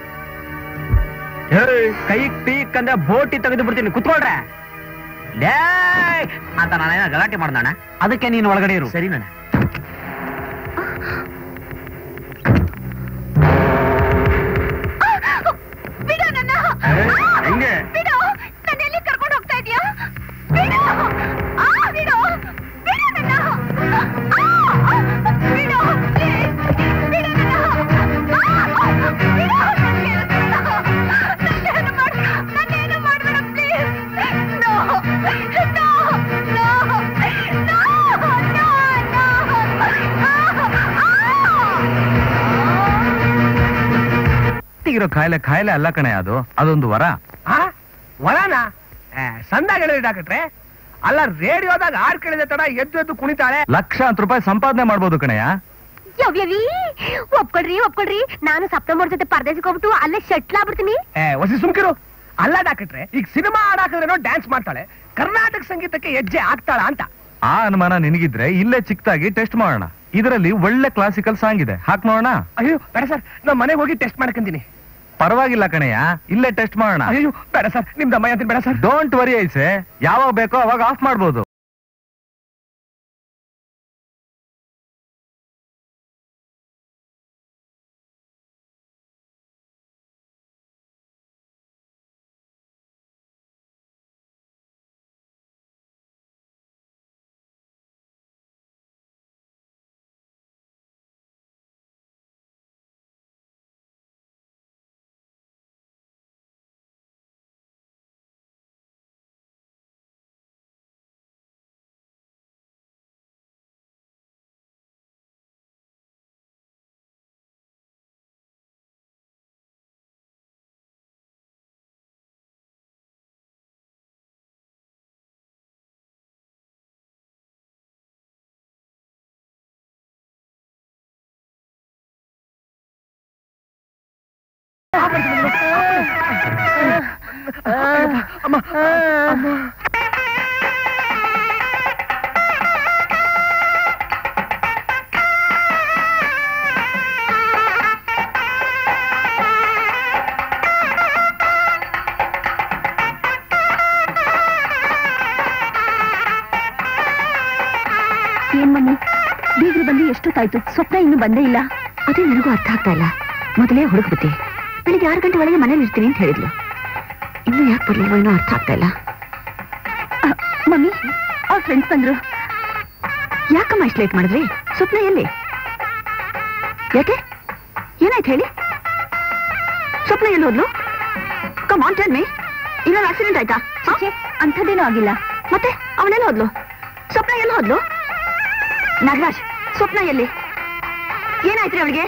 ಕೈ ಪೀಕ್ ಅಂದ್ರೆ ಬೋಟಿ ತೆಗೆದು ಬಿಡ್ತೀನಿ ಕುತ್ಕೊಳ್ರೆ ಲೇ ಅಂತ ನಾನೇನ ಗಲಾಟೆ ಮಾಡ್ದಣ್ಣ ಅದಕ್ಕೆ ನೀನು ಒಳಗಡೆ ಇರು ಸರಿ ನಾನು ಬಿಡು ನನ್ನ ಹೆಂಗೆ ಬಿಡು ನನ್ನ ಎಲ್ಲಿ ಕರ್ಕೊಂಡು ಹೋಗ್ತಾ ಇದೀಯಾ ಬಿಡು ಆ ಬಿಡು ಬಿಡು ನನ್ನ ಆ, ಬಿಡು please. ಬಿಡು ನನ್ನ ಆ, ಬಿಡು ನನ್ಗೆ ನನ್ನೇನು ಮಾಡ್ ನನ್ನೇನು ಮಾಡ್ಬೇಡ please no no no no no ಹೆಂಡತಿಗಿರೋ ಕಾಯಿಲೆ ಕಾಯಿಲೆ ಅಲ್ಲ ಕಣೆ ಅದು ಅದೊಂದು ವರ ಆ ವರಾನ ಸಂದಾಗ ಹೇಳಿದ್ರೆ ಡಾಕ್ಟ್ರೆ ಅಲ್ಲ ರೇಡಿಯೋದಾಗ ಹಾಡ್ ಕೇಳಿದ ತಡ ಎದ್ದು ಎದ್ದು ಕುಣಿತಾಳೆ ಲಕ್ಷಾಂತರ ರೂಪಾಯಿ ಸಂಪಾದನೆ ಮಾಡ್ಬೋದು ಕಣಯ್ಯ ಯವ್ಯವಿ ಒಪ್ಕೊಳ್ರಿ ಒಪ್ಕೊಳ್ರಿ ನಾನು ಸಪ್ತಂಬರ್ ಜೊತೆ ಪರದೇಶಕ್ಕೆ ಹೋಗ್ಬಿಟ್ಟು ಅಲ್ಲೇ ಶಟ್ಲ್ ಆಗ್ಬಿಡ್ತೀನಿ ಏ, ವಸಿ ಸುಮ್ಕಿರು ಅಲ್ಲ ಡಾಕ್ಟ್ರೆ ಈಗ ಸಿನಿಮಾ ಹಾಡಾಕಿದ್ರೇನೋ ಡ್ಯಾನ್ಸ್ ಮಾಡ್ತಾಳೆ ಕರ್ನಾಟಕ ಸಂಗೀತಕ್ಕೆ ಹೆಜ್ಜೆ ಆಗ್ತಾಳ ಅಂತ ಆ ಅನುಮಾನ ನಿನಗಿದ್ರೆ ಇಲ್ಲೇ ಚಿಕ್ಕದಾಗಿ ಟೆಸ್ಟ್ ಮಾಡೋಣ ಇದರಲ್ಲಿ ಒಳ್ಳೆ ಕ್ಲಾಸಿಕಲ್ ಸಾಂಗ್ ಇದೆ ಹಾಕ್ ನೋಡೋಣ ಅಯ್ಯೋ ಬೇಡ ಸರ್ ನಮ್ಮ ಮನೆಗೆ ಹೋಗಿ ಟೆಸ್ಟ್ ಮಾಡ್ಕೊಂತೀನಿ ಪರವಾಗಿಲ್ಲ ಕಣಯ್ಯ ಇಲ್ಲೇ ಟೆಸ್ಟ್ ಮಾಡೋಣ ಅಯ್ಯೋ ಬೇಡ ಸರ್ ನಿಮ್ದು ಅಮ್ಮ ಅಂತೀನಿ ಬೇಡ ಸರ್ ಡೋಂಟ್ ವರಿ ಐಸೆ ಯಾವಾಗ ಬೇಕೋ ಅವಾಗ ಆಫ್ ಮಾಡ್ಬೋದು ಏನ್ ಮಮ್ಮಿ ಬೀಗರು ಬಂದು ಎಷ್ಟೊತ್ತಾಯ್ತು ಸ್ವಪ್ನ ಇನ್ನು ಬಂದೇ ಇಲ್ಲ ಅದೇ ನನಗೂ ಅರ್ಥ ಆಗ್ತಾ ಇಲ್ಲ ಮೊದಲೇ ಹುಡುಕ್ಬಿಟ್ಟೆ ಬೆಳಿಗ್ಗೆ ಆರು ಗಂಟೆ ಒಳಗೆ ಮನೇಲಿ ಇರ್ತೀನಿ ಅಂತ ಹೇಳಿದ್ಲು ಇನ್ನು ಯಾಕೆ ಬರ್ಲಿಲ್ವೋ ಏನೋ ಅರ್ಥ ಆಗ್ತಾ ಇಲ್ಲ ಮಮ್ಮಿ ಅವ್ರ ಫ್ರೆಂಡ್ಸ್ ಬಂದ್ರು ಯಾಕಮ್ಮ ಇಷ್ಟು ಲೇಟ್ ಮಾಡಿದ್ರಿ ಸ್ವಪ್ನ ಎಲ್ಲಿ ಯಾಕೆ ಏನಾಯ್ತು ಹೇಳಿ ಸ್ವಪ್ನ ಎಲ್ಲಿ ಹೋದ್ಲು ಕಮ್ ಆನ್ ಟೆಲ್ ಮೀ ಇನ್ನೊಂದು ಆಕ್ಸಿಡೆಂಟ್ ಆಯ್ತಾ ಅಂಥದ್ದೇನೂ ಆಗಿಲ್ಲ ಮತ್ತೆ ಅವಳೆಲ್ಲ ಹೋದ್ಲು ಸ್ವಪ್ನ ಎಲ್ಲಿ ಹೋದ್ಲು ನಾಗರಾಜ್ ಸ್ವಪ್ನ ಎಲ್ಲಿ ಏನಾಯ್ತ್ರಿ ಅವಳಿಗೆ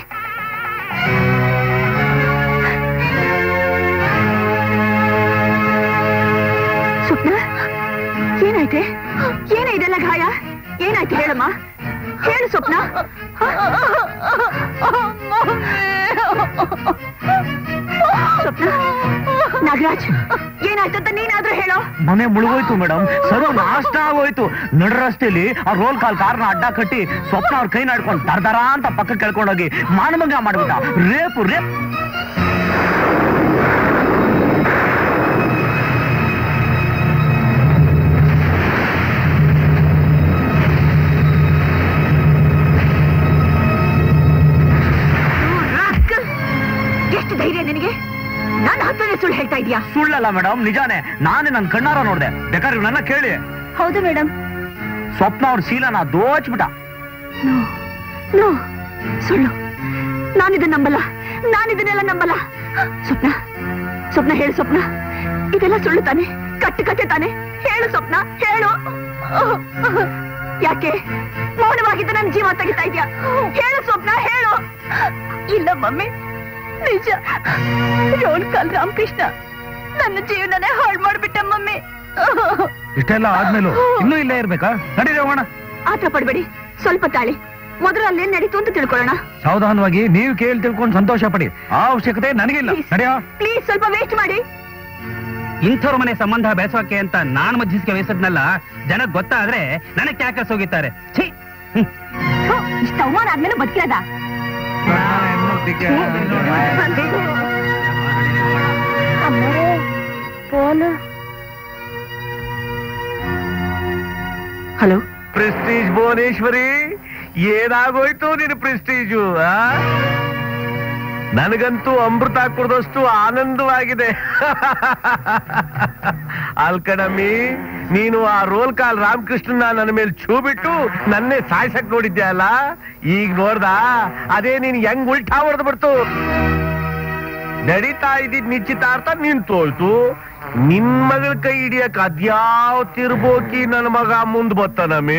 ಸ್ವಪ್ನ ಏನಾಯ್ತೆ ಏನೇ ಇದೆಲ್ಲ ಗಾಯ ಏನಾಯ್ತು ಹೇಳಮ್ಮ ಹೇಳು ಸ್ವಪ್ನ ಸ್ವಪ್ನ ನಾಗರಾಜ್ ಏನಾಯ್ತು ಅಂತ ನೀನಾದ್ರೂ ಹೇಳೋ ಮನೆ ಮುಳುಗೋಯ್ತು ಮೇಡಮ್ ಸರ್ವ ನಾಷ್ಟ ಆಗೋಯ್ತು ನಡ ರಸ್ತೆಯಲ್ಲಿ ಆ ರೋಲ್ ಕಾಲ್ ಕಾರ್ನ ಅಡ್ಡ ಕಟ್ಟಿ ಸ್ವಪ್ನ ಅವ್ರ ಕೈ ನಾಡ್ಕೊಂಡು ದರ್ದರ ಅಂತ ಪಕ್ಕ ಕೇಳ್ಕೊಂಡೋಗಿ ಮಾನಭಂಗ ಮಾಡ್ಬಿಟ್ಟ ರೇಪು ರೇಪ್ ರಾಸ್ಕಲ್! ಎಷ್ಟು ಧೈರ್ಯ ನಿನಗೆ ನನ್ನ ಹತ್ರನೇ ಸುಳ್ಳು ಹೇಳ್ತಾ ಇದೀಯಾ ಸುಳ್ಳಲ್ಲ ಮೇಡಮ್ ನಿಜಾನೇ ನಾನೇ ನನ್ನ ಕಣ್ಣಾರ ನೋಡ್ದೆ ಬೇಕಾದ್ರೆ ನನ್ನ ಕೇಳಿ ಹೌದು ಮೇಡಮ್ ಸ್ವಪ್ನ ಅವ್ರ ಶೀಲನ ದೋಚ್ಬಿಟ್ಟ ನೋ ನೋ ಸುಳ್ಳು ನಾನಿದನ್ನ ನಂಬಲ್ಲ ನಾನಿದನ್ನೆಲ್ಲ ನಂಬಲ್ಲ ಸ್ವಪ್ನ ಸ್ವಪ್ನ ಹೇಳು ಸ್ವಪ್ನ ಇದೆಲ್ಲ ಸುಳ್ಳು ತಾನೆ ಕಟ್ಟು ಕತೆ ತಾನೆ ಹೇಳು ಸ್ವಪ್ನ ಹೇಳು ಯಾಕೆ ಮೌನವಾಗಿದ್ದ ನನ್ನ ಜೀವ ತೆಗಿತಾ ಇದೆಯಾ ಹೇಳು ಸ್ವಪ್ನ ಹೇಳು ಇಲ್ಲ ಮಮ್ಮಿ ನಿಜ ರೋಲ್ ಕಾಲ್ ರಾಮಕೃಷ್ಣ ನನ್ನ ಜೀವನನೇ ಹಾಳು ಮಾಡ್ಬಿಟ್ಟ ಮಮ್ಮಿ ಇಷ್ಟೆಲ್ಲ ಆದ್ಮೇಲೂ ಇನ್ನೂ ಇಲ್ಲೇ ಇರ್ಬೇಕಾ ನಡೀರಿ ಹೋಗೋಣ ಆತ ಪಡ್ಬೇಡಿ ಸ್ವಲ್ಪ ತಾಳಿ ಮೊದಲು ಅಲ್ಲೇನ್ ನಡೀತು ಅಂತ ತಿಳ್ಕೊಳ್ಳೋಣ ಸಾವಧಾನವಾಗಿ ನೀವು ಕೇಳಿ ತಿಳ್ಕೊಂಡು ಸಂತೋಷ ಪಡಿ ಆ ಅವಶ್ಯಕತೆ ನನಗಿಲ್ಲ ನಡೆಯೋ ಪ್ಲೀಸ್ ಸ್ವಲ್ಪ ವೇಸ್ಟ್ ಮಾಡಿ ಇಂಥವ್ರ ಮನೆ ಸಂಬಂಧ ಬೆಳೆಸೋಕೆ ಅಂತ ನಾನು ಮಧ್ಯಸ್ಥಿಕೆ ವಹಿಸಿದ್ನಲ್ಲ ಜನಕ್ ಗೊತ್ತಾದ್ರೆ ನನಗೆ ಕ್ಯಾಕಸ್ ಹೋಗಿದ್ದಾರೆ ಛೀ ಹ್ಮ್. ಥು, ಇಷ್ಟ ಅವಮಾನ ಆದ್ಮೇಲೆ ಬದುಕಿರದ ಹಲೋ ಪ್ರೆಸ್ಟೀಜ್ ಭುವನೇಶ್ವರಿ ಏನಾಗೋಯ್ತು ನಿನ್ನ ಪ್ರೆಸ್ಟೀಜು ಆ? ನನಗಂತೂ ಅಮೃತ ಕುಡ್ದಷ್ಟು ಆನಂದವಾಗಿದೆ ಅಲ್ಕಣಮ್ಮಿ ನೀನು ಆ ರೋಲ್ ಕಾಲ್ ರಾಮಕೃಷ್ಣನ ನನ್ನ ಮೇಲೆ ಛೂ ಬಿಟ್ಟು ನನ್ನೇ ಸಾಯ್ಸಕ್ ನೋಡಿದ್ದೆ ಅಲ್ಲ ಈಗ ನೋಡ್ದ ಅದೇ ನೀನ್ ಹೆಂಗ್ ಉಲ್ಟಾ ಹೊಡೆದು ಬಿಡ್ತು ನಡೀತಾ ಇದ್ದಿದ್ ನಿಶ್ಚಿತಾರ್ಥ ನಿಂತೋಯ್ತು ನಿನ್ ಮಗಳ ಕೈ ಹಿಡಿಯಕ್ ಅದ್ಯಾವ ತಿರ್ಬೋಕಿ ನನ್ನ ಮಗ ಮುಂದ್ ಬತ್ತಾನಮ್ಮಿ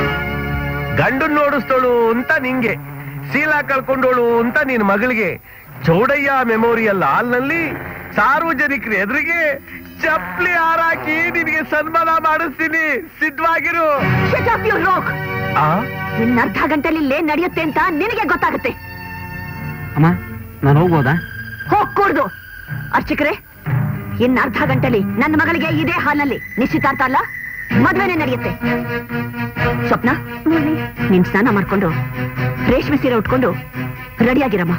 ಗಂಡು ನೋಡಿಸ್ತಳು ಅಂತ ನಿಂಗೆ ಶೀಲ ಕಳ್ಕೊಂಡೋಳು ಅಂತ ನಿನ್ ಮಗಳಿಗೆ ಚೌಡಯ್ಯ ಮೆಮೋರಿಯಲ್ ಹಾಲ್ನಲ್ಲಿ ಸಾರ್ವಜನಿಕರ ಎದುರಿಗೆ ಚಪ್ಲಿ ಹಾರಾಕಿ ನಿನಗೆ ಸನ್ಮಾನ ಮಾಡಿಸ್ತೀನಿ ಸಿದ್ಧವಾಗಿರು Shut up, you rogue! ಆ ಇನ್ ಅರ್ಧ ಗಂಟೆಲಿ ಇಲ್ಲೇ ನಡೆಯುತ್ತೆ ಅಂತ ನಿನಗೆ ಗೊತ್ತಾಗುತ್ತೆ ಅಮ್ಮ ನಾನು ಹೋಗ್ಬೋದಾ ಹೋಗ್ಕೂಡ್ದು ಅರ್ಚಕರೇ ಇನ್ ಅರ್ಧ ಗಂಟೆಲಿ ನನ್ನ ಮಗಳಿಗೆ ಇದೇ ಹಾಲ್ನಲ್ಲಿ ನಿಶ್ಚಿತಾರ್ಥ ಅಲ್ಲ ಮದ್ವೆನೆ ನಡೆಯುತ್ತೆ ಸ್ವಪ್ನ ನೀನ್ ಸ್ನಾನ ಮಾಡ್ಕೊಂಡು ರೇಷ್ಮೆ ಸೀರೆ ಉಟ್ಕೊಂಡು ರೆಡಿಯಾಗಿರಮ್ಮ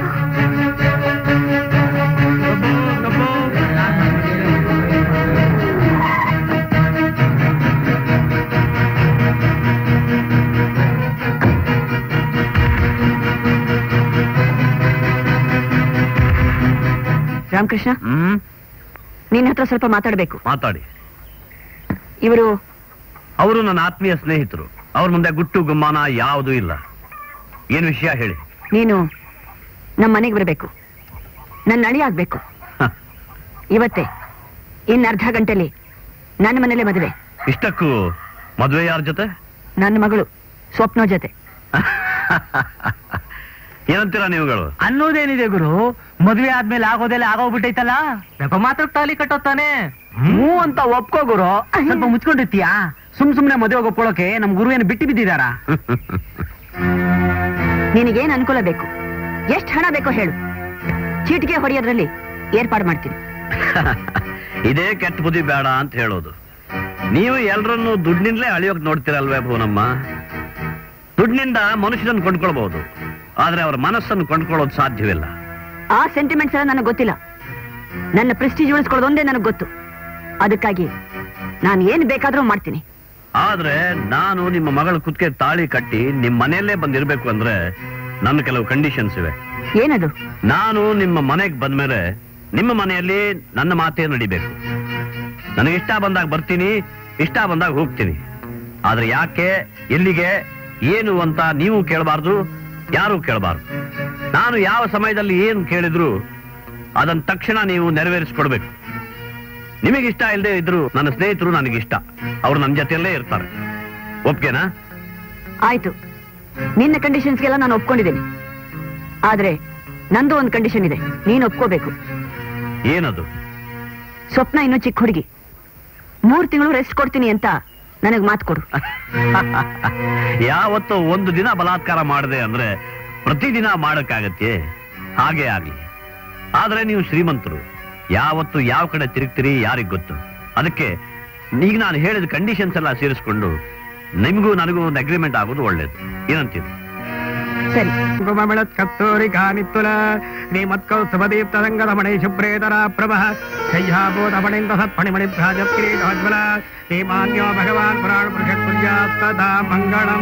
ರಾಮಕೃಷ್ಣ ಹ್ಮ್ ನಿನ್ನ ಹತ್ರ ಸ್ವಲ್ಪ ಮಾತಾಡ್ಬೇಕು ಮಾತಾಡಿ ಇವರು ಅವರು ನನ್ನ ಆತ್ಮೀಯ ಸ್ನೇಹಿತರು ಅವ್ರ ಮುಂದೆ ಗುಟ್ಟು ಗುಮ್ಮಾನ ಯಾವುದೂ ಇಲ್ಲ ಏನ್ ವಿಷಯ ಹೇಳಿ ನೀನು ನಮ್ಮ ಮನೆಗೆ ಬರಬೇಕು ನನ್ನ ಅಳಿ ಆಗ್ಬೇಕು ಹ. ಇವತ್ತೇ ಇನ್ ಅರ್ಧ ಗಂಟೆಲಿ ನನ್ನ ಮನೇಲೆ ಮದುವೆ ಇಷ್ಟಕ್ಕೂ ಮದುವೆ ಯಾರ ಜೊತೆ ನನ್ನ ಮಗಳು ಸ್ವಪ್ನ ಜೊತೆ ಏನಂತೀರಾ ನೀವುಗಳು ಅನ್ನೋದೇನಿದೆ ಗುರು ಮದ್ವೆ ಆದ್ಮೇಲೆ ಆಗೋದೆಲ್ಲ ಆಗೋಗ್ಬಿಟ್ಟೈತಲ್ಲ ಯಾಕೋ ಮಾತ್ರ ತಾಲಿ ಕಟ್ಟೋತಾನೆ ಹ್ಞೂ ಅಂತ ಒಪ್ಕೋ ಗುರು ಸ್ವಲ್ಪ ಮುಚ್ಕೊಂಡಿರ್ತೀಯಾ ಸುಮ್ ಸುಮ್ನೆ ಮದುವೆ ಒಪ್ಕೊಳ್ಳೋಕೆ ನಮ್ ಗುರು ಏನು ಬಿಟ್ಟು ಬಿದ್ದಿದಾರ ನಿನಗೇನ್ ಅನುಕೂಲ ಬೇಕು ಎಷ್ಟು ಹಣ ಬೇಕೋ ಹೇಳು ಚೀಟಿಗೆ ಹೊಡೆಯೋದ್ರಲ್ಲಿ ಏರ್ಪಾಡು ಮಾಡ್ತೀನಿ ಇದೇ ಕೆಟ್ಟ ಬುದ್ಧಿ ಬೇಡ ಅಂತ ಹೇಳೋದು ನೀವು ಎಲ್ರನ್ನು ದುಡ್ಡಿನಿಂದಲೇ ಅಳಿಯೋಕ್ ನೋಡ್ತೀರಲ್ವೇ ಭುವನಮ್ಮ ದುಡ್ಡಿನಿಂದ ಮನುಷ್ಯನನ್ನು ಕೊಂಡ್ಕೊಳ್ಬಹುದು ಆದ್ರೆ ಅವರ ಮನಸ್ಸನ್ನು ಕೊಂಡ್ಕೊಳ್ಳೋದು ಸಾಧ್ಯವಿಲ್ಲ ಆ ಸೆಂಟಿಮೆಂಟ್ಸ್ ಎಲ್ಲ ನನಗೆ ಗೊತ್ತಿಲ್ಲ ನನ್ನ ಪ್ರೆಸ್ಟೀಜ್ ಉಳಿಸ್ಕೊಳ್ಳೋದೊಂದೇ ನನಗೆ ಗೊತ್ತು ಅದಕ್ಕಾಗಿ ನಾನು ಏನ್ ಬೇಕಾದ್ರೂ ಮಾಡ್ತೀನಿ ಆದ್ರೆ ನಾನು ನಿಮ್ಮ ಮಗಳ ಕುತ್ತಿಗೆ ತಾಳಿ ಕಟ್ಟಿ ನಿಮ್ಮ ಮನೆಯಲ್ಲೇ ಬಂದಿರ್ಬೇಕು ಅಂದ್ರೆ ನನ್ನ ಕೆಲವು ಕಂಡೀಷನ್ಸ್ ಇವೆ ಏನದು ನಾನು ನಿಮ್ಮ ಮನೆಗೆ ಬಂದ್ಮೇಲೆ ನಿಮ್ಮ ಮನೆಯಲ್ಲಿ ನನ್ನ ಮಾತೇ ನಡಿಬೇಕು ನನಗೆ ಇಷ್ಟ ಬಂದಾಗ ಬರ್ತೀನಿ ಇಷ್ಟ ಬಂದಾಗ ಹೋಗ್ತೀನಿ ಆದ್ರೆ ಯಾಕೆ ಎಲ್ಲಿಗೆ ಏನು ಅಂತ ನೀವು ಕೇಳಬಾರ್ದು ಯಾರು ಕೇಳಬಾರ್ದು ನಾನು ಯಾವ ಸಮಯದಲ್ಲಿ ಏನು ಕೇಳಿದ್ರು ಅದನ್ನ ತಕ್ಷಣ ನೀವು ನೆರವೇರಿಸ್ಕೊಡ್ಬೇಕು ನಿಮಗಿಷ್ಟ ಇಲ್ಲದೆ ಇದ್ರು ನನ್ನ ಸ್ನೇಹಿತರು ನನಗಿಷ್ಟ ಅವ್ರು ನನ್ನ ಜೊತೆಯಲ್ಲೇ ಇರ್ತಾರೆ ಒಪ್ಗೆನಾ ಆಯ್ತು ನಿನ್ನ ಕಂಡೀಷನ್ಸ್ಗೆಲ್ಲ ನಾನು ಒಪ್ಕೊಂಡಿದ್ದೀನಿ ಆದ್ರೆ ನಂದು ಒಂದು ಕಂಡೀಷನ್ ಇದೆ ನೀನು ಒಪ್ಕೋಬೇಕು ಏನದು ಸ್ವಪ್ನ ಇನ್ನೂ ಚಿಕ್ಕ ಹುಡುಗಿ ಮೂರ್ ತಿಂಗಳು ರೆಸ್ಟ್ ಕೊಡ್ತೀನಿ ಅಂತ ನನಗ್ ಮಾತು ಕೊಡು ಯಾವತ್ತೋ ಒಂದು ದಿನ ಬಲಾತ್ಕಾರ ಮಾಡಿದೆ ಅಂದ್ರೆ ಪ್ರತಿದಿನ ಮಾಡಕ್ಕಾಗತ್ತೆ ಹಾಗೆ ಆಗ್ಲಿ ಆದ್ರೆ ನೀವು ಶ್ರೀಮಂತರು ಯಾವತ್ತು ಯಾವ ಕಡೆ ತಿರುಗ್ತೀರಿ ಯಾರಿಗ್ ಗೊತ್ತು ಅದಕ್ಕೆ ಈಗ ನಾನು ಹೇಳಿದ ಕಂಡೀಷನ್ಸ್ ಎಲ್ಲ ಸೇರಿಸ್ಕೊಂಡು ನಿಮಗೂ ನನಗೂ ಒಂದು ಅಗ್ರಿಮೆಂಟ್ ಆಗೋದು ಒಳ್ಳೇದು ಏನಂತೀರಿ ಸರಿ ಕುಂಕುಮಮಿಳತ್ ಕಸ್ತೂರಿ ಕಾನಿತ್ತುಲ ಶ್ರೀಮತ್ಕೌಸ್ತುಭದೀಪ್ತದಂಗದ ಮಣಿ ಶುಭ್ರೇತರ ಪ್ರಭ ಶಯ್ಯಾಭೂತ ಮಣಿಂದ ಸತ್ಪಣಿಮಣಿ ಭ್ರಾಜತ್ ಕಿರೀಟೋಜ್ವಲ ಶ್ರೀಮಾನ್ಯೋ ಭಗವಾನ್ ಪುರಾಣ ಪುರುಷ ಕುರ್ಯಾತ್ ತದಾ ಮಂಗಳಂ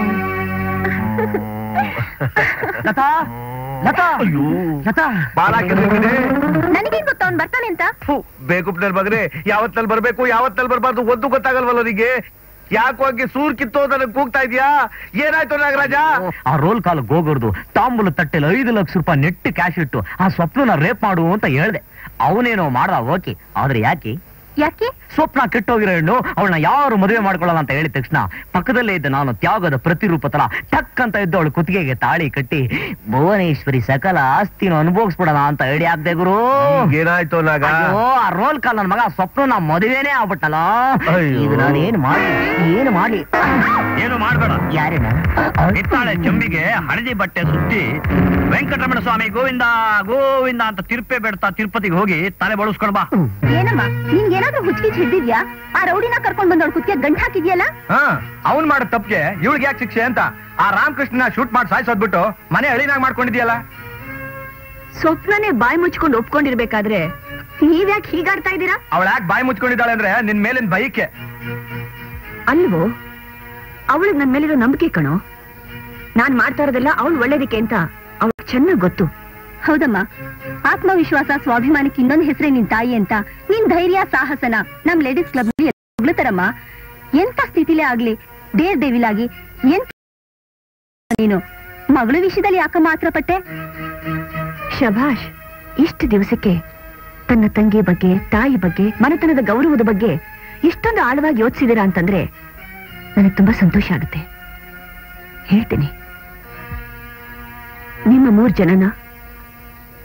ಲತಾ ಲತಾ ಲತಾ ಬಾಲ ಕೆದರಿದೆ ನನಗೇನ್ ಗೊತ್ತ ಅವ್ನ್ ಬರ್ತಾನೆ ಅಂತ ಬೇಕುಪ್ನಲ್ಲಿ ಮಗನೇ ಯಾವತ್ತಲ್ಲಿ ಬರ್ಬೇಕು ಯಾವತ್ತಲ್ಲಿ ಬರ್ಬಾರ್ದು ಒಂದು ಗೊತ್ತಾಗಲ್ವಲ್ಲ ನಿಗೆ ಯಾಕೋ ಹಂಗೆ ಸೂರ್ ಕಿತ್ತು ನನಗೆ ಕೂಗ್ತಾ ಇದೀಯಾ ಏನಾಯ್ತು ನಾಗರಾಜ ಆ ರೋಲ್ ಕಾಲ್ ಹೋಗೋರ್ದು ತಾಂಬೂಲ ತಟ್ಟೆಲಿ ಐದು ಲಕ್ಷ ರೂಪಾಯಿ ನೆಟ್ಟು ಕ್ಯಾಶ್ ಇಟ್ಟು ಆ ಸ್ವಪ್ನ ರೇಪ್ ಮಾಡು ಅಂತ ಹೇಳ್ದೆ ಅವನೇನೋ ಮಾಡ್ದ ಓಕೆ ಆದ್ರೆ ಯಾಕೆ ಯಾಕೆ ಸ್ವಪ್ನ ಕೆಟ್ಟೋಗಿರೋ ಹೆಣ್ಣು ಅವಳನ್ನ ಯಾರು ಮದುವೆ ಮಾಡ್ಕೊಳ್ಳಲ್ಲ ಅಂತ ಹೇಳಿದ ತಕ್ಷಣ ಪಕ್ಕದಲ್ಲೇ ಇದ್ದ ನಾನು ತ್ಯಾಗದ ಪ್ರತಿರೂಪ ತರ ಟಕ್ ಅಂತ ಇದ್ದು ಅವಳು ಕುತ್ತಿಗೆಗೆ ತಾಳಿ ಕಟ್ಟಿ ಭುವನೇಶ್ವರಿ ಸಕಲ ಆಸ್ತಿನ ಅನುಭವಿಸ್ಬಿಡೋಣ ಅಂತ ಹೇಳಿ ಆಗ್ದೆ ಗುರು ಏನಾಯ್ತು ನಾಗ ಅಯ್ಯೋ ಆ ರೋಲ್ ಕಾಲ್ ನನ್ ಮಗ ಸ್ವಪ್ನ ನಾ ಮದುವೆನೇ ಆಗ್ಬಿಟ್ಟಲ್ಲ ಅಯ್ಯೋ. ಈಗ ನಾನು ಏನ್ ಮಾಡಿ ಏನು ಮಾಡಿ ಏನು ಮಾಡ್ಬೇಡ ಯಾರೇನ ನಿತ್ತಾಳೆ ಚೆಂಬಿಗೆ ಹಳದಿ ಬಟ್ಟೆ ಸುತ್ತಿ ವೆಂಕಟರಮಣ ಸ್ವಾಮಿ ಗೋವಿಂದ ಗೋವಿಂದ ಅಂತ ತಿರುಪೆ ಬೇಡ್ತಾ ತಿರುಪತಿಗೆ ಹೋಗಿ ತಲೆ ಬಳಸ್ಕೊಂಡ್ ಬಾ ಏನಮ್ಮ ನಿನ್ಗೆ ಏನಾದ್ರೂ ಹುಚ್ಚಿಗೆ ಹಿಡ್ದಿದ್ಯಾ ಆ ರೌಡಿನ ಕರ್ಕೊಂಡ್ ಬಂದವಳ ಕುತ್ತಿಗೆ ಗಂಟ್ ಹಾಕಿದ್ಯಲ್ಲ ಹಾ ಅವನ್ ಮಾಡೋ ತಪ್ಪಿಗೆ ಇವಳಿಗೆ ಯಾಕೆ ಶಿಕ್ಷೆ ಅಂತ ಆ ರಾಮಕೃಷ್ಣನ ಶೂಟ್ ಮಾಡಿ ಸಾಯಿಸೋದ್ಬಿಟ್ಟು ಮನೆ ಹಳಿನಾಗ್ ಮಾಡ್ಕೊಂಡಿದ್ಯಲ್ಲ ಸ್ವಪ್ನನೇ ಬಾಯಿ ಮುಚ್ಕೊಂಡು ಒಪ್ಕೊಂಡಿರ್ಬೇಕಾದ್ರೆ ನೀವ್ಯಾಕೆ ಹೀಗಾಡ್ತಾ ಇದ್ದೀರಾ ಅವಳ ಯಾಕೆ ಬಾಯಿ ಮುಚ್ಕೊಂಡಿದ್ದಾಳೆ ಅಂದ್ರೆ ನಿನ್ ಮೇಲಿನ ಬೈಕೆ ಅಲ್ವೋ ಅವಳಿಗೆ ನನ್ ಮೇಲಿರೋ ನಂಬಿಕೆ ಕಣೋ ನಾನ್ ಮಾಡ್ತಾ ಇರೋದೆಲ್ಲ ಅವಳು ಒಳ್ಳೇದಕ್ಕೆ ಅಂತ ಅವಳು ಚೆನ್ನಾಗ್ ಗೊತ್ತು ಹೌದಮ್ಮ ಆತ್ಮವಿಶ್ವಾಸ ಸ್ವಾಭಿಮಾನಕ್ಕೆ ಇನ್ನೊಂದು ಹೆಸರೇ ನಿನ್ ತಾಯಿ ಅಂತ ನಿನ್ ಧೈರ್ಯ ಸಾಹಸನ ನಮ್ ಲೇಡೀಸ್ ಕ್ಲಬ್ ಹೊಗ್ಲತಾರಮ್ಮ ಎಂತ ಸ್ಥಿತಿಲೇ ಆಗ್ಲಿ ಡೇರ್ ದೇವಿಲಾಗಿ ಎಂತ ನೀನು ಮಗಳ ವಿಷಯದಲ್ಲಿ ಯಾಕ ಮಾತ್ರ ಪಟ್ಟೆ ಶಭಾಷ್ ಇಷ್ಟು ದಿವಸಕ್ಕೆ ತನ್ನ ತಂಗಿ ಬಗ್ಗೆ ತಾಯಿ ಬಗ್ಗೆ ಮನೆತನದ ಗೌರವದ ಬಗ್ಗೆ ಇಷ್ಟೊಂದು ಆಳವಾಗಿ ಯೋಚಿಸಿದಿರಾ ಅಂತಂದ್ರೆ ನನಗೆ ತುಂಬಾ ಸಂತೋಷ ಆಗುತ್ತೆ ಹೇಳ್ತೀನಿ ನಿಮ್ಮ ಮೂರ್ ಜನನ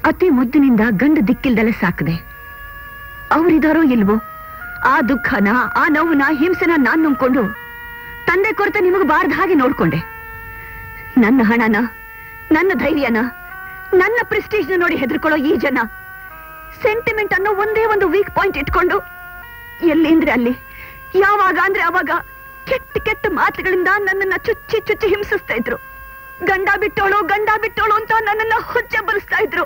ಅತಿ ಮುದ್ದಿನಿಂದ ಗಂಡ ದಿಕ್ಕಿಲ್ದಲೆ ಸಾಕದೆ ಅವರಿದಾರೋ ಇಲ್ವೋ ಆ ದುಃಖನ ಆ ನೋವನ್ನ ಹಿಂಸೆನ ನಾನ್ ನುಂಗ್ಕೊಂಡು ತಂದೆ ಕೊರತೆ ನಿಮಗೆ ಬಾರ್ದ ಹಾಗೆ ನೋಡ್ಕೊಂಡೆ ನನ್ನ ಹಣನ ನನ್ನ ಧೈರ್ಯನ ನನ್ನ ಪ್ರೆಸ್ಟೀಜ್ನ ನೋಡಿ ಹೆದರ್ಕೊಳ್ಳೋ ಈ ಜನ ಸೆಂಟಿಮೆಂಟ್ ಅನ್ನೋ ಒಂದೇ ಒಂದು ವೀಕ್ ಪಾಯಿಂಟ್ ಇಟ್ಕೊಂಡು ಎಲ್ಲಿ ಅಂದ್ರೆ ಅಲ್ಲಿ ಯಾವಾಗ ಅಂದ್ರೆ ಅವಾಗ ಕೆಟ್ಟ ಕೆಟ್ಟ ಮಾತುಗಳಿಂದ ನನ್ನನ್ನ ಚುಚ್ಚಿ ಚುಚ್ಚಿ ಹಿಂಸಿಸ್ತಾ ಇದ್ರು ಗಂಡ ಬಿಟ್ಟೋಳು ಗಂಡ ಬಿಟ್ಟೋಳು ಅಂತ ನನ್ನನ್ನ ಹುಚ್ಚೆ ಬಲಿಸ್ತಾ ಇದ್ರು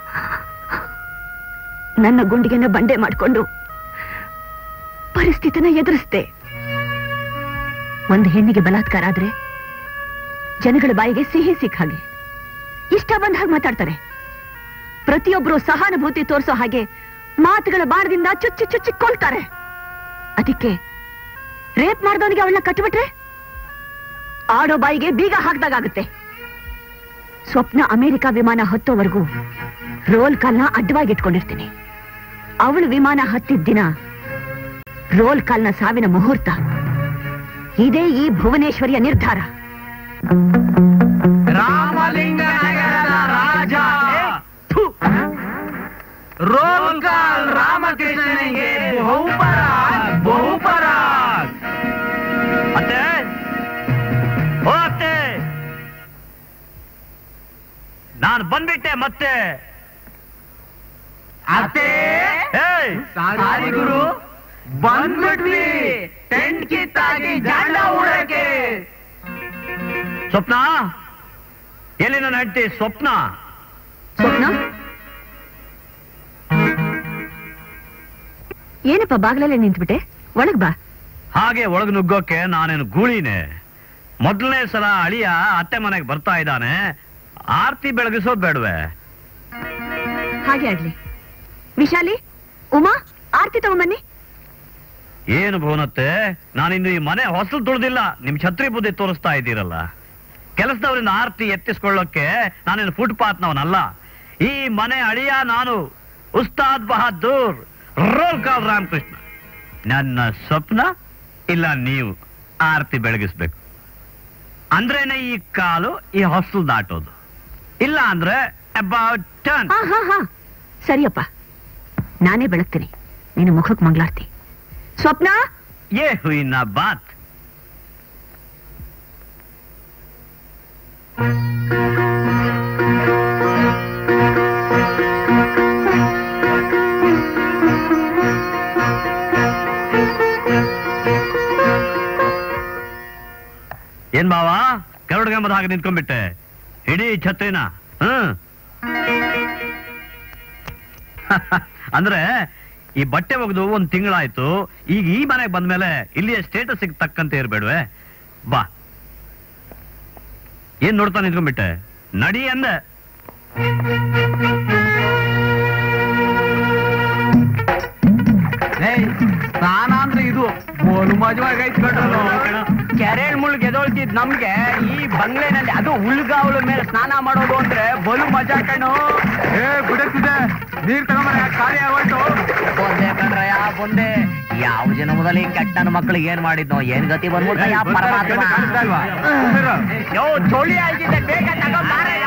ನನ್ನ ಗುಂಡಿಗೆನ ಬಂಡೆ ಮಾಡ್ಕೊಂಡು ಪರಿಸ್ಥಿತಿನ ಎದುರಿಸ್ದೆ ಒಂದು ಹೆಣ್ಣಿಗೆ ಬಲಾತ್ಕಾರ ಆದ್ರೆ ಜನಗಳ ಬಾಯಿಗೆ ಸಿಹಿ ಸಿಕ್ಕ ಹಾಗೆ ಇಷ್ಟ ಬಂದ ಹಾಗೆ ಮಾತಾಡ್ತಾರೆ ಪ್ರತಿಯೊಬ್ಬರು ಸಹಾನುಭೂತಿ ತೋರಿಸೋ ಹಾಗೆ ಮಾತುಗಳ ಬಾಣದಿಂದ ಚುಚ್ಚಿ ಚುಚ್ಚಿ ಕೊಲ್ತಾರೆ ಅದಕ್ಕೆ ರೇಪ್ ಮಾಡಿದವನಿಗೆ ಅವಳನ್ನ ಕಟ್ಬಿಟ್ರೆ ಆಡೋ ಬಾಯಿಗೆ ಬೀಗ ಹಾಕ್ದಾಗುತ್ತೆ ಸ್ವಪ್ನ ಅಮೆರಿಕ ವಿಮಾನ ಹತ್ತೋವರೆಗೂ ರೋಲ್ ಕಾಲ್ನ ಅಡ್ಡವಾಗಿ ಇಟ್ಕೊಂಡಿರ್ತೀನಿ ಅವಳು ವಿಮಾನ ಹತ್ತಿದ ದಿನ ರೋಲ್ ಕಾಲ್ನ ಸಾವಿನ ಮುಹೂರ್ತ ಇದೇ ಈ ಭುವನೇಶ್ವರಿಯ ನಿರ್ಧಾರ ರಾಮಲಿಂಗನಗರದ ರಾಜ ರೋಲ್ ಕಾಲ್ ರಾಮಕೃಷ್ಣನಿಗೆ ಬಹುಪರಾಗ್ ಬಹುಪರಾಗ್ ಅತ್ತೆ ಓ ಅತ್ತೆ ನಾನು ಬಂದ್ಬಿಟ್ಟೆ ಮತ್ತೆ ಅತ್ತೆ ಏಯ್ ಸಾರಿ ಗುರು ಬಂದ್ಬಿಟ್ವಿ ಟೆಂಟ್ ಕಿತ್ತಾಗಿ ಜಾಂಡ ಉಡಕ್ಕೆ ಸ್ವಪ್ನ ಎಲ್ಲಿ ನನ್ನ ಹೆಂಡತಿ ಸ್ವಪ್ನ ಸ್ವಪ್ನ ಏನಪ್ಪ ಬಾಗ್ಲಲ್ಲೇ ನಿಂತ್ಬಿಟ್ಟೆ ಒಳಗ್ ಬಾ ಹಾಗೆ ಒಳಗ್ ನುಗ್ಗೋಕೆ ನಾನೇನು ಗೂಳಿನೇ ಮೊದಲನೇ ಸಲ ಅಳಿಯ ಅತ್ತೆ ಮನೆಗೆ ಬರ್ತಾ ಇದ್ದಾನೆ ಆರ್ತಿ ಬೆಳಗಿಸೋದ್ ಬೇಡವೆ ಹಾಗೆ ಆಗ್ಲಿ ವಿಶಾಲಿ ಉಮಾ ಆರ್ತಿ ತಗೊಂಬನ್ನಿ ಏನು ಭುವನತ್ತೆ ನಾನಿನ್ನು ಈ ಮನೆ ಹೊಸಲು ತುಳಿದಿಲ್ಲ ನಿಮ್ ಛತ್ರಿ ಬುದ್ಧಿ ತೋರಿಸ್ತಾ ಇದ್ದೀರಲ್ಲ ಕೆಲಸದವರಿಂದ ಆರ್ತಿ ಎತ್ತಿಸ್ಕೊಳ್ಳೋಕೆ ನಾನೇನು ಫುಟ್ಪಾತ್ನವನಲ್ಲ ಈ ಮನೆ ಅಳಿಯ ನಾನು ಉಸ್ತಾದ್ ಬಹದ್ದೂರ್ ರೋಲ್ ಕಾಲ್ ರಾಮಕೃಷ್ಣ ನನ್ನ ಸ್ವಪ್ನ ಇಲ್ಲ ನೀವು ಆರ್ತಿ ಬೆಳಗಿಸ್ಬೇಕು ಅಂದ್ರೇನೆ ಈ ಕಾಲು ಈ ಹೊಸಲು ದಾಟೋದು ಇಲ್ಲ ಅಂದ್ರೆ ಅಬೌಟ್ ಟರ್ನ್ ಹಾ ಹಾ ಹಾ ಸರಿಯಪ್ಪ ನಾನೇ ಬೆಳಗ್ತೀನಿ ನಿನ್ನ ಮುಖಕ್ಕೆ ಮಂಗಳಾರ್ತಿ ಸ್ವಪ್ನ ये हुई ना बात ಏನ್ ಬಾವ ಕೆರಡ್ಗಂಬದ ಹಾಗೆ ನಿಂತ್ಕೊಂಡ್ಬಿಟ್ಟೆ ಇಡೀ ಛತ್ರಿನ ಹ್ಮ್ ಅಂದ್ರೆ ಈ ಬಟ್ಟೆ ಒಗೆದು ಒಂದ್ ತಿಂಗಳಾಯ್ತು ಈಗ ಈ ಮನೆಗೆ ಬಂದ್ಮೇಲೆ ಇಲ್ಲಿಯ ಸ್ಟೇಟಸ್ ತಕ್ಕಂತೆ ಇರ್ಬೇಡ್ವೆ ಬಾ ಏನ್ ನೋಡ್ತಾ ನಿಂತ್ಕೊಂಡ್ಬಿಟ್ಟೆ ನಡಿ ಅಂದೆ ಸ್ನಾನ ಅಂದ್ರೆ ಇದು ಬೋಲು ಮಜವಾಗೈತ್ ಕೆರೆ ಮುಳುಗ್ ಎದೊಳ್ತಿದ್ ನಮ್ಗೆ ಈ ಬಂಗ್ಲೆನಲ್ಲಿ ಅದು ಹುಲ್ಗಾವಳ ಮೇಲೆ ಸ್ನಾನ ಮಾಡೋದು ಅಂದ್ರೆ ಬಲು ಮಜಾ ಕಣ್ಣು ಏ ಬಿಡುತ್ತಿದೆ ನೀರ್ ತಗೊಂಬರ ಕಾರ್ಯ ಆಗೋಯ್ತು ಬಂದೆ ಕಣ್ರಯ್ಯ ಬಂದೆ ಯಾವ ಜನ್ಮದಲ್ಲಿ ಕೆಟ್ಟ ನನ್ನ ಮಕ್ಕಳಿಗೆ ಏನ್ ಮಾಡಿದ್ನೋ ಏನ್ ಗತಿ ಬಂದ್ಬಿಟ್ಟ ಯಾ ಪರಮಾತ್ಮ ಯೋ ಚೋಳಿ ಆಗಿದೆ ಬೇಗ ತಗೊಂಬಾರಯ್ಯ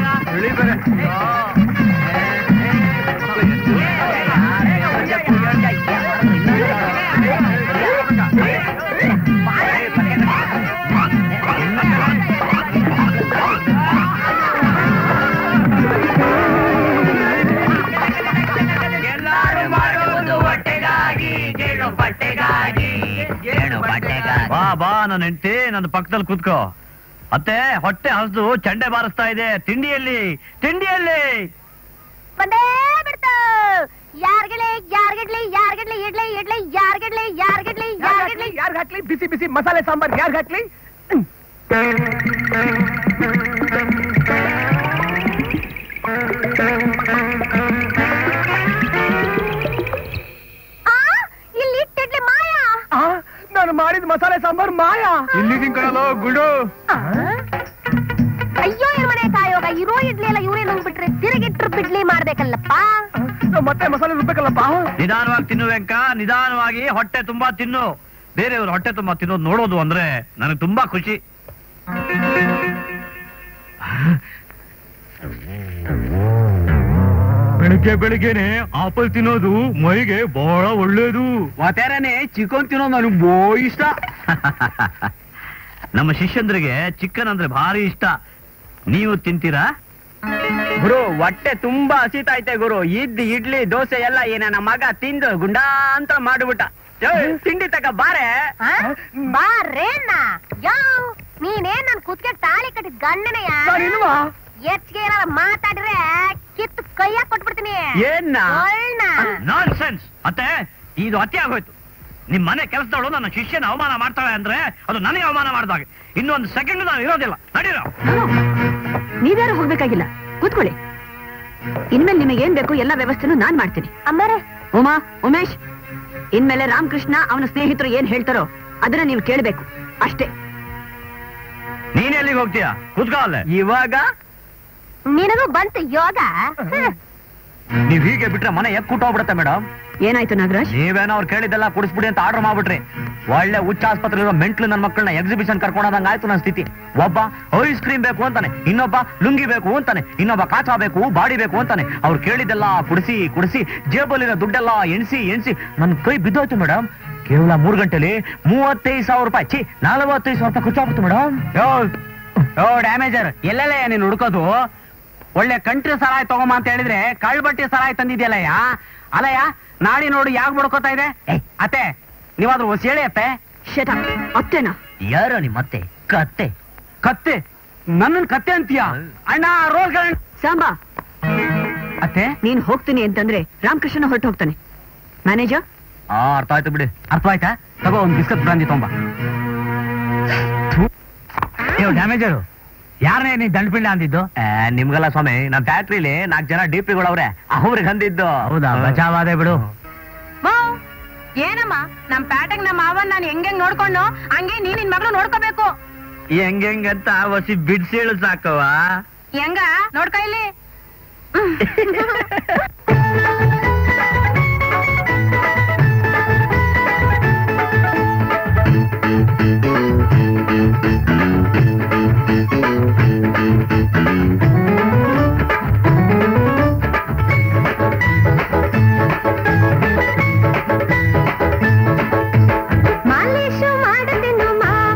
ಎಲ್ಲಾರು ಮಾಡುವುದು ಹೊಟ್ಟೆಗಾಗಿ ಜೇನು ಬಟ್ಟೆಗಾಗಿ ಜೇನು ಬಟ್ಟೆಗಾಗಿ ಬಾ ಬಾ ನನ್ನ ಹೆಂಡತಿ ನನ್ನ ಪಕ್ಕದಲ್ಲಿ ಕೂತ್ಕೋ ಅತ್ತೆ ಹೊಟ್ಟೆ ಹಸ್ದು ಚಂಡೆ ಬಾರಿಸ್ತಾ ಇದೆ ತಿಂಡಿಯಲ್ಲಿ ತಿಂಡಿಯಲ್ಲಿ ಬಂದೇ ಬಿಡ್ತು ಯಾರ್ಗಡ್ಲಿ ಯಾರ್ಗಡ್ಲಿ ಯಾರ್ಗಡ್ಲಿ ಇಡ್ಲಿ ಇಡ್ಲಿ ಯಾರ್ಗಡ್ಲಿ ಯಾರ್ಗಡ್ಲಿ ಯಾರ್ಗಡ್ಲಿ ಯಾರ್ಗ್ ಹಾಕ್ಲಿ ಬಿಸಿ ಬಿಸಿ ಮಸಾಲೆ ಸಾಂಬಾರ್ ಯಾರ್ಗ್ ಹಾಕ್ಲಿ ಆ ಇಲ್ಲಿ ಇಟ್ಟಿಡ್ಲಿ ಮಾಯಾ ನಾನು ಮಾಡಿದ ಮಸಾಲೆ ಸಾಂಬಾರ್ ಮಾಯಾ ಇಲ್ಲಿ ಕಣಲೋ ಗುಡು ಅಯ್ಯೋ ಇವ್ರ ಮನೆ ಕಾಯೋಗ ಇರೋ ಇಡ್ಲಿ ಎಲ್ಲ ಇವರೇ ನುಂಗ್ಬಿಟ್ರೆ ತಿರುಗಿಟ್ರು ಬಿಡ್ಲಿ ಮಾಡ್ಬೇಕಲ್ಲಪ್ಪ ಮತ್ತೆ ಮಸಾಲೆ ರುಬ್ಬೇಕಲ್ಲಪ್ಪ ನಿಧಾನವಾಗಿ ತಿನ್ನು ವೆಂಕ ನಿಧಾನವಾಗಿ ಹೊಟ್ಟೆ ತುಂಬಾ ತಿನ್ನು ಬೇರೆಯವ್ರ ಹೊಟ್ಟೆ ತುಂಬಾ ತಿನ್ನೋದು ನೋಡೋದು ಅಂದ್ರೆ ನನಗೆ ತುಂಬಾ ಖುಷಿ ಬೆಳಿಗ್ಗೆ ಬೆಳಿಗ್ಗೆನೆ ಆಪಲ್ ತಿನ್ನೋದು ಮೈಗೆ ಬಹಳ ಒಳ್ಳೇದು ಮತ್ತೇರನೆ ಚಿಕನ್ ತಿನ್ನೋ ನನಗೆ ಬೋ ಇಷ್ಟ ನಮ್ಮ ಶಿಷ್ಯಂದ್ರಿಗೆ ಚಿಕನ್ ಅಂದ್ರೆ ಭಾರಿ ಇಷ್ಟ ನೀವು ತಿಂತೀರಾ ಗುರು ಹೊಟ್ಟೆ ತುಂಬಾ ಹಸಿತೈತೆ ಗುರು ಇದ್ ಇಡ್ಲಿ ದೋಸೆ ಎಲ್ಲ ಈ ನನ್ನ ಮಗ ತಿಂದು ಗುಂಡಾಂತ ಮಾಡ್ಬಿಟ್ಟ ಏಯ್, ತಿಂಡಿ ತಕ ಬಾರೆ ಬಾರೇನ ಯಾವ ನೀನೇನ್ ನನ್ ಕುತ್ಕೆ ತಾಳಿ ಕಟ್ಟಿದ್ ಗಂಡನೆಯ ಹೆಚ್ಚಿಗೆ ಏನಾರ ಮಾತಾಡಿದ್ರೆ ಕಿತ್ತು ಕೈಯಾಗ ಕೊಟ್ಬಿಡ್ತೀನಿ ಏನ್ನ ಒಳ್ಳ. ನಾನ್ ಸೆನ್ಸ್ ಅತ್ತೆ ಇದು ಅತಿ ಆಗೋಯ್ತು ನಿಮ್ ಮನೆ ಕೆಲಸದವಳು ನನ್ನ ಶಿಷ್ಯನ ಅವಮಾನ ಮಾಡ್ತಾಳೆ ಅಂದ್ರೆ ಅದು ನನಗೆ ಅವಮಾನ ಮಾಡಿದಾಗ ಇನ್ನೊಂದು ಸೆಕೆಂಡ್ ನಾನು ಇರೋದಿಲ್ಲ ನಡೀರೋ ನೀವ್ಯಾರು ಹೋಗ್ಬೇಕಾಗಿಲ್ಲ ಕೂತ್ಕೊಳ್ಳಿ ಇನ್ಮೇಲೆ ನಿಮಗೆ ಏನ್ ಬೇಕು ಎಲ್ಲ ವ್ಯವಸ್ಥೆನೂ ನಾನ್ ಮಾಡ್ತೀನಿ ಅಮ್ಮರೇ ಉಮಾ ಉಮೇಶ್ ಇನ್ಮೇಲೆ ರಾಮಕೃಷ್ಣ ಅವನ ಸ್ನೇಹಿತರು ಏನ್ ಹೇಳ್ತಾರೋ ಅದನ್ನ ನೀವು ಕೇಳಬೇಕು ಅಷ್ಟೇ ನೀನ್ ಎಲ್ಲಿಗೆ ಹೋಗ್ತೀಯಾ ಕೂತ್ಕೋ ಅಲ್ಲೇ ಇವಾಗ ನಿನಗೂ ಬಂತು ಯೋಗ ಹ್ಮ್. ನೀವ್ ಹೀಗೆ ಬಿಟ್ರೆ ಮನೆ ಎಕ್ ಹೋಗ್ಬಿಡತ್ತೆ ಮೇಡಮ್ ಏನಾಯ್ತು ನಾಗರಾಜ್ ನೀವೇನೋ ಅವ್ರು ಕೇಳಿದ್ದೆಲ್ಲ ಕುಡಿಸ್ಬಿಡಿ ಅಂತ ಆರ್ಡರ್ ಮಾಡ್ಬಿಟ್ರಿ ಒಳ್ಳೆ ಹುಚ್ಚ ಆಸ್ಪತ್ರೆ ಇರೋ ಮೆಂಟ್ಲು ನನ್ನ ಮಕ್ಕಳನ್ನ ಎಕ್ಸಿಬಿಷನ್ ಕರ್ಕೊಂಡೋದಂಗ ಆಯ್ತು ನನ್ನ ಸ್ಥಿತಿ ಒಬ್ಬ ಐಸ್ ಕ್ರೀಮ್ ಬೇಕು ಅಂತಾನೆ ಇನ್ನೊಬ್ಬ ಲುಂಗಿ ಬೇಕು ಅಂತಾನೆ ಇನ್ನೊಬ್ಬ ಕಾಚಾ ಬೇಕು ಬಾಡಿ ಬೇಕು ಅಂತಾನೆ ಅವ್ರು ಕೇಳಿದ್ದೆಲ್ಲ ಕುಡಿಸಿ ಕುಡಿಸಿ ಜೇಬಲ್ಲಿರೋ ದುಡ್ಡೆಲ್ಲ ಎಣಿಸಿ ಎಣಿಸಿ ನನ್ನ ಕೈ ಬಿದ್ದೋಯ್ತು ಮೇಡಮ್ ಕೇವಲ ಮೂರ್ ಗಂಟೆಲಿ ಮೂವತ್ತೈದು ಸಾವಿರ ರೂಪಾಯಿ ಚಿ ನಲವತ್ತೈದು ಸಾವಿರ ರೂಪಾಯಿ ಖರ್ಚಾಗ್ಬಿಡ್ತು ಮೇಡಮ್ ಯೋ ಯೋ ಡ್ಯಾಮೇಜರ್ ಎಲ್ಲೆಲ್ಲ ನೀನು ಹುಡ್ಕೋದು ಒಳ್ಳೆ ಕಂಟ್ರಿ ಸರಾಯ್ ತಗೊಂಬ ಅಂತ ಹೇಳಿದ್ರೆ ಕಳ್ಬಟ್ಟಿ ಸರಾಯ್ ತಂದಿದ್ಯಲ್ಲಯ್ಯ ಅಲ್ಲಯ್ಯ ನಾಡಿ ನೋಡು ಯಾಕೆ ಬಡ್ಕೋತಾ ಇದೆ ಏಯ್, ಅತ್ತೆ ನೀವಾದ್ರೂ ಹೊಸ ಹೇಳಿ ಅತ್ತೆ ಶಟ ಅತ್ತೇನಾ ಯಾರೋ ನಿಮ್ಮತ್ತೆ ಕತ್ತೆ ಕತ್ತೆ ನನ್ನನ್ ಕತ್ತೆ ಅಂತೀಯ ಅಣ್ಣ ರೋಲ್ ಸಾಂಬಾ ಅತ್ತೆ ನೀನ್ ಹೋಗ್ತೀನಿ ಅಂತಂದ್ರೆ ರಾಮಕೃಷ್ಣ ಹೊರಟು ಹೋಗ್ತಾನೆ ಮ್ಯಾನೇಜರ್ ಆ ಅರ್ಥ ಆಯ್ತು ಬಿಡಿ ಅರ್ಥವಾಯ್ತಾ ತಗೋ ಒಂದ್ ಬಿಸ್ಕತ್ ಬ್ರಾಂದಿ ತೊಂಬ ಡ್ಯಾಮೇಜರು ಯಾರನೇ ನೀ ದಂಡಪಿಂಡ ಅಂದಿದ್ದು ಆ, ನಿಮ್ಗಲ್ಲ ಸ್ವಾಮಿ ನಮ್ ಫ್ಯಾಕ್ಟ್ರಿಲಿ ನಾಲ್ಕು ಜನ ಡಿಪಿಗಳವ್ರೆ ಅವ್ರಿಗೆ ಅಂದಿದ್ದು ಹೌದಾ ಬಚಾವಾದೆ ಬಿಡು ಏನಮ್ಮ ನಮ್ ಪ್ಯಾಟೆಗ್ ನಮ್ಮ ಮಾವನ್ ನಾನು ಹೆಂಗ್ ನೋಡ್ಕೊಂಡು ಹಂಗೆ ನೀನ್ ನಿನ್ ಮಗಳು ನೋಡ್ಕೋಬೇಕು ಹೆಂಗೆಂಗಂತ ಹೊಸಿ ಬಿಡ್ಸೇಳು ಸಾಕವ ಹೆಂಗ ನೋಡ್ಕ ಇಲ್ಲಿ ಮಾಲೀಶು ಮಾಡುತ್ತೇನು ಮಾವ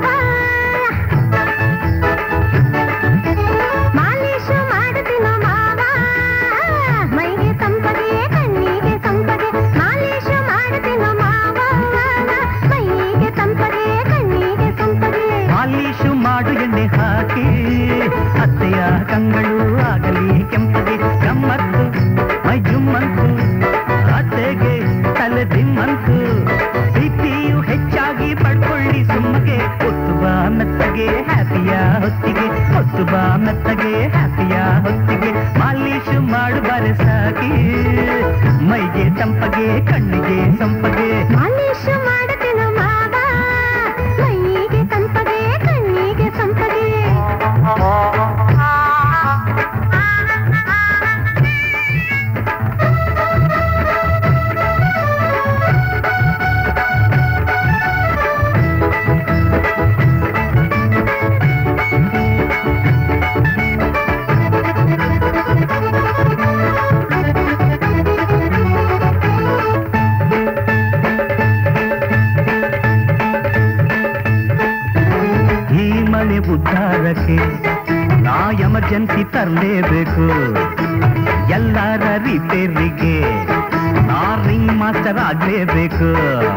ಮಾಲೀಶು ಮಾಡುತ್ತೇನು ಮಾವ ಮೈಗೆ ಸಂಪಗೆ ಕಣ್ಣಿಗೆ ಸಂಪಗೆ ಮಾಲೀಶು ಮಾಡುತ್ತೇನು ಮಾವ ಮೈಗೆ ಸಂಪಗೆ ಕಣ್ಣಿಗೆ ಸಂಪಗೆ ಮಾಲೀಶು ಮಾಡು ಎಣ್ಣೆ ಹಾಕಿ ಅತ್ತೆಯ ಕಂಗಳು ಆಗಲಿ ಕೆಂಪಗೆ ಗಮ್ಮತ್ತು ಮೈ ಜುಮ್ಮಂತು ಅತ್ತೆಗೆ ತಲೆ ದಿಮ್ಮಂತು ಪ್ರೀತಿಯು ಹೆಚ್ಚಾಗಿ ಪಡ್ಕೊಳ್ಳಿ ಸುಮ್ಮಗೆ ಹೊತ್ತು ಬಾ ಮೆತ್ತಗೆ ಹ್ಯಾಪಿಯ ಹೊತ್ತಿಗೆ ಹೊತ್ತು ಬಾ ಮೆತ್ತಗೆ ಹ್ಯಾಪಿಯ ಹೊತ್ತಿಗೆ ಮಾಲೀಶು ಮಾಡು ಬಾರೆ ಸಾಕಿ ಮೈಗೆ ತಂಪಗೆ ಕಣ್ಣಿಗೆ ಸಂಪಗೆ ಮಾಲೀಶು ಮಾಡುತ್ತೇನು ಮಾವ ಮೈಗೆ ಸಂಪಗೆ ಕಣ್ಣಿಗೆ ಸಂಪಗೆ ಈ ಮನೆ ಉದ್ಧಾರಕ್ಕೆ ನಾ ಎಮರ್ಜೆನ್ಸಿ ತರಲೇಬೇಕು ಎಲ್ಲರ ರಿಪೇರಿಗೆ ನಾ ರಿಂಗ್ ಮಾಸ್ಟರ್ ಆಗ್ಲೇಬೇಕು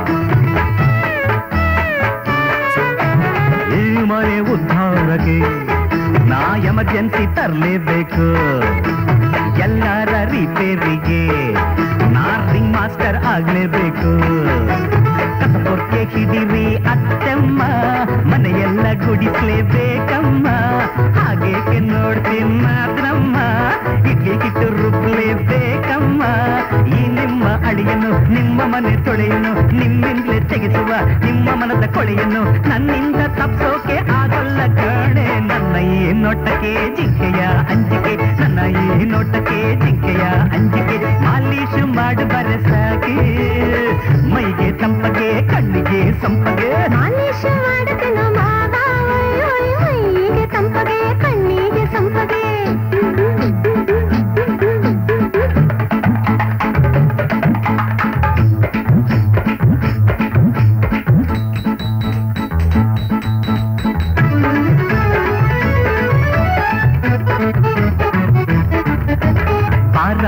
ಈ ಮನೆ ಉದ್ಧಾರಕ್ಕೆ ನಾ ಎಮರ್ಜೆನ್ಸಿ ತರಲೇಬೇಕು ಎಲ್ಲರ ರಿಪೇರಿಗೆ ನಾ ರಿಂಗ್ ಮಾಸ್ಟರ್ ಆಗ್ಲೇಬೇಕು ಕಸಪೊರ್ಕೆ ಹಿಡಿರಿ ಅತ್ತಮ್ಮ ಮನೆಯೆಲ್ಲ ಗುಡಿಸ್ಲೇಬೇಕಮ್ಮ ಹಾಗೇಕೆ ನೋಡ್ತೀನಿ ಮಾತ್ರಮ್ಮ ಇಡ್ಲಿ ಕಿಟ್ಟು ರುಬ್ಲೇಬೇಕಮ್ಮ ಈ ನಿಮ್ಮ ಅಳಿಯನ್ನು ನಿಮ್ಮ ಮನೆ ತೊಳೆಯನ್ನು ನಿಮ್ಮಿಂದಲೇ ತೆಗೆಸುವ ನಿಮ್ಮ ಮನದ ಕೊಳೆಯನ್ನು ನನ್ನಿಂದ ತಪ್ಸೋಕೆ ಆಗಲ್ಲ ಕಣೆ ನನ್ನ ಈ ನೋಟಕ್ಕೆ ಜಿಂಕೆಯ ಅಂಜಿಕೆ ನನ್ನ ಈ ನೋಟಕ್ಕೆ ಜಿಂಕೆಯ ಅಂಜಿಕೆ ಮಾಲೀಶು ಮಾಡು ಬರಸಾಗಿ ಮೈಗೆ ತಂಪಗೆ ಕಣ್ಣಿಗೆ ಸಂಪಗೆ ಮಾಲೀಶು ಮಾಡುತ್ತೇನು ಮಾವ ಮೈಗೆ ಸಂಪಗೆ ಕಣ್ಣಿಗೆ ಸಂಪಗೆ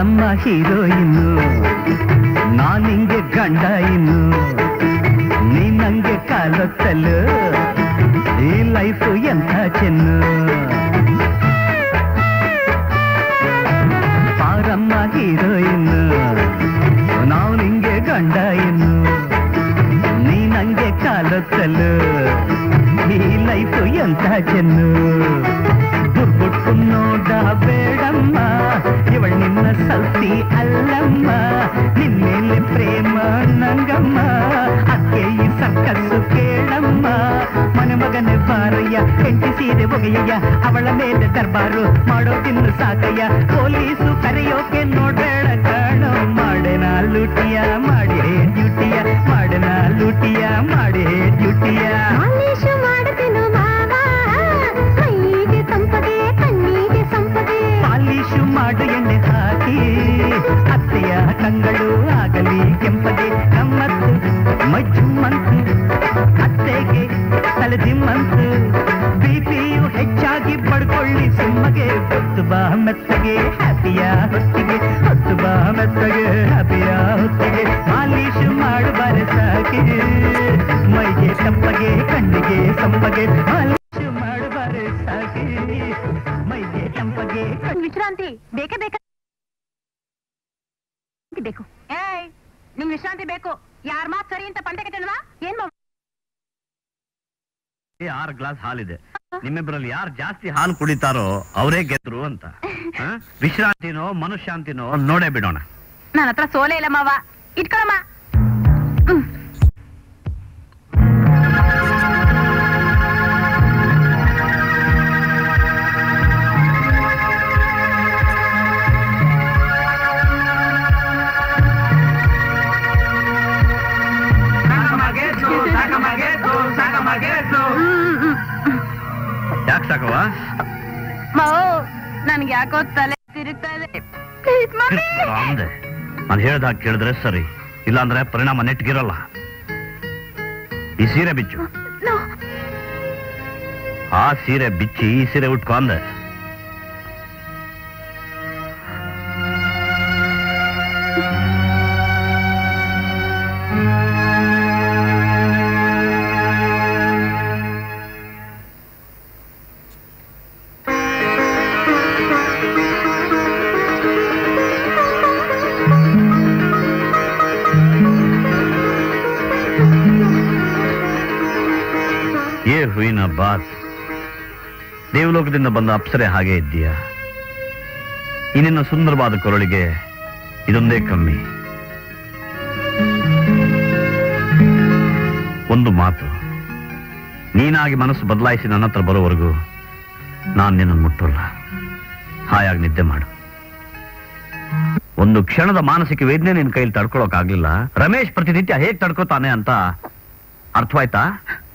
ಬಾರಮ್ಮ ಹೀರೋಯಿನ್ನು ನಾನಿಂಗೆ ಗಂಡ ಇನ್ನು ನೀ ನಂಗೆ ಕಾಲೊತ್ತಲು ಈ ಲೈಫು ಎಂಥ ಚೆನ್ನು ಬಾರಮ್ಮ ಹೀರೋಯಿನ್ನು ನಾವು ನಿಂಗೆ ಗಂಡ ಇನ್ನು ನೀ ನಂಗೆ ಕಾಲೊತ್ತಲು ಈ ಲೈಫು ಎಂಥ ಚೆನ್ನು ದುರ್ಗುಟ್ಟು ನೋಡ ಬೇಡಮ್ಮ ಇವಳು ನಿನ್ನ ಸಲ್ತಿ ಅಲ್ಲಮ್ಮ ನಿನ್ಮೇಲೆ ಪ್ರೇಮ ನಂಗಮ್ಮ ಅಕ್ಕೆ ಈ ಸರ್ಕಸ್ಸು ಕೇಳಮ್ಮ ಮನೆ ಮಗನ ಬಾರಯ್ಯ ಹೆಂಡತಿ ಸೀರೆ ಒಗೆಯಯ್ಯ ಅವಳ ಮೇಲೆ ದರ್ಬಾರು ಮಾಡೋದಿನ್ನು ಸಾಕಯ್ಯ ಪೊಲೀಸು ಕರೆಯೋಕೆ ನೋಡಬೇಡ ಕಾಣೋ ಮಾಡೆನ ಲೂಟಿಯ ಮಾಡಿ ಡ್ಯೂಟಿಯ ಮಾಡೆನ ಲೂಟಿಯ ಮಾಡಿ ಡ್ಯೂಟಿಯ ಮಾಲೇಶು ಮಾಡುತ್ತೇನು ಮಾವ ಮೈಗೆ ಸಂಪದೆ ಕಣ್ಣಿಗೆ ಸಂಪದೆ ಪಾಲಿಶು ಮಾಡು ಎಣ್ಣೆ ಹಾಕಿ ಅತ್ತೆಯ ಕಂಗಳು ಆಗಲಿ ಕೆಂಪಗೆ ಗಮ್ಮತ್ತು ಮಜ್ಜುಮ್ಮಂತು ಅತ್ತೆಗೆ ತಲೆದಿಮ್ಮಂತು ಬಿಪಿಯು ಹೆಚ್ಚಾಗಿ ಪಡ್ಕೊಳ್ಳಿ ಸಿಮ್ಮಗೆ ಹೊತ್ತು ಬಾ ಮೆತ್ತಗೆ ಹ್ಯಾಪಿಯ ಹೊತ್ತಿಗೆ ಹೊತ್ತು ಬಾ ಮೆತ್ತಗೆ ಹ್ಯಾಪಿಯ ಹೊತ್ತಿಗೆ ಮಾಲೀಶು ಮಾಡು ಬಾರೆ ಸಾಕಿ ಮೈಗೆ ತಂಪಗೆ ಕಣ್ಣಿಗೆ ಸಂಪಗೆ ಮಾಲೀಶು ಮಾಡು ಬಾರೆ ಸಾಕಿ ಮೈಗೆ ತಂಪಗೆ ವಿಶ್ರಾಂತಿ ಬೇಕೇ ಬೇಕಾ ಬೇಕು ಏಯ್ ನಿಮ್ ವಿಶ್ರಾಂತಿ ಬೇಕು ಯಾರ್ ಮಾತ್ ಸರಿ ಅಂತ ಪಂಟೆ ಕಟ್ಟಲ್ವಾ ಏನ್ ಮಾಡ್- ಆರು ಗ್ಲಾಸ್ ಹಾಲಿದೆ ನಿಮ್ಮಿಬ್ಬರಲ್ಲಿ ಯಾರು ಜಾಸ್ತಿ ಹಾಲು ಕುಡಿತಾರೋ ಅವರೇ ಗೆದ್ರು ಅಂತ ಹ? ವಿಶ್ರಾಂತಿನೋ ಮನುಶಾಂತಿನೋ ನೋಡೇ ಬಿಡೋಣ ನನ್ನ ಹತ್ರ ಸೋಲೆ ಇಲ್ಲ ಮಾವ ಇಟ್ಕೊಳಮ್ಮ ಹ್ಮ್. ಯಾಕೆ ಸಾಕವ ಮಾವು ನನ್ಗೆ ಯಾಕೋ ತಲೆ ತಿರುಗ್ತಾ ಇದೆ ಪ್ಲೀಸ್ ಮಮ್ಮಿ ಅಂದೆ ನಾನು ಹೇಳ್ದಾಗ ಕೇಳಿದ್ರೆ ಸರಿ ಇಲ್ಲಾಂದ್ರೆ ಪರಿಣಾಮ ನೆಟ್ಗಿರಲ್ಲ ಈ ಸೀರೆ ಬಿಚ್ಚು No. ಆ ಸೀರೆ ಬಿಚ್ಚಿ ಈ ಸೀರೆ ಉಟ್ಕೊ ಅಂದೆ ಏ ಹೂವಿನ ಬಾತ್ ದೇವಲೋಕದಿಂದ ಬಂದ ಅಪ್ಸರೆ ಹಾಗೆ ಇದ್ದೀಯ ಈ ನಿನ್ನ ಸುಂದರವಾದ ಕೊರಳಿಗೆ ಇದೊಂದೇ ಕಮ್ಮಿ ಒಂದು ಮಾತು ನೀನಾಗಿ ಮನಸ್ಸು ಬದಲಾಯಿಸಿ ನನ್ನ ಹತ್ರ ಬರೋವರೆಗೂ ನಾನು ನಿನ್ನನ್ನು ಮುಟ್ಟಲ್ಲ ಹಾಯಾಗಿ ನಿದ್ದೆ ಮಾಡು ಒಂದು ಕ್ಷಣದ ಮಾನಸಿಕ ವೇದನೆ ನಿನ್ನ ಕೈಲಿ ತಡ್ಕೊಳಕ್ಕಾಗ್ಲಿಲ್ಲ ರಮೇಶ್ ಪ್ರತಿನಿತ್ಯ ಹೇಗ್ ತಡ್ಕೋತಾನೆ ಅಂತ ಅರ್ಥವಾಯ್ತಾ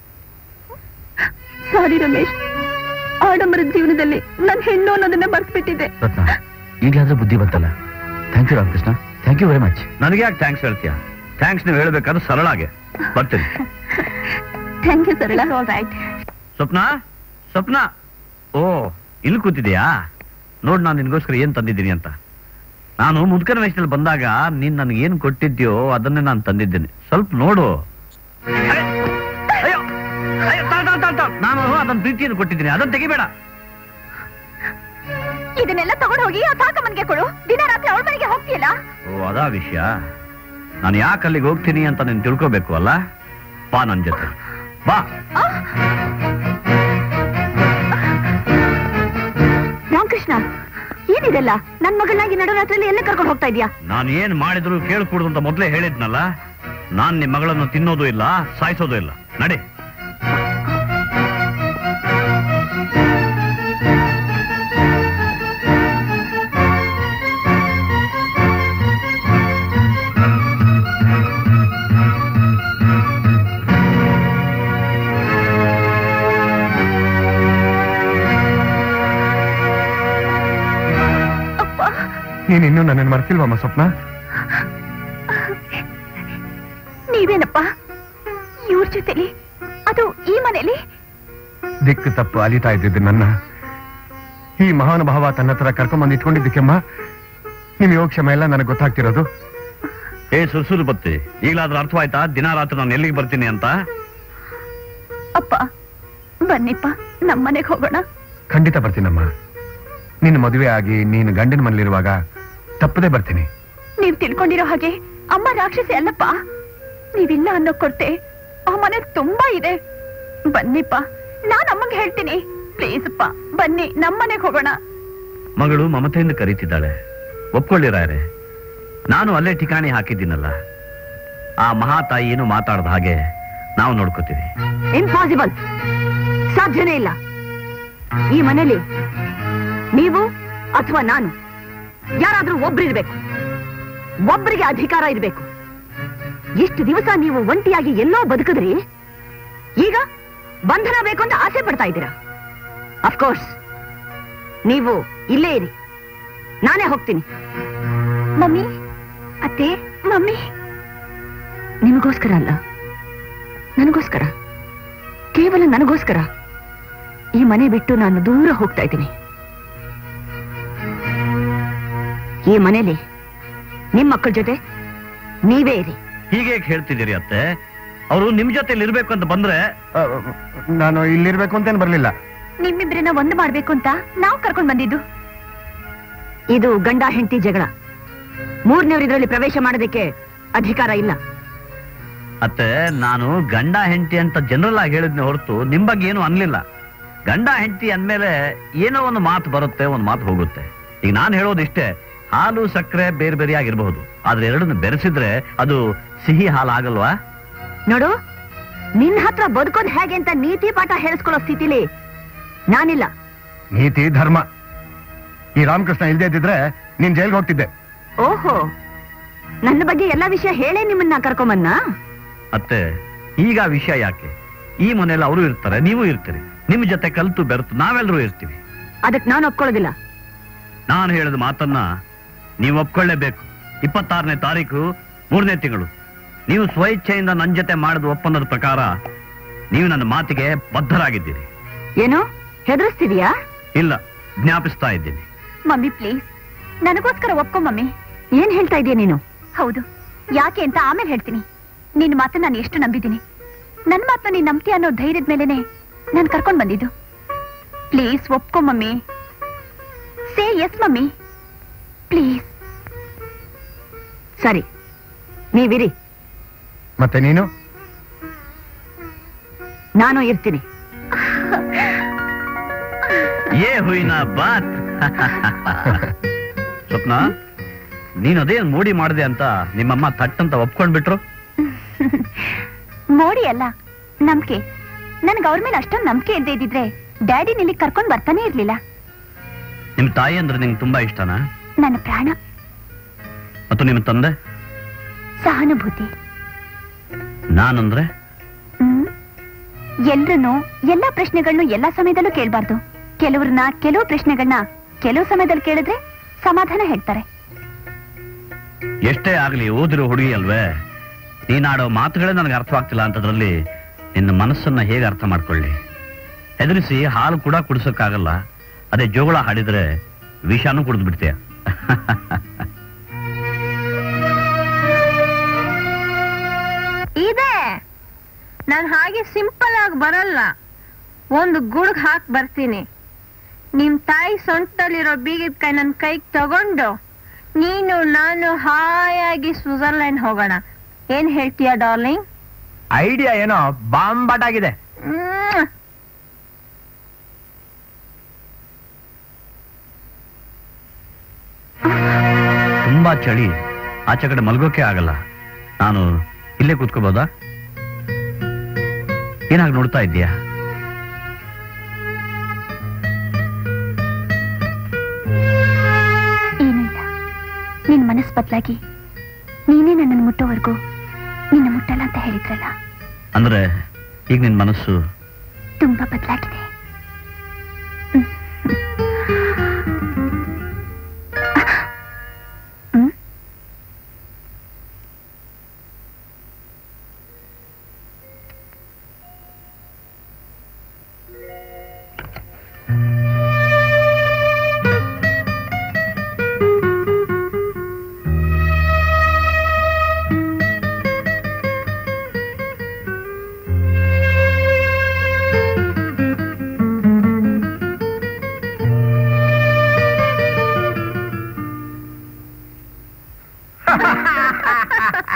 ಸಾರಿ ರಮೇಶ್ ಆಡಂಬರದ ಜೀವನದಲ್ಲಿ ನನ್ ಹೆಣ್ಣು ಅನ್ನೋದನ್ನ ಮರ್ತ್ಬಿಟ್ಟಿದ್ದೆ ರತ್ನ ಈಗಲಾದ್ರೂ ಬುದ್ಧಿ ಬಂತಲ್ಲ thank you Ramakrishna thank you very much ನನಗೆ ಯಾಕೆ ಥ್ಯಾಂಕ್ಸ್ ಹೇಳ್ತೀಯ ಥ್ಯಾಂಕ್ಸ್ ನೀವು ಹೇಳ್ಬೇಕಾದ್ರೆ ಸರಳಾಗೆ ಬರ್ತೀನಿ thank you Sarala all right Swapna Swapna oh ಇಲ್ಲಿ ಕೂತಿದ್ಯಾ ನೋಡ್ ನಾನು ನಿನ್ಗೋಸ್ಕರ ಏನ್ ತಂದಿದ್ದೀನಿ ಅಂತ ನಾನು ಮುದ್ಕರ ವೇಷದಲ್ಲಿ ಬಂದಾಗ ನೀನ್ ನನಗೆ ಏನ್ ಕೊಟ್ಟಿದ್ಯೋ ಅದನ್ನೇ ನಾನು ತಂದಿದ್ದೇನೆ ಸ್ವಲ್ಪ ನೋಡು ಅಯ್ಯೋ, ಅಯ್ಯೋ, ಅಯ್ಯೋ, ತಾಳ್, ತಾಳ್, ತಾಳ್, ತಾಳ್. ನಾನು ಅದನ್ನ ಪ್ರೀತಿಯನ್ನು ಕೊಟ್ಟಿದ್ದೀನಿ ಅದನ್ನ ತೆಗಿಬೇಡ ಇದನ್ನೆಲ್ಲ ತಗೊಂಡು ಹೋಗಿ ಆ ಸಾಕಮ್ಮನ್ಗೆ ಕೊಡು ದಿನ ರಾತ್ರಿ ಅವಳ ಮನೆಗೆ ಹೋಗ್ತೀಯಲ್ಲ ಓ ಅದಾ ವಿಷಯ ನಾನು ಯಾಕೆ ಅಲ್ಲಿಗೆ ಹೋಗ್ತೀನಿ ಅಂತ ನೀನು ತಿಳ್ಕೋಬೇಕು ಅಲ್ಲ ಬಾ ನನ್ ಜೊತೆ ಬಾ ರಾಮಕೃಷ್ಣ ಏನಿದೆಲ್ಲ ನನ್ ಮಗಳನ್ನಾಗಿ ನಡುರಾತ್ರಿಯಲ್ಲಿ ಎಲ್ಲ ಕರ್ಕೊಂಡು ಹೋಗ್ತಾ ಇದೀಯಾ ನಾನು ಏನ್ ಮಾಡಿದ್ರು ಕೇಳ್ಕೂಡ್ದು ಅಂತ ಮೊದಲೇ ಹೇಳಿದ್ನಲ್ಲ ನಾನ್ ನಿಮ್ ಮಗಳನ್ನು ತಿನ್ನೋದು ಇಲ್ಲ ಸಾಯಿಸೋದು ಇಲ್ಲ ನಡಿ ನೀನ್ ಇನ್ನೂ ನನ್ನನ್ನು ಮರ್ತಿಲ್ವಮ್ಮ ಸ್ವಪ್ನ ನೀವೇನಪ್ಪ ಇವ್ರ ಜೊತೆಲಿ ಅದು ಈ ಮನೇಲಿ ದಿಕ್ಕು ತಪ್ಪು ಅಲಿತಾ ಇದ್ದಿದ್ದು ನನ್ನ ಈ ಮಹಾನುಭಾವ ತನ್ನ ಹತ್ರ ಕರ್ಕೊಂಬಂದು ಇಟ್ಕೊಂಡಿದ್ದಕ್ಕೆಮ್ಮ ನಿಮ್ ಯೋಗಕ್ಷೇಮ ಎಲ್ಲ ನನಗೆ ಗೊತ್ತಾಗ್ತಿರೋದು ಏ ಸುರ್ಸುರು ಬತ್ತಿ ಈಗಲಾದ್ರೂ ಅರ್ಥವಾಯ್ತಾ ದಿನ ರಾತ್ರಿ ನಾನು ಎಲ್ಲಿಗೆ ಬರ್ತೀನಿ ಅಂತ ಅಪ್ಪ ಬನ್ನಿಪ್ಪ ನಮ್ಮನೆಗೆ ಹೋಗೋಣ ಖಂಡಿತ ಬರ್ತೀನಮ್ಮ ನಿನ್ನ ಮದುವೆ ಆಗಿ ನೀನು ಗಂಡನ ಮನೇಲಿರುವಾಗ ತಪ್ಪದೆ ಬರ್ತೀನಿ ನೀವ್ ತಿಳ್ಕೊಂಡಿರೋ ಹಾಗೆ ಅಮ್ಮ ರಾಕ್ಷಸಿ ಅಲ್ಲಪ್ಪ ನೀವಿಲ್ಲ ಅನ್ನೋ ಕೊರತೆ ಆ ಮನೆ ತುಂಬಾ ಇದೆ ಬನ್ನಿಪ್ಪ ನಾನ್ ಅಮ್ಮಂಗೆ ಹೇಳ್ತೀನಿ ಪ್ಲೀಸ್ ಅಪ್ಪ ಬನ್ನಿ ನಮ್ಮನೆಗೆ ಹೋಗೋಣ ಮಗಳು ಮಮತೆಯಿಂದ ಕರೀತಿದ್ದಾಳೆ ಒಪ್ಕೊಳ್ಳಿರಾರೆ ನಾನು ಅಲ್ಲೇ ಠಿಕಾಣಿ ಹಾಕಿದ್ದೀನಲ್ಲ ಆ ಮಹಾತಾಯಿ ಏನು ಮಾತಾಡದ ಹಾಗೆ ನಾವು ನೋಡ್ಕೋತೀವಿ ಇಂಪಾಸಿಬಲ್ ಸಾಧ್ಯನೇ ಇಲ್ಲ ಈ ಮನೇಲಿ ನೀವು ಅಥವಾ ನಾನು ಯಾರಾದ್ರೂ ಒಬ್ರಿರ್ಬೇಕು ಒಬ್ಬರಿಗೆ ಅಧಿಕಾರ ಇರ್ಬೇಕು ಎಷ್ಟು ದಿವಸ ನೀವು ಒಂಟಿಯಾಗಿ ಎಲ್ಲೋ ಬದುಕಿದ್ರಿ ಈಗ ಬಂಧನ ಬೇಕು ಅಂತ ಆಸೆ ಪಡ್ತಾ ಇದ್ದೀರಾ ಅಫ್ಕೋರ್ಸ್ ನೀವು ಇಲ್ಲೇ ಇರಿ ನಾನೇ ಹೋಗ್ತೀನಿ ಮಮ್ಮಿ ಅತ್ತೆ ಮಮ್ಮಿ ನಿಮಗೋಸ್ಕರ ಅಲ್ಲ ನನಗೋಸ್ಕರ ಕೇವಲ ನನಗೋಸ್ಕರ ಈ ಮನೆ ಬಿಟ್ಟು ನಾನು ದೂರ ಹೋಗ್ತಾ ಇದ್ದೀನಿ ಈ ಮನೇಲಿ ನಿಮ್ ಮಕ್ಕಳ ಜೊತೆ ನೀವೇ ಇರಿ ಹೀಗೆ ಹೇಳ್ತಿದ್ದೀರಿ ಅತ್ತೆ ಅವರು ನಿಮ್ ಜೊತೆಲಿ ಇರ್ಬೇಕು ಅಂತ ಬಂದ್ರೆ ಆ, ನಾನು ಇಲ್ಲಿರ್ಬೇಕು ಅಂತೇನು ಬರ್ಲಿಲ್ಲ ನಿಮ್ಮಿಬ್ರನ್ನ ಒಂದು ಮಾಡ್ಬೇಕು ಅಂತ ನಾವ್ ಕರ್ಕೊಂಡ್ ಬಂದಿದ್ದು ಇದು ಗಂಡ ಹೆಂಡತಿ ಜಗಳ ಮೂರನೇವ್ರು ಇದರಲ್ಲಿ ಪ್ರವೇಶ ಮಾಡೋದಕ್ಕೆ ಅಧಿಕಾರ ಇಲ್ಲ ಅತ್ತೆ ನಾನು ಗಂಡ ಹೆಂಡತಿ ಅಂತ ಜನರಲ್ ಆಗಿ ಹೇಳಿದ್ನೆ ಹೊರತು ನಿಮ್ ಬಗ್ಗೆ ಏನು ಅನ್ಲಿಲ್ಲ ಗಂಡ ಹೆಂಡತಿ ಅಂದ್ಮೇಲೆ ಏನೋ ಒಂದು ಮಾತು ಬರುತ್ತೆ ಒಂದು ಮಾತು ಹೋಗುತ್ತೆ ಈಗ ನಾನು ಹೇಳೋದಿಷ್ಟೇ ಹಾಲು ಸಕ್ಕರೆ ಬೇರೆ ಬೇರೆ ಆಗಿರಬಹುದು ಆದ್ರೆ ಎರಡನ್ನು ಬೆರೆಸಿದ್ರೆ ಅದು ಸಿಹಿ ಹಾಲು ಆಗಲ್ವಾ ನೋಡು ನಿನ್ ಹತ್ರ ಬದುಕೋದ್ ಹೇಗೆ ಅಂತ ನೀತಿ ಪಾಠ ಹೇಳಿಸ್ಕೊಳ್ಳೋ ಸ್ಥಿತಿಲಿ ನಾನಿಲ್ಲ ನೀತಿ ಧರ್ಮ ಈ ರಾಮಕೃಷ್ಣ ಇಲ್ದೇ ಇದ್ದಿದ್ರೆ ನೀನ್ ಜೈಲ್ಗೆ ಹೋಗ್ತಿದ್ದೆ ಓಹೋ ನನ್ನ ಬಗ್ಗೆ ಎಲ್ಲಾ ವಿಷಯ ಹೇಳೇ ನಿಮ್ಮನ್ನ ಕರ್ಕೊಂಬನ್ನ ಅತ್ತೆ ಈಗ ಆ ವಿಷಯ ಯಾಕೆ ಈ ಮನೇಲಿ ಅವರು ಇರ್ತಾರೆ ನೀವು ಇರ್ತೀರಿ ನಿಮ್ ಜೊತೆ ಕಲ್ತು ಬೆರೆತು ನಾವೆಲ್ಲರೂ ಇರ್ತೀವಿ ಅದಕ್ ನಾನು ಒಪ್ಕೊಳ್ಳೋದಿಲ್ಲ ನಾನು ಹೇಳಿದ ಮಾತನ್ನ ನೀವು ಒಪ್ಕೊಳ್ಳೇಬೇಕು ಇಪ್ಪತ್ತಾರನೇ ತಾರೀಕು ಮೂರನೇ ತಿಂಗಳು ನೀವು ಸ್ವಇಚ್ಛೆಯಿಂದ ನನ್ನ ಜೊತೆ ಮಾಡಿದ ಒಪ್ಪಂದದ ಪ್ರಕಾರ ನೀವು ನನ್ನ ಮಾತಿಗೆ ಬದ್ಧರಾಗಿದ್ದೀರಿ ಏನು ಹೆದರ್ಸ್ತಿದ್ಯಾ ಇಲ್ಲ ಜ್ಞಾಪಿಸ್ತಾ ಇದ್ದೀನಿ ಮಮ್ಮಿ ಪ್ಲೀಸ್ ನನಗೋಸ್ಕರ ಒಪ್ಕೊ ಮಮ್ಮಿ ಏನ್ ಹೇಳ್ತಾ ಇದೀಯ ನೀನು ಹೌದು ಯಾಕೆ ಅಂತ ಆಮೇಲೆ ಹೇಳ್ತೀನಿ ನಿನ್ ಮಾತನ್ನ ನಾನು ಎಷ್ಟು ನಂಬಿದ್ದೀನಿ ನನ್ ಮಾತನ್ನ ನೀನ್ ನಂಬ್ತಿ ಅನ್ನೋ ಧೈರ್ಯದ ಮೇಲೆನೆ ನಾನ್ ಕರ್ಕೊಂಡ್ ಬಂದಿದ್ದು ಪ್ಲೀಸ್ ಒಪ್ಕೊ mummy say yes mummy please ಸರಿ ನೀವಿರಿ ಮತ್ತೆ ನೀನು ನಾನು ಇರ್ತೀನಿ ಏ ಹುಯಿನ ಬಾತ್ ಸ್ವಪ್ನ ನೀನ್ ಅದೇ ಮೋಡಿ ಮಾಡಿದೆ ಅಂತ ನಿಮ್ಮಮ್ಮ ತಟ್ಟಂತ ಒಪ್ಕೊಂಡ್ಬಿಟ್ರು ಮೋಡಿ ಅಲ್ಲ ನಂಬಿಕೆ ನನ್ಗೆ ಅವ್ರ ಮೇಲೆ ಅಷ್ಟೊಂದು ನಂಬಿಕೆ ಇಲ್ದೇ ಇದ್ದಿದ್ರೆ ಡ್ಯಾಡಿ ಇಲ್ಲಿ ಕರ್ಕೊಂಡ್ ಬರ್ತಾನೆ ಇರ್ಲಿಲ್ಲ ನಿಮ್ ತಾಯಿ ಅಂದ್ರೆ ನಿಂಗೆ ತುಂಬಾ ಇಷ್ಟನಾ ನನ್ನ ಪ್ರಾಣ ಮತ್ತು ನಿಮ್ಮ ತಂದೆ ಸಹಾನುಭೂತಿ ನಾನಂದ್ರೆ ಹ್ಮ್ ಎಲ್ರನ್ನು ಎಲ್ಲಾ ಪ್ರಶ್ನೆಗಳನ್ನು ಎಲ್ಲಾ ಸಮಯದಲ್ಲೂ ಕೇಳ್ಬಾರ್ದು ಕೆಲವ್ರನ್ನ ಕೆಲವು ಪ್ರಶ್ನೆಗಳನ್ನ ಕೆಲವು ಸಮಯದಲ್ಲಿ ಕೇಳಿದ್ರೆ ಸಮಾಧಾನ ಹೇಳ್ತಾರೆ ಎಷ್ಟೇ ಆಗ್ಲಿ ಓದಿರೋ ಹುಡುಗಿ ಅಲ್ವೇ ನೀನಾಡೋ ಮಾತುಗಳೇ ನನಗೆ ಅರ್ಥವಾಗ್ತಿಲ್ಲ ಅಂತದ್ರಲ್ಲಿ ನಿನ್ನ ಮನಸ್ಸನ್ನ ಹೇಗೆ ಅರ್ಥ ಮಾಡ್ಕೊಳ್ಳಿ ಹೆದರಿಸಿ ಹಾಲು ಕೂಡ ಕುಡಿಸೋಕ್ಕಾಗಲ್ಲ ಅದೇ ಜೋಗಳ ಹಾಡಿದ್ರೆ ವಿಷಾನು ಕುಡಿದು ಬಿಡ್ತೀಯ ಇದೆ ನಾನು ಹಾಗೆ ಸಿಂಪಲ್ ಆಗಿ ಬರಲ್ಲ ಒಂದು ಗುಡ್ಗ್ ಹಾಕ್ ಬರ್ತೀನಿ ನಿಮ್ ತಾಯಿ ಸೊಂಟದಲ್ಲಿರೋ ಬೀಗದ ಕೈ ನನ್ನ ಕೈಗೆ ತಗೊಂಡು ನೀನು ನಾನು ಹಾಯಾಗಿ ಸ್ವಿಟ್ಜರ್ಲೆಂಡ್ ಹೋಗೋಣ ಏನ್ ಹೇಳ್ತೀಯ ಡಾರ್ಲಿಂಗ್ ಐಡಿಯಾ ಏನೋ ಬಾಂಬಾಟ್ ಆಗಿದೆ ತುಂಬಾ ಚಳಿ ಆಚೆ ಕಡೆ ಮಲ್ಗೋಕೆ ಆಗಲ್ಲ ನಾನು ಇಲ್ಲೇ ಕೂತ್ಕೋಬೋದಾ ಏನಾಗಿ ನೋಡ್ತಾ ಇದ್ದೀಯಾ ಏನೂ ಇಲ್ಲ ನಿನ್ ಮನಸ್ ಬದಲಾಗಿ ನೀನೇ ನನ್ನನ್ನು ಮುಟ್ಟೋವರೆಗೂ ನಿನ್ನ ಮುಟ್ಟಲ್ಲ ಅಂತ ಹೇಳಿದ್ರಲ್ಲ ಅಂದ್ರೆ ಈಗ ನಿನ್ ಮನಸ್ಸು ತುಂಬಾ ಬದಲಾಗಿದೆ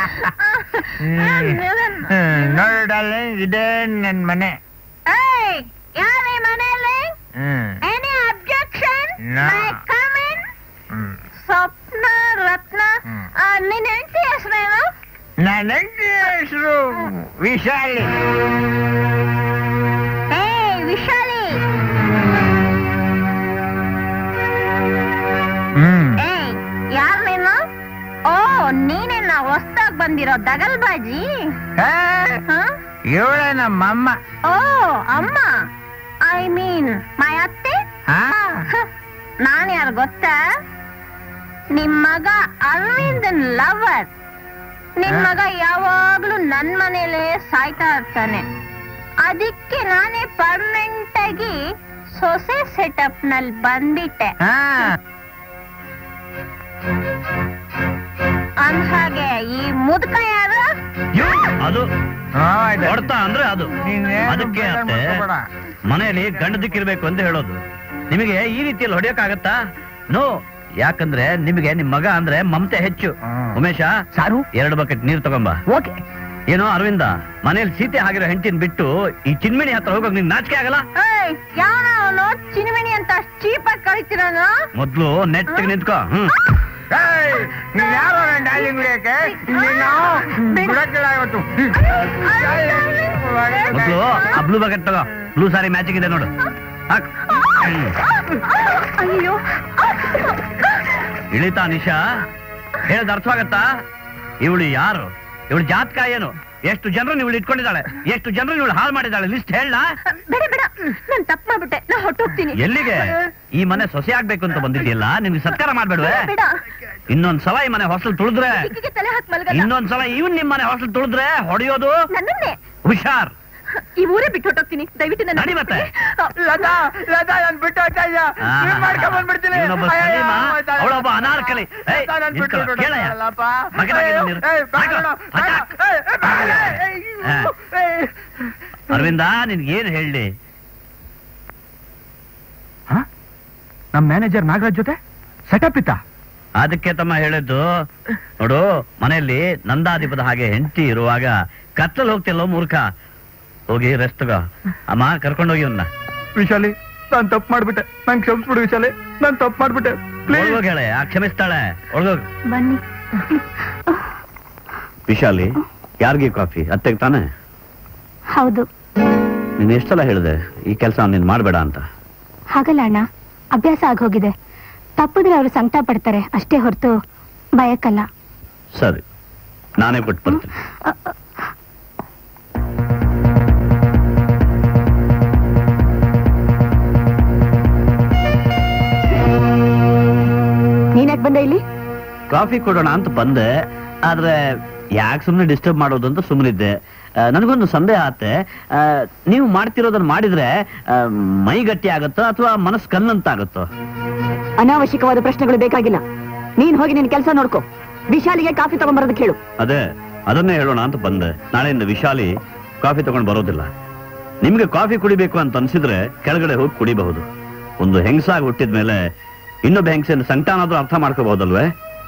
ನೋಡು ಡಾರ್ಲಿಂಗ್ ಇದೇ ನನ್ ಮನೆ ಏಯ್ ಯಾರೇ ಮನೆಯಲ್ಲಿ hmm any objection No. Come in hmm. Swapna Ratna ಆ, ನಿನ್ ಹೆಂಡತಿ ಹೆಸರೇನು ನನ್ನ ಹೆಂಡತಿ ಹೆಸರು ವಿಶಾಲಿ ಏಯ್ ವಿಶಾಲಿ ಹ್ಮ್ ಏಯ್ ಯಾರ್ ನೀನು ಓ ನೀನೇನ ಹೊಸ್ದಾಗ್ ಬಂದಿರೋ ದಗಲ್ಬಾಜಿ ಹ? ಇವಳೆ ನಮ್ಮಮ್ಮ ಓ ಅಮ್ಮ ಐ ಮೀನ್ ಮೈ ಅತ್ತೆ ಹಾ ನಾನ್ ಯಾರು ಗೊತ್ತಾ ನಿಮ್ ಮಗ ಅರವಿಂದನ್ ಲವರ್ ನಿಮ್ ಹಾ? ಮಗ ಯಾವಾಗ್ಲೂ ನನ್ ಮನೇಲೆ ಸಾಯ್ತಾ ಇರ್ತಾನೆ ಅದಕ್ಕೆ ನಾನೇ ಪರ್ಮನೆಂಟ್ ಆಗಿ ಸೊಸೆ ಸೆಟಪ್ ನಲ್ಲಿ ಬಂದ್ಬಿಟ್ಟೆ ಹಾ ಅಂದ್ಹಾಗೆ ಈ ಮುದುಕ ಯಾರು ಅದು ಹಾ, ಇದೆ. ಹೊಡ್ತಾ ಅಂದ್ರೆ ಅದು ನೀನೇನು ಅದಕ್ಕೆ ಬೇಜಾರ್ ಅತ್ತೆ ಮಾಡ್ಕೋಬೇಡ. ಮನೆಯಲ್ಲಿ ಗಂಡ ದಿಕ್ಕಿರ್ಬೇಕು ಅಂತ ಹೇಳೋದು ನಿಮಗೆ ಈ ರೀತಿಯಲ್ಲಿ ಹೊಡೆಯೋಕ್ಕಾಗತ್ತಾ ನೋ ಯಾಕಂದ್ರೆ ನಿಮಗೆ ನಿಮ್ ಮಗ ಅಂದ್ರೆ ಮಮತೆ ಹೆಚ್ಚು ಹ್ಮ್. ಉಮೇಶ ಸಾರು ಎರಡು ಬಕೆಟ್ ನೀರು ತಗೊಂಬ ಓಕೆ ಏನೋ ಅರವಿಂದ ಮನೇಲಿ ಸೀತೆ ಆಗಿರೋ ಹೆಂಡತಿನ ಬಿಟ್ಟು ಈ ಚಿನ್ಮಿಣಿ ಹತ್ರ ಹೋಗೋಕ್ ನಿನ್ ನಾಚಿಕೆ ಆಗಲ್ಲ ಏಯ್ ಯಾವನ ಅವನು ಚಿನಿಮಿನಿ ಅಂತ ಚೀಪ್ ಆಗಿ ಕಳಿತಿರೋನು ಮೊದ್ಲು ನೆಟ್ಟಿಗೆ ನಿಂತ್ಕೋ ಹ್ಮ್ ಏಯ್, ನೀನ್ ಯಾರೋ ನನ್ನ ಡಾರ್ಲಿಂಗ್ ಹಿಡಿಯಕ್ಕೆ ನೀನು ಬಿಡಕ್ಕಿಲ್ಲ ಇವತ್ತು ಮೊದ್ಲು ಆ ಬ್ಲೂ ಬಕೆಟ್ ತಗೋ ಬ್ಲೂ ಸಾರಿ ಮ್ಯಾಚಿಂಗ್ ಇದೆ ನೋಡು ಹಾಕ್ ಹ್ಮ್. ಅಯ್ಯೋ ಇಳಿತಾ ನಿಶಾ ಹೇಳದ್ ಅರ್ಥವಾಗತ್ತಾ ಇವಳು ಯಾರು ಇವಳು ಜಾತಕ ಏನು ಎಷ್ಟು ಜನರು ಇವಳು ಇಟ್ಕೊಂಡಿದ್ದಾಳೆ ಎಷ್ಟು ಜನರು ಇವಳು ಹಾಳು ಮಾಡಿದ್ದಾಳೆ ಲಿಸ್ಟ್ ಹೇಳ ಬೇಡ ಬೇಡ ನಾನ್ ತಪ್ಪು ಮಾಡ್ಬಿಟ್ಟೆ ನಾ ಹೊಟ್ಟೋಗ್ತೀನಿ ಎಲ್ಲಿಗೆ ಈ ಮನೆ ಸೊಸೆ ಆಗ್ಬೇಕು ಅಂತ ಬಂದಿದ್ಯಲ್ಲ ನಿಮ್ಗೆ ಸತ್ಕಾರ ಮಾಡ್ಬೇಡ್ವೆ ಬೇಡ ಇನ್ನೊಂದ್ ಸಲ ಈ ಮನೆ ಹೊಸಲು ತುಳಿದ್ರೆ ಕಿಕ್ಕಿಗೆ ತಲೆ ಹಾಕಿ ಮಲ್ಗಲ್ಲ ಇನ್ನೊಂದ್ ಸಲ ಇವನ್ ನಿಮ್ ಮನೆ ಹೊಸಲು ತುಳಿದ್ರೆ ಹೊಡೆಯೋದು ನನ್ನನ್ನೇ ಹುಷಾರ್ ಈ ಊರೇ ಬಿಟ್ಟು ಹೊಟ್ಟೋಗ್ತೀನಿ ದಯವಿಟ್ಟು ನನ್ನ ನಡಿ ಮತ್ತೆ. ಲತಾ ಲತಾ ನಾನು ಬಿಟ್ಟು ಹೋಗ್ತಾ ಇದ್ಯಾ ನೀನ್ ಮಾಡ್ಕೊಂಡ್ ಬಂದ್ಬಿಡ್ತೀನಿ ಇವನೊಬ್ಬ ಅಯ್ಯಯ್ಯೋ, ಸಲೀಮ, ಆಯ್ತಾ? ಅವಳೊಬ್ಬ ಅನಾರ್ಕಲಿ. ಏಯ್, ಲತಾ, ನಾನ್ ಬಿಟ್ಟು ನಿಂತ್ಕೊಳ್ಳೋ, ಕೇಳಯ್ಯ. ಬಿಡಲ್ಲಪ್ಪ. ಮಗನಾಗಿ ಅಯ್ಯೋ, ನೀನು. ಏಯ್, ಬೇಡ, ಹಾಕು, ಬೇಡ, ಹಾಕು. ಏಯ್, ಏಯ್, ಬೇಡ, ಏಯ್, ಹಾ. ಏಯ್. ಅರವಿಂದ ನಿನ್ಗೇನ್ ಹೇಳಿ ನಮ್ ಮ್ಯಾನೇಜರ್ ನಾಗರಾಜ್ ಜೊತೆ ಸೆಟಪ್ ಇತ್ತ ಅದಕ್ಕೆ ತಮ್ಮ ಹೇಳಿದ್ದು ನೋಡು ಮನೆಯಲ್ಲಿ ನಂದಾಧಿಪದ ಹಾಗೆ ಹೆಂಡತಿ ಇರುವಾಗ ಕತ್ತಲ್ ಹೋಗ್ತಿಲ್ಲೋ ಮೂರ್ಖ ಹೋಗಿ ರೆಸ್ಟ್ ತಗೋ ಅಮ್ಮ ಕರ್ಕೊಂಡೋಗಿ ಅವನ್ನ ವಿಶಾಲಿ ನಾನ್ ತಪ್ಪು ಮಾಡ್ಬಿಟ್ಟೆ ನಂಗೆ ಕ್ಷಮಿಸ್ಬಿಡು ವಿಶಾಲಿ ನಾನ್ ತಪ್ಪು ಮಾಡ್ಬಿಟ್ಟೆ ಒಳಗೋಗಿ ಹೇಳೆ ಆ ಕ್ಷಮಿಸ್ತಾಳೆ ಒಳಗೋಗಿ ಬನ್ನಿ ವಿಶಾಲಿ ಯಾರಿಗೆ ಕಾಫಿ ಅತ್ತೆಗೆ ತಾನೆ ಹೌದು ನೀನು ಎಷ್ಟೆಲ್ಲ ಹೇಳಿದೆ ಈ ಕೆಲಸ ನೀನ್ ಮಾಡಬೇಡ ಅಂತ ಹಾಗಲ್ಲ ಅಣ್ಣ ಅಭ್ಯಾಸ ಆಗೋಗಿದೆ ತಪ್ಪಿದ್ರೆ ಅವರು ಸಂಕಟ ಪಡ್ತಾರೆ ಅಷ್ಟೇ ಹೊರತು ಭಯಕ್ಕಲ್ಲ ಸರಿ ನಾನೇ ಕೊಟ್ಟು ಬರ್ತೀನಿ ನೀನ್ಯಾಕ್ ಬಂದೆ ಇಲ್ಲಿ ಕಾಫಿ ಕೊಡೋಣ ಅಂತ ಬಂದೆ ಆದ್ರೆ ಯಾಕೆ ಸುಮ್ಮನೆ ಡಿಸ್ಟರ್ಬ್ ಮಾಡೋದು ಅಂತ ಸುಮ್ಮನಿದ್ದೆ ಆ, ನನಗೊಂದು ಸಂದೇಹ ಆತೆ ಆ, ನೀವು ಮಾಡ್ತಿರೋದನ್ನ ಮಾಡಿದ್ರೆ ಆ, ಮೈ ಗಟ್ಟಿ ಆಗತ್ತೋ ಅಥವಾ ಮನಸ್ಸು ಕಲ್ಲಂತ ಆಗತ್ತೋ ಅನಾವಶ್ಯಕವಾದ ಪ್ರಶ್ನೆಗಳು ಬೇಕಾಗಿಲ್ಲ ನೀನ್ ಹೋಗಿ ನಿನ್ ಕೆಲಸ ನೋಡ್ಕೋ ವಿಶಾಲಿಗೆ ಕಾಫಿ ತಗೊಂಡ್ಬರೋದಕ್ಕೆ ಹೇಳು ಅದೇ ಅದನ್ನೇ ಹೇಳೋಣ ಅಂತ ಬಂದೆ ನಾಳೆಯಿಂದ ವಿಶಾಲಿ ಕಾಫಿ ತಗೊಂಡು ಬರೋದಿಲ್ಲ ನಿಮ್ಗೆ ಕಾಫಿ ಕುಡಿಬೇಕು ಅಂತ ಅನ್ಸಿದ್ರೆ ಕೆಳಗಡೆ ಹೋಗಿ ಕುಡಿಬಹುದು ಒಂದು ಹೆಂಗಸಾಗಿ ಹುಟ್ಟಿದ ಮೇಲೆ ಇನ್ನೊಬ್ಬ ಹೆಂಗಸಿನ ಸಂಕಟಾನಾದ್ರೂ ಅರ್ಥ ಮಾಡ್ಕೋಬಹುದಲ್ವೇ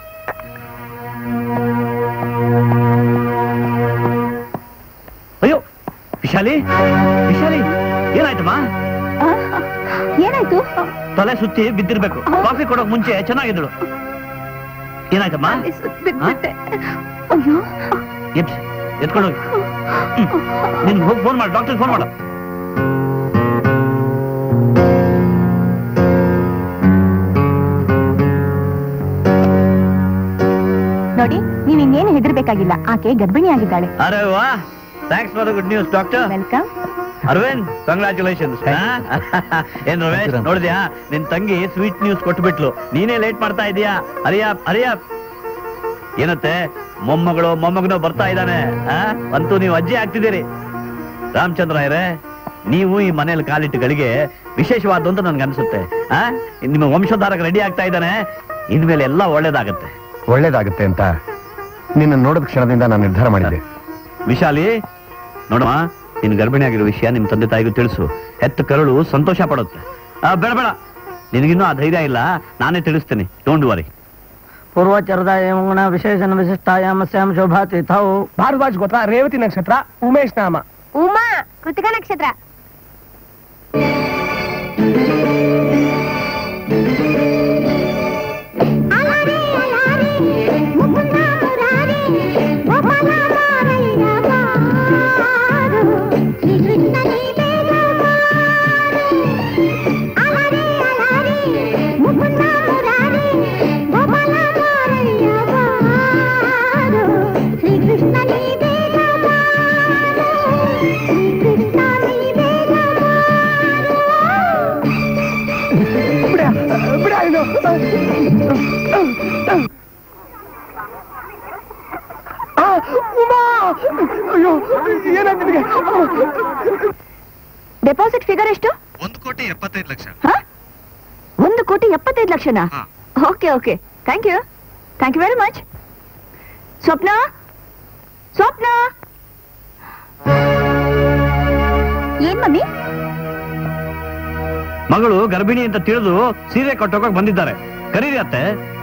ಅಯ್ಯೋ ವಿಶಾಲಿ ವಿಶಾಲಿ ಏನಾಯ್ತಮ್ಮ ಏನಾಯ್ತು ತಲೆ ಸುತ್ತಿ ಬಿದ್ದಿರ್ಬೇಕು ಕಾಫಿ ಕೊಡೋಕ್ ಮುಂಚೆ ಚೆನ್ನಾಗಿದ್ದಳು ಏನಾಯ್ತಮ್ಮ ಬಿದ್ಬಿಟ್ಟೆ. ಅಯ್ಯೋ ಎತ್ ಎತ್ಕೊಂಡೋಗಿ ನಿನ್ ಹೋಗಿ ಫೋನ್ ಮಾಡು ಡಾಕ್ಟರ್ ಫೋನ್ ಮಾಡು ನೋಡಿ ನೀವ್ ಇನ್ನೇನು ಹೆದರ್ಬೇಕಾಗಿಲ್ಲ ಆಕೆ ಗರ್ಭಿಣಿ ಆಗಿದ್ದಾಳೆ ಅರೆ ವಾ thanks for the good news doctor welcome Arvind congratulations ಏನ್ ರಮೇಶ್ ನೋಡಿದ್ಯಾ ನಿನ್ ತಂಗಿ ಸ್ವೀಟ್ ನ್ಯೂಸ್ ಕೊಟ್ಬಿಟ್ಲು ನೀನೇ ಲೇಟ್ ಮಾಡ್ತಾ ಇದೀಯಾ ಅರಿಯಾ ಅರಿಯಾ ಏನತ್ತೆ ಮೊಮ್ಮಗಳು ಮೊಮ್ಮಗನೋ ಬರ್ತಾ ಇದ್ದಾನೆ ಆ? ಅಂತೂ ನೀವು ಅಜ್ಜಿ ಆಗ್ತಿದ್ದೀರಿ ರಾಮಚಂದ್ರ ಇರೇ ನೀವು ಈ ಮನೇಲಿ ಕಾಲಿಟ್ಟು ಗಳಿಗೆ ವಿಶೇಷವಾದ್ದು ಅಂತ ನನ್ಗೆ ಅನ್ಸುತ್ತೆ ಆ ನಿಮ್ಮ ವಂಶಧಾರಕ ರೆಡಿ ಆಗ್ತಾ ಇದ್ದಾನೆ ಇನ್ಮೇಲೆ ಎಲ್ಲ ಒಳ್ಳೇದಾಗತ್ತೆ ಒಳ್ಳೇದಾಗುತ್ತೆ ಅಂತ ನಿನ್ನ ನೋಡಿದ ಕ್ಷಣದಿಂದ ನಾನು ನಿರ್ಧಾರ ಮಾಡಿದ್ದೆ ವಿಶಾಲಿ ನೋಡಮ್ಮ ನೀನು ಗರ್ಭಿಣಿ ಆಗಿರೋ ವಿಷಯ ನಿಮ್ ತಂದೆ ತಾಯಿಗೂ ತಿಳಿಸು ಹೆತ್ತ ಕರುಳು ಸಂತೋಷ ಪಡುತ್ತೆ ಆ, ಬೇಡ ಬೇಡ ನಿನಗಿನ್ನೂ ಆ ಧೈರ್ಯ ಇಲ್ಲ ನಾನೇ ತಿಳಿಸ್ತೀನಿ ಡೋಂಟ್ ವರಿ ಪೂರ್ವಚರದ ಏಮಗುಣ ವಿಶೇಷಣ ವಿಶಿಷ್ಟಾಯಾಮಸ್ಯಾಂ ಶೋಭಾ ತಿಥೌ ಭಾರದ್ವಾಜ್ ಗೊತ್ತಾ ರೇವತಿ ನಕ್ಷತ್ರ ಉಮೇಶ್ ನಾಮ ಉಮಾ ಕೃತಿಕ ನಕ್ಷತ್ರ ಬಿಡ ಇದು ಆ, ಉಮಾ ಅಯ್ಯೋ ಏನಾಯ್ತು ನಿನಗೆ ಡೆಪಾಸಿಟ್ ಫಿಗರ್ ಎಷ್ಟು ಒಂದು ಕೋಟಿ ಎಪ್ಪತ್ತೈದು ಲಕ್ಷ ಹ? ಒಂದು ಕೋಟಿ ಎಪ್ಪತ್ತೈದು ಲಕ್ಷನಾ okay okay thank you thank you very much Swapna Swapna ಏನ್ ಮಮ್ಮಿ ಮಗಳು ಗರ್ಭಿಣಿ ಅಂತ ತಿಳಿದು ಸೀರೆ ಕೊಟ್ಟೋಗಕ್ ಬಂದಿದ್ದಾರೆ ಕರೀರಿ ಅತ್ತೆ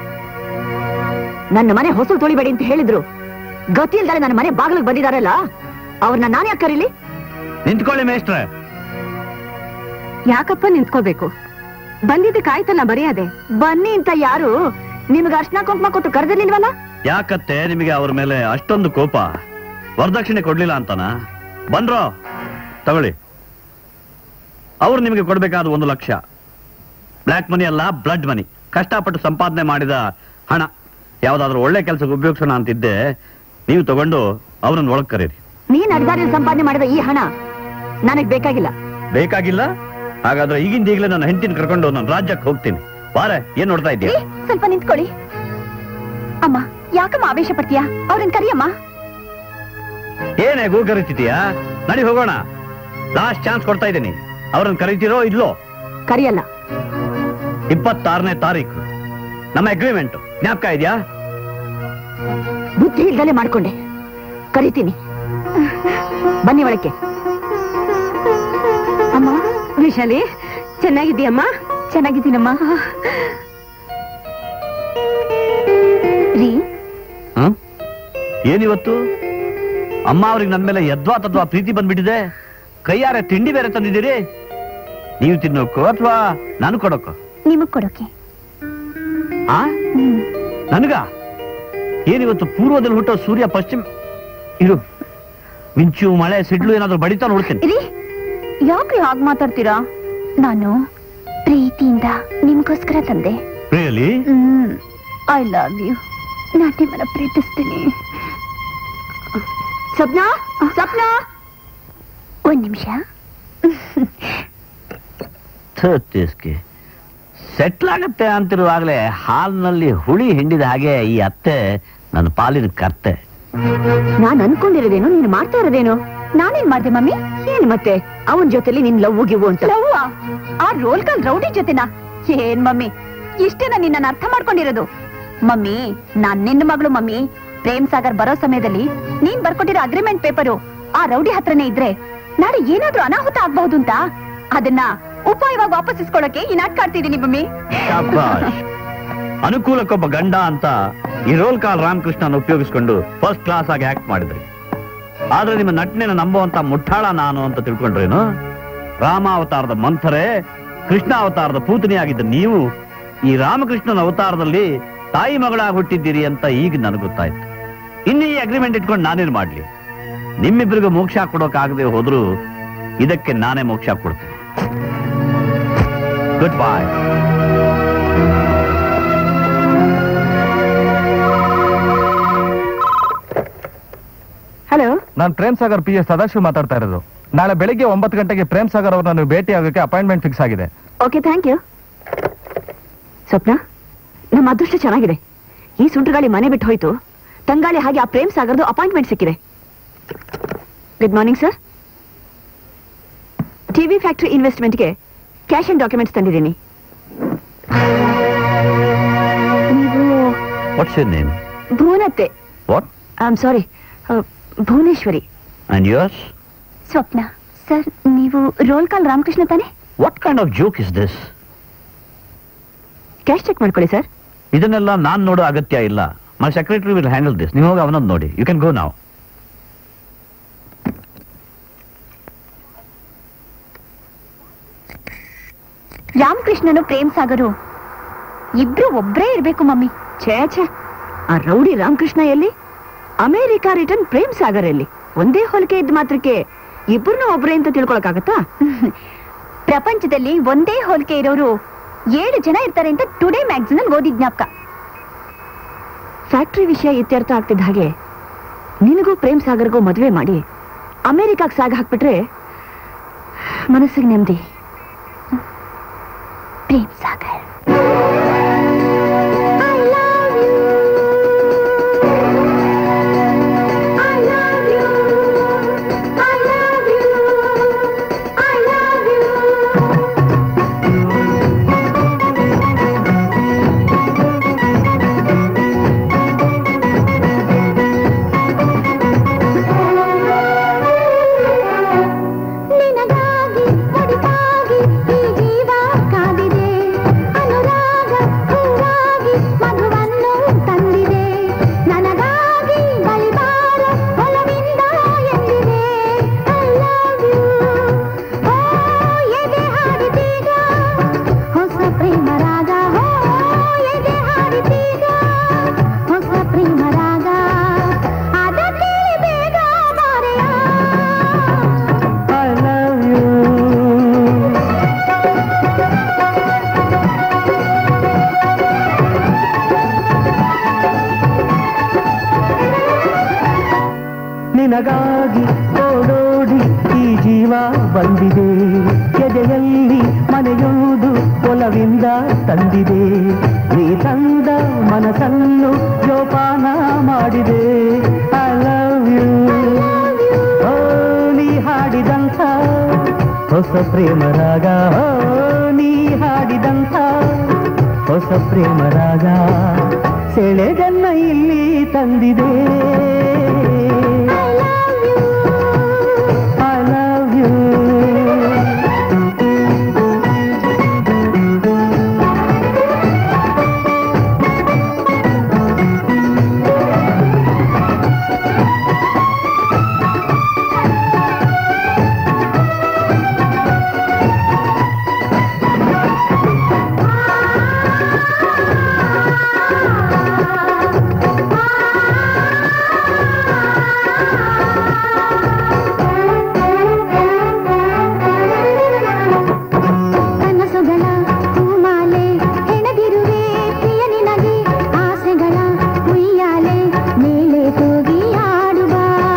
ನನ್ನ ಮನೆ ಹೊಸಲು ತೊಳಿಬೇಡಿ ಅಂತ ಹೇಳಿದ್ರು ಗತಿ ಇಲ್ದಾರೆ ನನ್ನ ಮನೆ ಬಾಗಿಲಿಗೆ ಬಂದಿದಾರಲ್ಲ ಅವ್ರನ್ನ ನಾನು ಯಾಕೆ ಕರೀಲಿ ನಿಂತ್ಕೊಳ್ಳಿ ಮೇಷ್ಟ್ರೆ ಯಾಕಪ್ಪ ನಿಂತ್ಕೋಬೇಕು ಬಂದಿದ್ದಕ್ಕೆ ಆಯ್ತಲ್ಲ ಮರ್ಯಾದೆ ಬನ್ನಿ ಅಂತ ಯಾರು ನಿಮ್ಗೆ ಅರ್ಶನ ಕುಂಕುಮ ಕೊಟ್ಟು ಕರೆದಿರ್ಲಿಲ್ವಲ್ಲ ಯಾಕತ್ತೆ ನಿಮಗೆ ಅವ್ರ ಮೇಲೆ ಅಷ್ಟೊಂದು ಕೋಪ ವರದಕ್ಷಿಣೆ ಕೊಡ್ಲಿಲ್ಲ ಅಂತನಾ ಬಂದ್ರೋ ತಗೊಳ್ಳಿ ಅವ್ರು ನಿಮಗೆ ಕೊಡ್ಬೇಕಾದ ಒಂದು ಲಕ್ಷ ಬ್ಲ್ಯಾಕ್ ಮನಿ ಅಲ್ಲ ಬ್ಲಡ್ ಮನಿ ಕಷ್ಟಪಟ್ಟು ಸಂಪಾದನೆ ಮಾಡಿದ ಹಣ ಯಾವ್ದಾದ್ರು ಒಳ್ಳೆ ಕೆಲಸಕ್ಕೆ ಉಪಯೋಗಿಸೋಣ ಅಂತಿದ್ದೆ ನೀವು ತಗೊಂಡು ಅವ್ರನ್ನ ಒಳಗ್ ಕರೀರಿ ನೀನ್ ಅಡ್ಗಾರಿಯಲ್ಲಿ ಸಂಪಾದನೆ ಮಾಡಿದ ಈ ಹಣ ನನಗ್ ಬೇಕಾಗಿಲ್ಲ ಬೇಕಾಗಿಲ್ಲ ಹಾಗಾದ್ರೆ ಈಗಿಂದ ಈಗಲೇ ನನ್ನ ಹೆಂಡತಿನ ಕರ್ಕೊಂಡು ನಾನು ರಾಜ್ಯಕ್ಕೆ ಹೋಗ್ತೀನಿ ಬಾರೆ ಏನ್ ನೋಡ್ತಾ ಇದ್ದೀಯ ರೀ, ಸ್ವಲ್ಪ ನಿಂತ್ಕೊಳ್ಳಿ ಅಮ್ಮ ಯಾಕಮ್ಮ ಆವೇಶ ಪಡ್ತೀಯಾ ಅವ್ರನ್ನ ಕರಿಯಮ್ಮ ಏನೇ ಗೂ ಕರಿತಿದ್ಯಾ ನಡಿ ಹೋಗೋಣ ಲಾಸ್ಟ್ ಚಾನ್ಸ್ ಕೊಡ್ತಾ ಇದ್ದೀನಿ ಅವ್ರನ್ನ ಕರಿತೀರೋ ಇಲ್ಲೋ ಕರಿಯಲ್ಲ ಇಪ್ಪತ್ತಾರನೇ ತಾರೀಕು ನಮ್ಮ ಅಗ್ರಿಮೆಂಟ್ ಜ್ಞಾಪಕ ಇದೆಯಾ ಬುದ್ಧಿ ಇಲ್ದಲೆ ಮಾಡ್ಕೊಂಡೆ ಕರಿತೀನಿ ಬನ್ನಿ ಒಳಕ್ಕೆ ಅಮ್ಮ ವಿಶಾಲಿ ಚೆನ್ನಾಗಿದ್ದೀಯಮ್ಮ ಚೆನ್ನಾಗಿದ್ದೀನಮ್ಮ ರೀ ಹ್ಮ್? ಏನಿವತ್ತು ಅಮ್ಮ ಅವ್ರಿಗೆ ನನ್ ಮೇಲೆ ಯದ್ವಾ ತದ್ವಾ ಪ್ರೀತಿ ಬಂದ್ಬಿಟ್ಟಿದೆ ಕೈಯಾರೆ ತಿಂಡಿ ಬೇರೆ ತಂದಿದ್ದೀರಿ ನೀವು ತಿನ್ನೋಕ್ಕೋ ಅಥವಾ ನಾನು ಕೊಡೋಕ್ಕೋ ನಿಮಗ್ ಕೊಡೋಕೆ ಆ ನನಗ ಏನಿವತ್ತು ಪೂರ್ವದಲ್ಲಿ ಹುಟ್ಟೋ ಸೂರ್ಯ ಪಶ್ಚಿಮ ಇರು ಮಿಂಚು ಮಳೆ ಸಿಡ್ಲು ಏನಾದ್ರೂ ಬಡಿತಾ ನೋಡ್ತೀನಿ ರೀ ಯಾಕ್ರಿ ಹಾಗ್ ಮಾತಾಡ್ತೀರಾ ನಾನು ಪ್ರೀತಿಯಿಂದ ನಿಮ್ಗೋಸ್ಕರ ತಂದೆ really hmm I love you ನಾನು ನಿಮ್ಮನ್ನ ಪ್ರೀತಿಸ್ತೀನಿ ಸ್ವಪ್ನ ಸ್ವಪ್ನ ಒಂದ್ ನಿಮಿಷ ತೀಸ್ಕೆ ಸೆಟ್ಲ್ ಆಗತ್ತೆ ಅಂತಿರುವಾಗಲೇ ಹಾಲ್ನಲ್ಲಿ ಹುಳಿ ಹಿಂಡಿದ ಹಾಗೆ ಈ ಅತ್ತೆ ನನ್ನ ಪಾಲಿನ ಕರ್ತೆ ನಾನ್ ಅನ್ಕೊಂಡಿರೋದೇನು ನೀನ್ ಮಾಡ್ತಾ ಇರೋದೇನು ನಾನೇನ್ ಮಾಡ್ದೆ ಮಮ್ಮಿ ಏನ್ ಮತ್ತೆ ಅವನ್ ಜೊತೆಲಿ ನಿನ್ ಲವ್ ಗಿವು ಅಂತ ಲವ್ವ ಆ ರೋಲ್ ಕಾಲ್ ರೌಡಿ ಜೊತೆನಾ ಏನ್ ಮಮ್ಮಿ ಇಷ್ಟೇನ ನಿನ್ನ ಅರ್ಥ ಮಾಡ್ಕೊಂಡಿರೋದು ಮಮ್ಮಿ ನಾನ್ ನಿನ್ನ ಮಗಳು ಮಮ್ಮಿ ಪ್ರೇಮ್ ಸಾಗರ್ ಬರೋ ಸಮಯದಲ್ಲಿ ನೀನ್ ಬರ್ಕೊಟ್ಟಿರೋ ಅಗ್ರಿಮೆಂಟ್ ಪೇಪರು ಆ ರೌಡಿ ಹತ್ರನೇ ಇದ್ರೆ ನಾಳೆ ಏನಾದ್ರೂ ಅನಾಹುತ ಆಗ್ಬಹುದು ಅಂತ ಅದನ್ನ ಉಪಾಯವಾಗಿ ವಾಪಸ್ ಇಸ್ಕೊಳಕ್ಕೆ ಈ ನಾಟಕ ಆಡ್ತಿದೀನಿ ಮಮ್ಮಿ ಶಾಬಾಷ್. ಅನುಕೂಲಕ್ಕೊಬ್ಬ ಗಂಡ ಅಂತ ಈ ರೋಲ್ ಕಾಲ್ ರಾಮಕೃಷ್ಣನ ಉಪಯೋಗಿಸ್ಕೊಂಡು ಫಸ್ಟ್ ಕ್ಲಾಸ್ ಆಗಿ ಆಕ್ಟ್ ಮಾಡಿದ್ರಿ ಆದ್ರೆ ನಿಮ್ಮ ನಟನೆನ ನಂಬುವಂತ ಮುಠಾಳ ನಾನು ಅಂತ ತಿಳ್ಕೊಂಡ್ರೇನು ರಾಮ ಅವತಾರದ ಮಂಥರೆ ಕೃಷ್ಣ ಅವತಾರದ ಪೂತನಿಯಾಗಿದ್ದ ನೀವು ಈ ರಾಮಕೃಷ್ಣನ ಅವತಾರದಲ್ಲಿ ತಾಯಿ ಮಗಳಾಗಿ ಹುಟ್ಟಿದ್ದೀರಿ ಅಂತ ಈಗ ನನಗೆ ಗೊತ್ತಾಯ್ತು ಇನ್ನು ಈ ಅಗ್ರಿಮೆಂಟ್ ಇಟ್ಕೊಂಡು ನಾನೇನ್ ಮಾಡ್ಲಿ ನಿಮ್ಮಿಬ್ಬರಿಗೂ ಮೋಕ್ಷ ಕೊಡೋಕಾಗದೆ ಹೋದ್ರು ಇದಕ್ಕೆ ನಾನೇ ಮೋಕ್ಷ ಕೊಡ್ತೀನಿ ಗುಡ್ ಬಾಯ್ ಹಲೋ ನಾನು ಪ್ರೇಮ್ ಸಾಗರ್ ಪಿ ಎಸ್ ಸದಾಶಿವ್ ಮಾತಾಡ್ತಾ ಇರೋದು ನಾಳೆ ಬೆಳಿಗ್ಗೆ ಒಂಬತ್ತು ಗಂಟೆಗೆ ಪ್ರೇಮ್ ಸಾಗರ್ ಅವ್ರನ್ನ ನೀವು ಭೇಟಿ ಆಗೋಕೆ ಅಪಾಯಿಂಟ್ಮೆಂಟ್ ಫಿಕ್ಸ್ ಆಗಿದೆ ಓಕೆ ಥ್ಯಾಂಕ್ ಯು ಸ್ವಪ್ನ ನಮ್ಮ ಅದೃಷ್ಟ ಚೆನ್ನಾಗಿದೆ ಈ ಸುಂಟರಗಾಳಿ ಮನೆ ಬಿಟ್ಟು ಹೋಯ್ತು ತಂಗಾಳಿ ಹಾಗೆ ಆ ಪ್ರೇಮ್ ಸಾಗರ್ದು ಅಪಾಯಿಂಟ್ಮೆಂಟ್ ಸಿಕ್ಕಿದೆ good morning sir TV factory ಇನ್ವೆಸ್ಟ್ಮೆಂಟ್ಗೆ ಕ್ಯಾಶ್ ಅಂಡ್ ಡಾಕ್ಯುಮೆಂಟ್ಸ್ ತಂದಿದ್ದೀನಿ ನೀವು ವಾಟ್ಸ್ ಯರ್ ನೇಮ್ ಭುವನತ್ತೆ what I am sorry Bhuvaneshwari and yours Swapna sir ನೀವು ರೋಲ್ ಕಾಲ್ ರಾಮಕೃಷ್ಣ ತಾನೆ what kind of joke is this cash check ಮಾಡ್ಕೊಳ್ಳಿ ಸರ್ ಇದನ್ನೆಲ್ಲ ನಾನ್ ನೋಡೋ ಅಗತ್ಯ ಇಲ್ಲ my secretary will handle this ನೀವು ಹೋಗಿ ಅವನೊಂದು ನೋಡಿ ಯು ಕ್ಯಾನ್ ಗೋ ನಾವು ರಾಮಕೃಷ್ಣನು ಪ್ರೇಮ್ ಸಾಗರು ಇಬ್ರು ಒಬ್ರೇ ಇರ್ಬೇಕು ಮಮ್ಮಿ ಛೇ ಛೇ ಆ ರೌಡಿ ರಾಮಕೃಷ್ಣ ಎಲ್ಲಿ ಅಮೆರಿಕ ರಿಟರ್ನ್ ಪ್ರೇಮ್ ಸಾಗರ್ ಎಲ್ಲಿ ಒಂದೇ ಹೋಲಿಕೆ ಇದ್ದ ಮಾತ್ರಕ್ಕೆ ಇಬ್ಬರನ್ನೂ ಒಬ್ರೇ ಅಂತ ತಿಳ್ಕೊಳಕಾಗತ್ತಾ ಪ್ರಪಂಚದಲ್ಲಿ ಒಂದೇ ಹೋಲಿಕೆ ಇರೋರು ಏಳು ಜನ ಇರ್ತಾರೆ ಅಂತ ಟುಡೇ ಮ್ಯಾಗ್ಝಿನ್ ಅಲ್ಲಿ ಓದಿದ್ ಜ್ಞಾಪಕ ಫ್ಯಾಕ್ಟ್ರಿ ವಿಷಯ ಇತ್ಯರ್ಥ ಆಗ್ತಿದ್ದ ಹಾಗೆ ನಿನಗೂ ಪ್ರೇಮ್ ಸಾಗರ್ಗೂ ಮದುವೆ ಮಾಡಿ ಅಮೆರಿಕಾಗ್ ಸಾಗ ಹಾಕ್ಬಿಟ್ರೆ ಮನಸ್ಸಿಗೆ ನೆಮ್ಮದಿ ಪ್ರೇಮ್ ಸಾಗರ್ ನಿನಗಾಗಿ ಮುಡಿಪಾಗಿ ಈ ಜೀವ ಕಾದಿದೆ ಅನುರಾಗ ಹೂವಾಗಿ ಮಧುವನ್ನು ತಂದಿದೆ ನನಗಾಗಿ ಬಳಿಬಾರ ಒಲವಿಂದ ಎಂದಿದೆ ಐ ಲವ್ ಯು ಓ ಎದೆ ಹಾಡಿದೀಗ ಹೊಸ ಪ್ರೇಮ ರಾಗ ಓ ಎದೆ ಹಾಡಿದೀಗ ಹೊಸ ಪ್ರೇಮ ರಾಗ ಅದಕ್ಕೆ ಬೇಗ ಬಾರೆಯ I love you. ನಿನಗಾಗಿ ಓಡೋಡಿ ಈ ಜೀವ ಬಂದಿದೆ ಎದೆಯಲ್ಲಿ ಮನೆಯುವುದು ಒಲವಿಂದ ತಂದಿದೆ ನೀ ತಂದ ಮನಸ್ಸನ್ನು ಜೋಪಾನ ಮಾಡಿದೆ ಐ ಲವ್ ಯು ಓ ನೀ ಹಾಡಿದಂಥ ಹೊಸ ಪ್ರೇಮ ರಾಗ ಓ ನೀ ಹಾಡಿದಂಥ ಹೊಸ ಪ್ರೇಮ ರಾಗ ಸೆಳೆಗನ್ನ ಇಲ್ಲಿ ತಂದಿದೆ ಐ ಲವ್ ಯು ಕನಸುಗಳ ಹೂಮಾಲೆ ಹೆಣದಿರುವೆ ಪ್ರಿಯ ನಿನಗೆ ಆಸೆಗಳ ಉಯ್ಯಾಲೆ ಮೇಲೆ ತೂಗಿ ಆಡುವ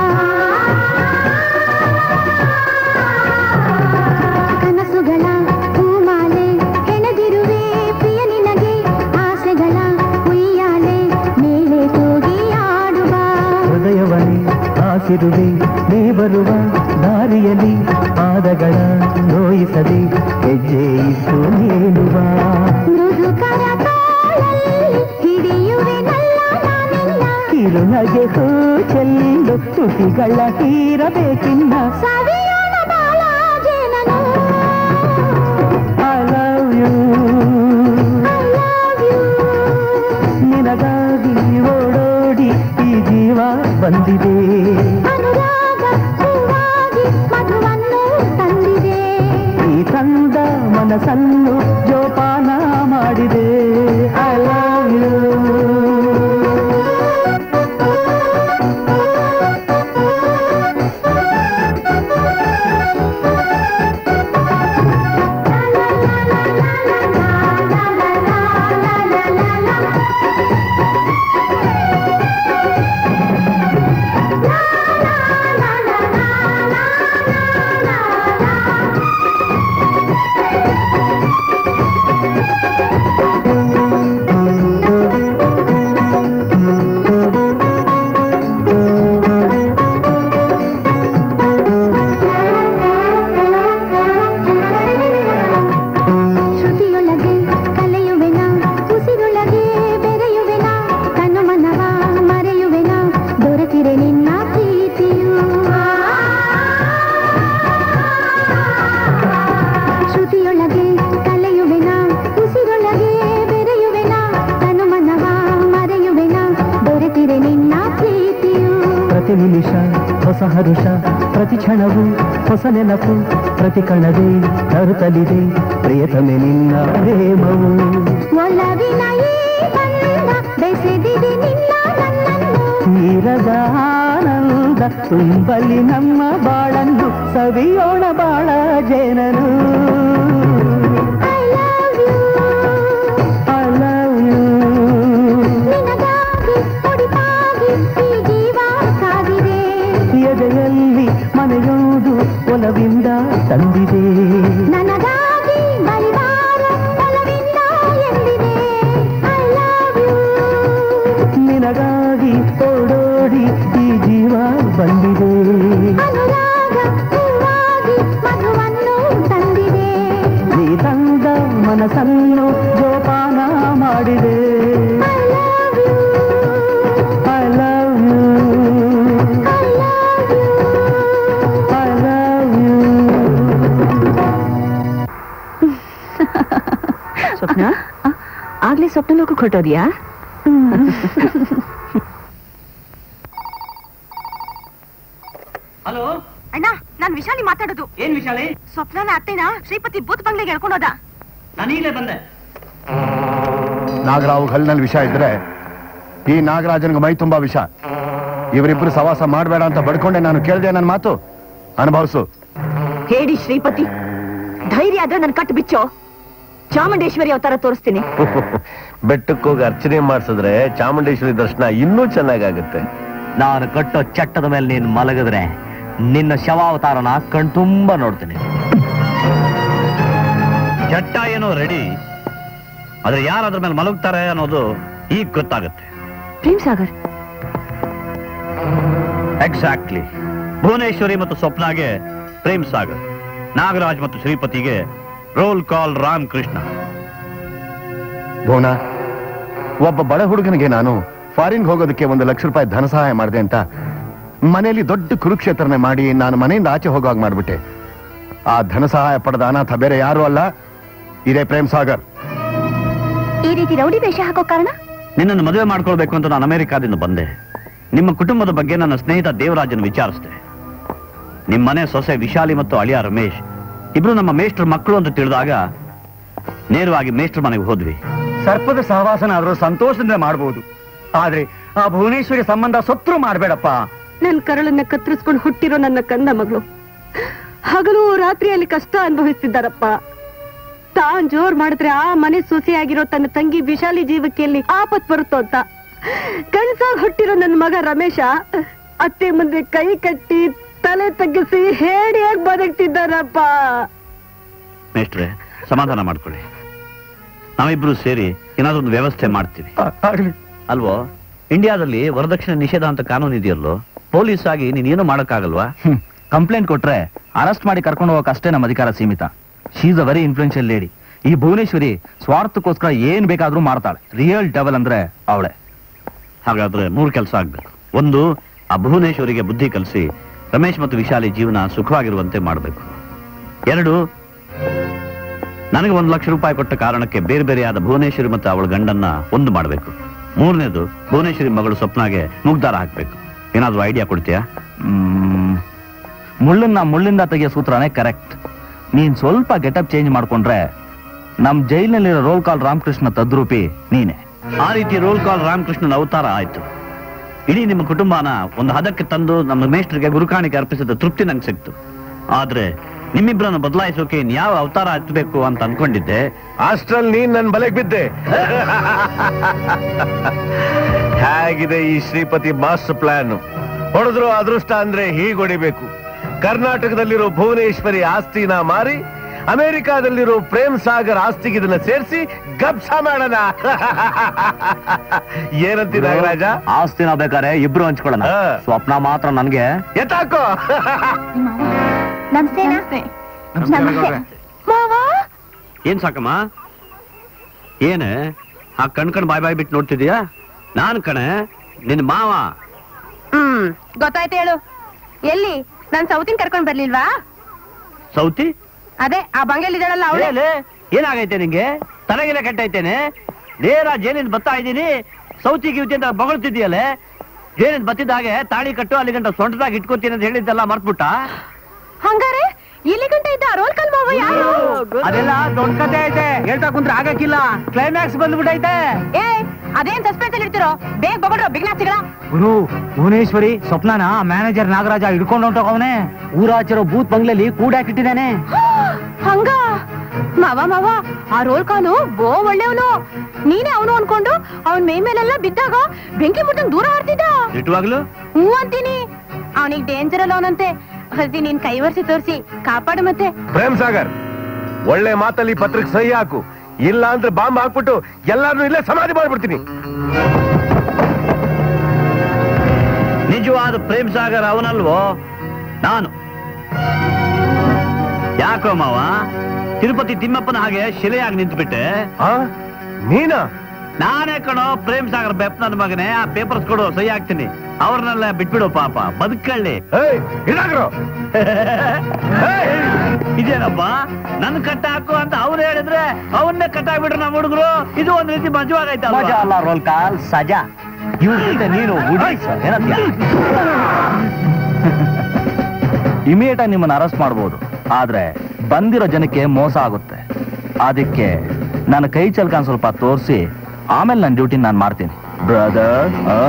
ಕನಸುಗಳ ಹೂಮಾಲೆ ಹೆಣದಿರುವೆ ಪ್ರಿಯ ನಿನಗೆ ಆಸೆಗಳ ಉಯ್ಯಾಲೆ ಮೇಲೆ ತೂಗಿ ಆಡುವ ಹೃದಯವನೇ ಆಸಿರುವೆ ನೀ ಬರುವ ದಾರಿಯಲ್ಲಿ ಪಾದಗಳ ನೋಯಿಸದೆ ಹೆಜ್ಜೆ ಇಟ್ಟು ನೀನುವ ಮೃದುಕರ ತೋಳಲ್ಲಿ ಹಿಡಿಯುವೆ ನಲ್ಲ ನಾನೆಲ್ಲ ಕಿರುನಗೆ ಹೂ ಚೆಲ್ಲು ತುಟಿಗಳ ಹೀರಬೇಕಿನ್ನ ಸವಿಯೋಣ ಬಾಲಾಜೇನನು I love you I love you. ನಿನಗಾಗಿ ಓಡೋಡಿ ಈ ಜೀವ ಬಂದಿದೆ ಅನುರಾಗ ಹೂವಾಗಿ ಮಧುವನ್ನು ತಂದಿದೆ ಈ ತಂದ ಮನಸ್ಸನ್ನು ಜೋಪಾನ ಮಾಡಿದೆ I love you la la la la la la la ಪ್ರತಿ ನಿಮಿಷ ಹೊಸ ಹರುಷ ಪ್ರತಿ ಕ್ಷಣವು ಹೊಸ ನೆನಪು ಪ್ರತಿ ಕಣವೇ ತರುತ್ತಲಿದೆ ಪ್ರಿಯತಮೆ ನಿನ್ನ ಪ್ರೇಮವು ಒಲವಿನ ಈ ಬಂಧ ಬೆಸೆದಿದೆ ನಿನ್ನ ನನ್ನನ್ನು ತೀರದ ಆನಂದ ತುಂಬಲಿ ನಮ್ಮ ಬಾಳನ್ನು ಸವಿಯೋಣ ಬಾಳ ಜೇನನು I love you. ನಿನಗಾಗಿ ತುಡಿತಾಗಿ ಈ ಜೀವ ಸಾಗಿದೆ ಎದೆಯಲ್ಲಿ ಮನೆಯೋದು ಒಲವಿಂದ ತಂದಿದೆ ನನಗಾಗಿ ಬಲಿವಾರ ಒಲವಿಂದ ಎಂದಿದೆ ಐ ಲವ್ ಯು ನಿನಗಾಗಿ ಓಡೋಡಿ ಈ ಜೀವ ಬಂದಿದೆ ಅನುರಾಗ ಹೂವಾಗಿ ಮಧುವನ್ನು ತಂದಿದೆ ನೀ ತಂದ ಮನಸ್ಸನ್ನು ಜೋಪಾನ ಮಾಡಿದೆ I love you. I love you. ಸ್ವಪ್ನ ಆಗ್ಲೇ ಸ್ವಪ್ನ ಲೋಕಕ್ಕೆ ಹೊರಟೋದ್ಯಾ ಹಲೋ ಅಣ್ಣ ನಾನ್ ವಿಶಾಲಿ ಮಾತಾಡೋದು ಏನ್ ವಿಶಾಲಿ ಸ್ವಪ್ನನ ಅತ್ತೆನ ಶ್ರೀಪತಿ ಬೂತ್ ಬಂಗ್ಲೆಗೆ ಹೇಳ್ಕೊಂಡೋದ ನಾನೀಗಲೇ ಬಂದೆ ನಾಗರಾವ್ ಹಲ್ಲಿನಲ್ಲಿ ವಿಷ ಇದ್ರೆ ಈ ನಾಗರಾಜನ್ಗೆ ಮೈ ತುಂಬಾ ವಿಷ ಇವರಿಬ್ರು ಸವಾಸ ಮಾಡಬೇಡ ಅಂತ ಬಡ್ಕೊಂಡೆ ನಾನು ಕೇಳ್ದೆ ನನ್ನ ಮಾತು ಅನುಭವಿಸು ಹೇಳಿ ಶ್ರೀಪತಿ ಧೈರ್ಯ ಆದ್ರೆ ನನ್ ಕಟ್ಟು ಬಿಚ್ಚೋ ಚಾಮುಂಡೇಶ್ವರಿ ಅವತಾರ ತೋರಿಸ್ತೀನಿ ಬೆಟ್ಟಕ್ಕೆ ಹೋಗಿ ಅರ್ಚನೆ ಮಾಡಿಸಿದ್ರೆ ಚಾಮುಂಡೇಶ್ವರಿ ದರ್ಶನ ಇನ್ನೂ ಚೆನ್ನಾಗಾಗುತ್ತೆ ನಾನು ಕಟ್ಟೋ ಚಟ್ಟದ ಮೇಲೆ ನೀನ್ ಮಲಗಿದ್ರೆ ನಿನ್ನ ಶವಾವತಾರನ ಕಣ್ತುಂಬ ನೋಡ್ತೀನಿ ಚಟ್ಟ ಏನೋ ರೆಡಿ ಆದ್ರೆ ಯಾರು ಅದ್ರ ಮೇಲೆ ಮಲಗ್ತಾರೆ ಅನ್ನೋದು ಈಗ ಗೊತ್ತಾಗುತ್ತೆ ಪ್ರೇಮ್ ಸಾಗರ್ ಎಕ್ಸಾಕ್ಟ್ಲಿ ಭುವನೇಶ್ವರಿ ಮತ್ತು ಸ್ವಪ್ನಾಗೆ ಪ್ರೇಮ್ ಸಾಗರ್ ನಾಗರಾಜ್ ಮತ್ತು ಶ್ರೀಪತಿಗೆ ರೋಲ್ ಕಾಲ್ ರಾಮ್ ಕೃಷ್ಣ ಭುವನ ಒಬ್ಬ ಬಡ ಹುಡುಗನಿಗೆ ನಾನು ಫಾರಿನ್ ಹೋಗೋದಕ್ಕೆ ಒಂದು ಲಕ್ಷ ರೂಪಾಯಿ ಧನ ಸಹಾಯ ಮಾಡಿದೆ ಅಂತ ಮನೆಯಲ್ಲಿ ದೊಡ್ಡ ಕುರುಕ್ಷೇತ್ರನೆ ಮಾಡಿ ನಾನು ಮನೆಯಿಂದ ಆಚೆ ಹೋಗುವಾಗ ಮಾಡ್ಬಿಟ್ಟೆ ಆ ಧನ ಸಹಾಯ ಪಡೆದ ಅನಾಥ ಬೇರೆ ಯಾರು ಅಲ್ಲ ಇದೇ ಪ್ರೇಮ್ ಸಾಗರ್ ಈ ರೀತಿ ರೌಡಿ ವೇಷ ಹಾಕೋ ಕಾರಣ ನಿನ್ನನ್ನು ಮದುವೆ ಮಾಡ್ಕೊಳ್ಬೇಕು ಅಂತ ನಾನು ಅಮೆರಿಕಾದಿಂದ ಬಂದೆ ನಿಮ್ಮ ಕುಟುಂಬದ ಬಗ್ಗೆ ನನ್ನ ಸ್ನೇಹಿತ ದೇವರಾಜನ್ ವಿಚಾರಿಸಿದೆ ನಿಮ್ಮ ಮನೆ ಸೊಸೆ ವಿಶಾಲಿ ಮತ್ತು ಅಳಿಯ ರಮೇಶ್ ಇಬ್ರು ನಮ್ಮ ಮೇಷ್ಟ್ರ ಮಕ್ಕಳು ಅಂತ ತಿಳಿದಾಗ ನೇರವಾಗಿ ಮೇಷ್ಟ್ರ ಮನೆಗೆ ಹೋದ್ವಿ ಸರ್ಪದ ಸಹವಾಸನ ಆದ್ರೂ ಸಂತೋಷದಿಂದ ಮಾಡಬಹುದು ಆದ್ರೆ ಆ ಭುವನೇಶ್ವರಿ ಸಂಬಂಧ ಸತ್ರು ಮಾಡ್ಬೇಡಪ್ಪ ನನ್ ಕರಳನ್ನ ಕತ್ತರಿಸ್ಕೊಂಡು ಹುಟ್ಟಿರೋ ನನ್ನ ಕಂದ ಮಗಳು ಹಗಲು ರಾತ್ರಿಯಲ್ಲಿ ಕಷ್ಟ ಅನುಭವಿಸ್ತಿದ್ದಾರಪ್ಪ ತಾನ್ ಜೋರ್ ಮಾಡಿದ್ರೆ ಆ ಮನೆ ಸೊಸೆಯಾಗಿರೋ ತನ್ನ ತಂಗಿ ವಿಶಾಲಿ ಜೀವಕ್ಕೆ ಎಲ್ಲಿ ಆಪತ್ ಬರುತ್ತೋ ಅಂತ ಕಣ್ಸಾಗ್ ಹುಟ್ಟಿರೋ ನನ್ನ ಮಗ ರಮೇಶ ಅತ್ತೆ ಮುಂದೆ ಕೈ ಕಟ್ಟಿ ತಲೆ ತಗ್ಗಿಸಿ ಹೇಡಿಯಾಗಿ ಬದುಕ್ತಿದ್ದಾರಪ್ಪ ಮೇಷ್ಟ್ರೆ ಸಮಾಧಾನ ಮಾಡ್ಕೊಳ್ಳಿ ನಾವಿಬ್ರು ಸೇರಿ ಏನಾದ್ರೂ ಒಂದು ವ್ಯವಸ್ಥೆ ಮಾಡ್ತೀವಿ ಅಲ್ವೋ ಇಂಡಿಯಾದಲ್ಲಿ ವರದಕ್ಷಿಣೆ ನಿಷೇಧ ಅಂತ ಕಾನೂನು ಇದೆಯಲ್ಲೋ ಪೊಲೀಸ್ ಆಗಿ ನೀನೇನು ಮಾಡಕ್ಕಾಗಲ್ವಾ ಕಂಪ್ಲೇಂಟ್ ಕೊಟ್ರೆ ಅರೆಸ್ಟ್ ಮಾಡಿ ಕರ್ಕೊಂಡು ಹೋಗಕ್ ಅಷ್ಟೇ ನಮ್ಮ ಅಧಿಕಾರ ಸೀಮಿತ she's a very influential lady ಈ ಭುವನೇಶ್ವರಿ ಸ್ವಾರ್ಥಕ್ಕೋಸ್ಕರ ಏನ್ ಬೇಕಾದ್ರೂ ಮಾಡ್ತಾಳೆ ರಿಯಲ್ ಡೆವಲ್ ಅಂದ್ರೆ ಅವಳೆ ಹಾಗಾದ್ರೆ ಮೂರು ಕೆಲಸ ಆಗ್ಬೇಕು ಒಂದು ಆ ಭುವನೇಶ್ವರಿಗೆ ಬುದ್ಧಿ ಕಲಿಸಿ ರಮೇಶ್ ಮತ್ತು ವಿಶಾಲಿ ಜೀವನ ಸುಖವಾಗಿರುವಂತೆ ಮಾಡಬೇಕು ಎರಡು ನನಗೆ ಒಂದು ಲಕ್ಷ ರೂಪಾಯಿ ಕೊಟ್ಟ ಕಾರಣಕ್ಕೆ ಬೇರೆ ಬೇರೆಯಾದ ಭುವನೇಶ್ವರಿ ಮತ್ತು ಅವಳ ಗಂಡನ್ನ ಒಂದು ಮಾಡಬೇಕು ಮೂರನೇದು ಭುವನೇಶ್ವರಿ ಮಗಳು ಸ್ವಪ್ನಾಗೆ ಮುಗ್ದಾರ ಹಾಕ್ಬೇಕು ಏನಾದ್ರೂ ಐಡಿಯಾ ಕೊಡ್ತೀಯಾ ಮ್, ಮುಳ್ಳನ್ನ ಮುಳ್ಳಿಂದ ತೆಗೆಯೋ ಸೂತ್ರನೇ ಕರೆಕ್ಟ್ ನೀನ್ ಸ್ವಲ್ಪ ಗೆಟಪ್ ಚೇಂಜ್ ಮಾಡ್ಕೊಂಡ್ರೆ ನಮ್ ಜೈಲಿನಲ್ಲಿರೋ ರೋಲ್ ಕಾಲ್ ರಾಮಕೃಷ್ಣ ತದ್ರೂಪಿ ನೀನೆ ಆ ರೀತಿ ರೋಲ್ ಕಾಲ್ ರಾಮಕೃಷ್ಣನ ಅವತಾರ ಆಯ್ತು ಇಡೀ ನಿಮ್ಮ ಕುಟುಂಬನ ಒಂದು ಹದಕ್ಕೆ ತಂದು ನಮ್ಮ ಮೇಷ್ಟ್ರಿಗೆ ಗುರುಕಾಣಿಕೆ ಅರ್ಪಿಸಿದ ತೃಪ್ತಿ ನಂಗೆ ಸಿಕ್ತು ಆದ್ರೆ ನಿಮ್ಮಿಬ್ಬರನ್ನು ಬದಲಾಯಿಸೋಕೆ ಯಾವ ಅವತಾರ ಹಚ್ಚಬೇಕು ಅಂತ ಅನ್ಕೊಂಡಿದ್ದೆ ಅಷ್ಟ್ರಲ್ಲಿ ನೀನ್ ನನ್ ಬಲೆಗ್ ಬಿದ್ದೆ ಹೇಗಿದೆ ಈ ಶ್ರೀಪತಿ ಮಾಸ್ಟರ್ ಪ್ಲಾನ್ ಹೊಡೆದ್ರು ಅದೃಷ್ಟ ಅಂದ್ರೆ ಹೀಗ್ ಹೊಡಿಬೇಕು ಕರ್ನಾಟಕದಲ್ಲಿರೋ ಭುವನೇಶ್ವರಿ ಆಸ್ತಿನ ಮಾರಿ ಅಮೆರಿಕಾದಲ್ಲಿರೋ ಪ್ರೇಮ್ ಸಾಗರ್ ಆಸ್ತಿಗೆ ಇದನ್ನ ಸೇರಿಸಿ ಗಬ್ಸ ಮಾಡೋಣ ಏನಂತಿ ನಾಗರಾಜ ಆಸ್ತಿನ ಬೇಕಾರೆ ಇಬ್ರು ಹಂಚ್ಕೊಳ್ಳೋಣ ಹಾ. ಸ್ವಪ್ನ ಮಾತ್ರ ನನ್ಗೆ ಎತ್ತಾಕೋ ನಮಸ್ತೆ ನಮಸ್ತೆ ಮಾವ ಏನ್ ಸಾಕಮ್ಮ ಏನ ಆ ಕಣ್ ಕಣ್ ಬಾಯ್ ಬಾಯ್ ಬಿಟ್ಟು ನೋಡ್ತಿದ್ಯಾ ನಾನ್ ಕಣೆ ನಿನ್ ಮಾವ ಹ್ಮ್ ಗೊತ್ತಾಯ್ತು ಹೇಳು ಎಲ್ಲಿ ನಾನ್ ಸೌತಿನ್ ಕರ್ಕೊಂಡ್ ಬರ್ಲಿಲ್ವಾ ಸೌತಿ ಅದೇ ಆ ಬಂಗಲ್ ಇದ್ದಾಳಲ್ಲ ಅವಳೆ ಏಲೇ, ಏನಾಗೈತೆ ನಿಂಗೆ ತಲೆಗೆಲೆ ಕಟ್ಟೈತೇನೆ ನೇರ ಜೇನಿಂದ ಬರ್ತಾ ಇದ್ದೀನಿ ಸೌತಿ ಗಿವ್ತಿ ಅಂತ ಬಗಳ್ತಿದ್ಯಲ್ಲೇ ಏನೇನ್ ಬತ್ತಿದ ಹಾಗೆ ತಾಳಿ ಕಟ್ಟು ಅಲ್ಲಿ ಗಂಟ ಸೊಂಟದಾಗ ಇಟ್ಕೊತೀನಿ ಅಂತ ಹೇಳಿದ್ದೆಲ್ಲ ಮರ್ತ್ಬಿಟ್ಟ ಹಂಗಾರೆ ಇಲ್ಲಿ ಗಂಟ ಇದ್ದ ರೋಲ್ ಕಲ್ ಮಾವ ಯಾರು ಅದೆಲ್ಲ ದೊಡ್ಡ ಕತೆ ಐತೆ ಹೇಳ್ತಾ ಕುಂತ್ರೆ ಆಗಕ್ಕಿಲ್ಲ ಕ್ಲೈಮ್ಯಾಕ್ಸ್ ಬಂದ್ಬಿಟ್ಟೈತೆ ಏ ಅದೇನ್ ಸಸ್ಪೆನ್ಸ್ ಅಲ್ಲಿ ಇಡ್ತಿರೋ ಬೇಗ ಬಗಡ್ರೋ ಬಿಗ್ನಾಚಿಗಳ ಗುರು ಭುವನೇಶ್ವರಿ ಸ್ವಪ್ನನ ಮ್ಯಾನೇಜರ್ ನಾಗರಾಜ ಹಿಡ್ಕೊಂಡು ಹೊಂಟೋಗವನೆ ಊರಾಚಿರೋ ಬೂತ್ ಬಂಗ್ಲೆಲಿ ಕೂಡಾಕಿಟ್ಟಿದ್ದಾನೆ ಹಂಗ ಮಾವ ಮಾವ ಆ ರೋಲ್ ಕಾಲು ಬೋ ಒಳ್ಳೆಯವನು ನೀನೇ ಅವನು ಅನ್ಕೊಂಡು ಅವನ್ ಮೈ ಮೇಲೆಲ್ಲ ಬಿದ್ದಾಗ ಬೆಂಕಿ ಮುಟ್ಟಂಗ್ ದೂರ ಆಡ್ತಿದ್ದ ಇಟ್ಟುವಾಗ್ಲು ಹ್ಞೂ ಅಂತೀನಿ ಅವನಿಗೆ ಡೇಂಜರ್ ಅಲ್ಲ ಅವನಂತೆ ಹಲ್ದಿ ನೀನ್ ಕೈ ವರ್ಷಿ ತೋರಿಸಿ ಕಾಪಾಡು ಮತ್ತೆ ಪ್ರೇಮ್ ಸಾಗರ್ ಒಳ್ಳೆ ಮಾತಲ್ಲಿ ಪತ್ರಕ್ಕೆ ಸಹಿ ಹಾಕು ಇಲ್ಲ ಅಂದ್ರೆ ಬಾಂಬ್ ಹಾಕ್ಬಿಟ್ಟು ಎಲ್ಲಾರನ್ನೂ ಇಲ್ಲೇ ಸಮಾಧಿ ಮಾಡ್ಬಿಡ್ತೀನಿ ನಿಜವಾದ ಪ್ರೇಮ್ ಸಾಗರ್ ಅವನಲ್ವೋ ನಾನು ಯಾಕೋ ಮಾವ ತಿರುಪತಿ ತಿಮ್ಮಪ್ಪನ ಹಾಗೆ ಶಿಲೆಯಾಗಿ ನಿಂತ್ಬಿಟ್ಟೆ ನೀನಾ ನಾನೇ ಕಣೋ ಪ್ರೇಮ್ ಸಾಗರ್ ಬೆಪ್ ನನ್ನ ಮಗನೇ ಆ ಪೇಪರ್ಸ್ ಕೊಡು ಸಹಿ ಹಾಕ್ತೀನಿ ಅವ್ರನ್ನೆಲ್ಲ ಬಿಟ್ಬಿಡು ಪಾಪ ಬದುಕಳ್ಳಿ ಇದೇನಪ್ಪ ನನ್ ಕಟ್ಟ ಹಾಕು ಅಂತ ಅವ್ರು ಹೇಳಿದ್ರೆ ಅವನ್ನೇ ಕಟ್ಟಾಕ್ಬಿಟ್ರು ನಮ್ಮ ಹುಡುಗರು ಇದು ಒಂದ್ ರೀತಿ ಮಜಾ ಮಜವಾಗೈತಲ್ಲ ಅಲ್ಲ ರೋಲ್ ಕಾಲ್ ಸಜಾ ಇವ್ರ ನೀನು ಏನಂತೀಯ ಇಮಿಡಿಯೇಟ್ ಆಗಿ ನಿಮ್ಮನ್ನ ಅರೆಸ್ಟ್ ಮಾಡ್ಬೋದು ಆದ್ರೆ ಬಂದಿರೋ ಜನಕ್ಕೆ ಮೋಸ ಆಗುತ್ತೆ ಅದಕ್ಕೆ ನನ್ನ ಕೈ ಚಲ್ಕನ್ ಸ್ವಲ್ಪ ತೋರಿಸಿ ಆಮೇಲೆ ನನ್ನ ಡ್ಯೂಟಿ ನಾನು ಮಾಡ್ತೀನಿ ಬ್ರದರ್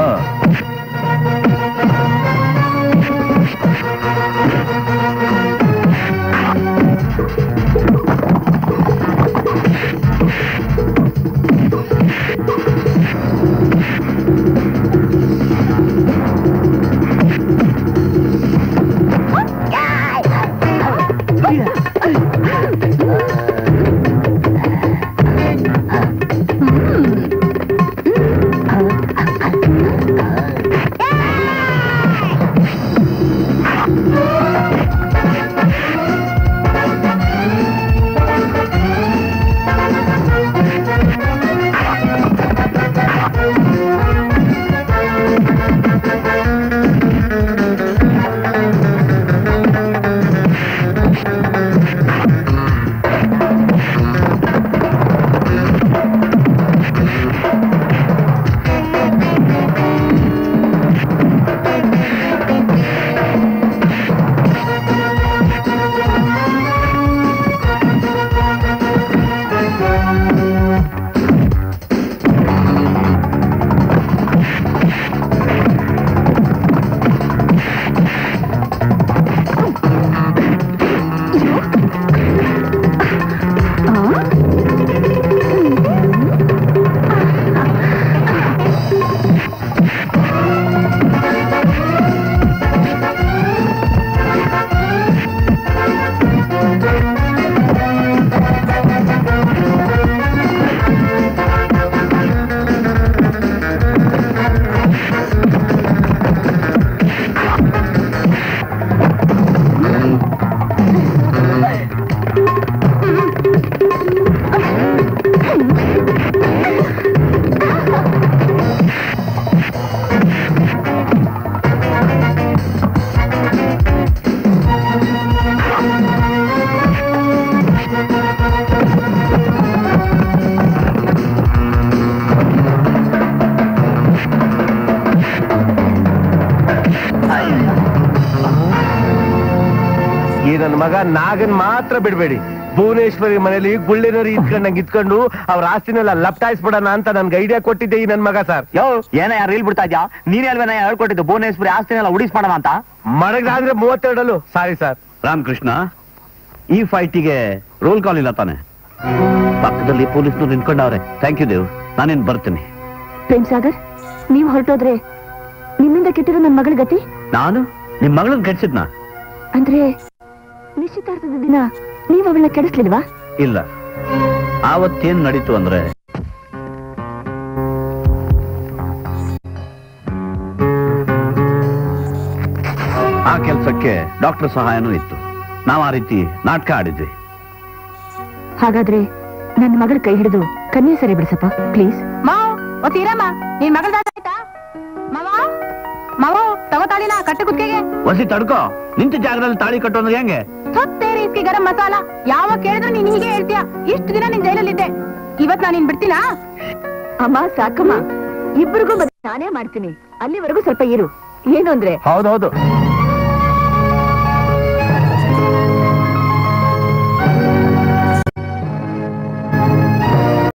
ಈ ನನ್ನ ಮಗ ನಾಗನ್ ಮಾತ್ರ ಬಿಡ್ಬೇಡಿ ಭುವನೇಶ್ವರಿ ಮನೇಲಿ ಗುಳ್ಳಿನವ್ರು ಇದ್ಕೊಂಡಂಗ್ ಇದ್ಕೊಂಡು ಅವ್ರ ಆಸ್ತಿನೆಲ್ಲ ಲಪ್ಟಾಯಿಸ್ಬಿಡೋಣ ಅಂತ ನನ್ಗೆ ಐಡಿಯಾ ಕೊಟ್ಟಿದ್ದೆ ಈ ನನ್ ಮಗ ಸರ್ ಯೋ ಏನ ಯಾರು ರೀಲ್ ಬಿಡ್ತಾ ಇದ್ಯಾ ನೀನೇ ಅಲ್ವೇನ ಹೇಳ್ಕೊಟ್ಟಿದ್ದು ಭುವನೇಶ್ವರಿ ಆಸ್ತಿನೆಲ್ಲ ಉಡಿಸ್ಮಾಡೋಣ ಅಂತ ಮಡಗಾದ್ರೆ ಮೂವತ್ತೆರಡಲ್ಲೂ ಸಾರಿ ಸರ್ ರಾಮಕೃಷ್ಣ ಈ ಫೈಟಿಗೆ ರೋಲ್ ಕಾಲ್ ಇಲ್ಲ ತಾನೆ ಪಕ್ಕದಲ್ಲಿ ಪೊಲೀಸ್ನವ್ರು ನಿಂತ್ಕೊಂಡವ್ರೆ ಥ್ಯಾಂಕ್ ಯು ದೇವ್ ನಾನೇನ್ ಬರ್ತೀನಿ ಪ್ರೇಮ್ ಸಾಗರ್ ನೀವು ಹೊರಟೋದ್ರೆ ನಿಮ್ಮಿಂದ ಕೆಟ್ಟಿರೋ ನನ್ನ ಮಗಳ ಗತಿ ನಾನು ನಿಮ್ ಮಗಳನ್ನ ಕೆಡ್ಸಿದ್ನ ಅಂದ್ರೆ ನಿಶ್ಚಿತಾರ್ಥದ ದಿನ ನೀವು ಅವಳನ್ನ ಕೆಡಿಸ್ಲಿಲ್ವಾ ಇಲ್ಲ ಆವತ್ತೇನ್ ನಡೀತು ಅಂದ್ರೆ ಆ ಕೆಲ್ಸಕ್ಕೆ ಡಾಕ್ಟರ್ ಸಹಾಯನೂ ಇತ್ತು ನಾವು ಆ ರೀತಿ ನಾಟಕ ಆಡಿದ್ವಿ ಹಾಗಾದ್ರೆ ನನ್ನ ಮಗಳ ಕೈ ಹಿಡಿದು ಕನ್ಯಾ ಸರಿ ಬಿಡಿಸಪ್ಪ ಪ್ಲೀಸ್ ಮಾವ್ ಓ ತೀರಮ್ಮ ನಿನ್ ಮಗಳ ಆಯ್ತಾ ಮಾವ ಮಾವ ತಗೋತಾಳಿನ ಕಟ್ಟು ಕುತ್ತಿಗೆಗೆ ಒಸಿ ತಡ್ಕೋ ನಿಂತ ಜಾಗದಲ್ಲಿ ತಾಳಿ ಕಟ್ಟು ಅಂದ್ರೆ ಹೆಂಗೆ ಸತ್ತೇರಿ ಇಸ್ಕಿ ಗರಂ ಮಸಾಲ ಯಾವಾಗ ಕೇಳಿದ್ರು ನೀನ್ ಹೀಗೆ ಹೇಳ್ತೀಯ ಇಷ್ಟು ದಿನ ನೀನ್ ಜೈಲಲ್ಲಿದ್ದೆ ಇವತ್ ನಾನು ನಿನ್ ಬಿಡ್ತೀನಾ ಅಮ್ಮ ಸಾಕಮ್ಮ ಇಬ್ಬರಿಗೂ ಮದ್ವೆ ನಾನೇ ಮಾಡ್ತೀನಿ ಅಲ್ಲಿವರೆಗೂ ಸ್ವಲ್ಪ ಇರು ಏನು ಅಂದ್ರೆ ಹೌದೌದು